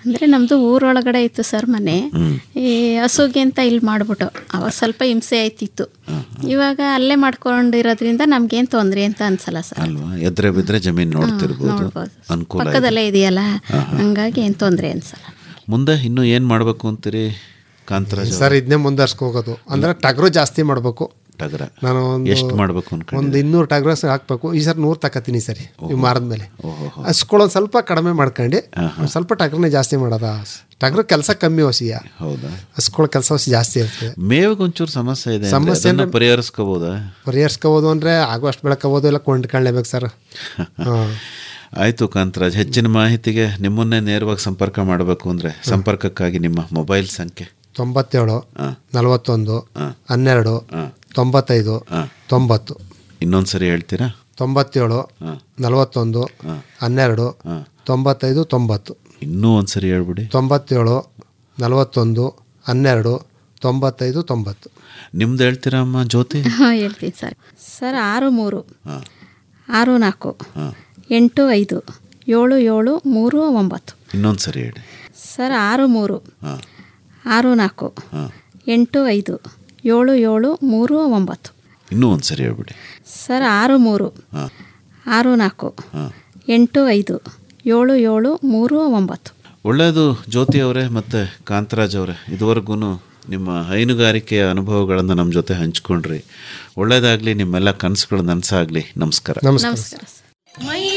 ಅಂದರೆ ನಮ್ಮದು ಊರೊಳಗಡೆ ಇತ್ತು ಸರ್ ಮನೆ ಈ ಹಸುಗೆ ಅಂತ ಇಲ್ಲಿ ಮಾಡಿಬಿಟ್ಟು ಅವಾಗ ಸ್ವಲ್ಪ ಹಿಂಸೆ ಆಯ್ತಿತ್ತು ಇವಾಗ ಅಲ್ಲೇ ಮಾಡ್ಕೊಂಡಿರೋದ್ರಿಂದ ನಮ್ಗೇನು ತೊಂದರೆ ಅಂತ ಅನ್ಸಲ್ಲ ಸರ್
ಅಲ್ವಾ ಎದ್ರೆ ಬಿದ್ರೆ ಜಮೀನು ನೋಡ್ತಿರ್ಬೋದು
ನೋಡ್ಬೋದು.
ಅನುಕೂಲ ಇದೆ.
ಪಕ್ಕದಲ್ಲೇ ಇದೆಯಲ್ಲ ಹಂಗಾಗಿ ಏನು ತೊಂದರೆ ಅನ್ಸಲ್ಲ
ಮುಂದೆ ಇನ್ನೂ ಏನು ಮಾಡಬೇಕು ಅಂತೀರಿ ಕಾಂತರಾಜ್ ಅವ್ರೆ?
ಸರ್ ಇದನ್ನೇ ಮುಂದರ್ಸ್ಕೊ ಹೋಗೋದು ಅಂದ್ರೆ ಟಗರು ಜಾಸ್ತಿ ಮಾಡಬೇಕು
ಟಗರ
ನಾನು ಒಂದು
ಎಷ್ಟು ಮಾಡಬೇಕು ಅನ್ಕೊಂಡು
ಒಂದು ಇನ್ನೂರು ಟಗರು ಹಾಕ್ಬೇಕು ಈ ಸರ್ ನೂರು ತಕತೀನಿ ಸರಿ ಇವು ಮಾರಿದ್ಮೇಲೆ ಹಸ್ಕೊಳ್ಳೋದು ಸ್ವಲ್ಪ ಕಡಿಮೆ ಮಾಡ್ಕೊಂಡು ಒಂದ್ ಸ್ವಲ್ಪ ಟಗರನ್ನೇ ಜಾಸ್ತಿ ಮಾಡೋದ ಟಗರು ಕೆಲಸ ಕಮ್ಮಿ ಹೊಸಿಯ
ಹೌದಾ
ಹಸ್ಕೊಳ್ಳೋ ಕೆಲಸ ಹೊಸಿ ಜಾಸ್ತಿ ಇರ್ತದೆ
ಮೇವಿಗೆ ಒಂಚೂರು ಸಮಸ್ಯೆ ಇದೆ
ಸಮಸ್ಯೆ
ಸಮಸ್ಯೆ
ಅಂದ್ರೆ-
ಪರಿಹರಿಸ್ಕೋಬೋದಾ
ಪರಿಹರಿಸ್ಕೋಬೋದು ಅಂದರೆ ಆಗುವಷ್ಟು ಬೆಳಕೋಬೋದು ಇಲ್ಲ ಕೊಂಡ್ಕೊಳ್ಳೇಬೇಕು ಸರ್ ಹಾಂ
ಆಯಿತು ಕಾಂತರಾಜ್ ಹೆಚ್ಚಿನ ಮಾಹಿತಿಗೆ ನಿಮ್ಮನ್ನೇ ನೇರವಾಗಿ ಸಂಪರ್ಕ ಮಾಡಬೇಕು ಅಂದರೆ ಸಂಪರ್ಕಕ್ಕಾಗಿ ನಿಮ್ಮ ಮೊಬೈಲ್ ಸಂಖ್ಯೆ
ತೊಂಬತ್ತೇಳು ನಲವತ್ತೊಂದು ಹನ್ನೆರಡು ತೊಂಬತ್ತೈದು ತೊಂಬತ್ತು
ಇನ್ನೊಂದು ಸರಿ ಹೇಳ್ತೀರಾ
ತೊಂಬತ್ತೇಳು ನಲವತ್ತೊಂದು ಹನ್ನೆರಡು ತೊಂಬತ್ತೈದು ತೊಂಬತ್ತು
ಇನ್ನೂ ಒಂದು ಸರಿ ಹೇಳ್ಬಿಡಿ
ತೊಂಬತ್ತೇಳು ನಲವತ್ತೊಂದು ಹನ್ನೆರಡು ತೊಂಬತ್ತೈದು ತೊಂಬತ್ತು
ನಿಮ್ದು ಹೇಳ್ತೀರಾ ಅಮ್ಮ ಜ್ಯೋತಿ
ಹಾಂ ಹೇಳ್ತೀನಿ ಸರ್ ಸರ್ ಆರು ಮೂರು
ಹಾಂ
ಆರು ನಾಲ್ಕು
ಹಾಂ
ಎಂಟು ಐದು ಏಳು ಏಳು ಮೂರು ಒಂಬತ್ತು
ಇನ್ನೊಂದು ಸರಿ ಹೇಳಿ
ಸರ್ ಆರು ಮೂರು
ಹಾಂ
ಆರು ನಾಲ್ಕು
ಹಾಂ
ಎಂಟು ಐದು ಏಳು ಏಳು ಮೂರು ಒಂಬತ್ತು
ಇನ್ನೂ ಒಂದು ಸರಿ ಹೇಳ್ಬಿಡಿ
ಸರ್ ಆರು ಮೂರು
ಹಾಂ
ಆರು ನಾಲ್ಕು
ಹಾಂ
ಎಂಟು ಐದು ಏಳು ಏಳು ಮೂರು ಒಂಬತ್ತು
ಒಳ್ಳೆಯದು ಜ್ಯೋತಿ ಅವರೇ ಮತ್ತು ಕಾಂತರಾಜ್ ಅವರೇ ಇದುವರೆಗೂ ನಿಮ್ಮ ಹೈನುಗಾರಿಕೆಯ ಅನುಭವಗಳನ್ನು ನಮ್ಮ ಜೊತೆ ಹಂಚ್ಕೊಂಡ್ರಿ ಒಳ್ಳೆಯದಾಗಲಿ ನಿಮ್ಮೆಲ್ಲ ಕನಸುಗಳು ನನಸಾಗಲಿ ನಮಸ್ಕಾರ
ನಮಸ್ಕಾರ
ಮೈ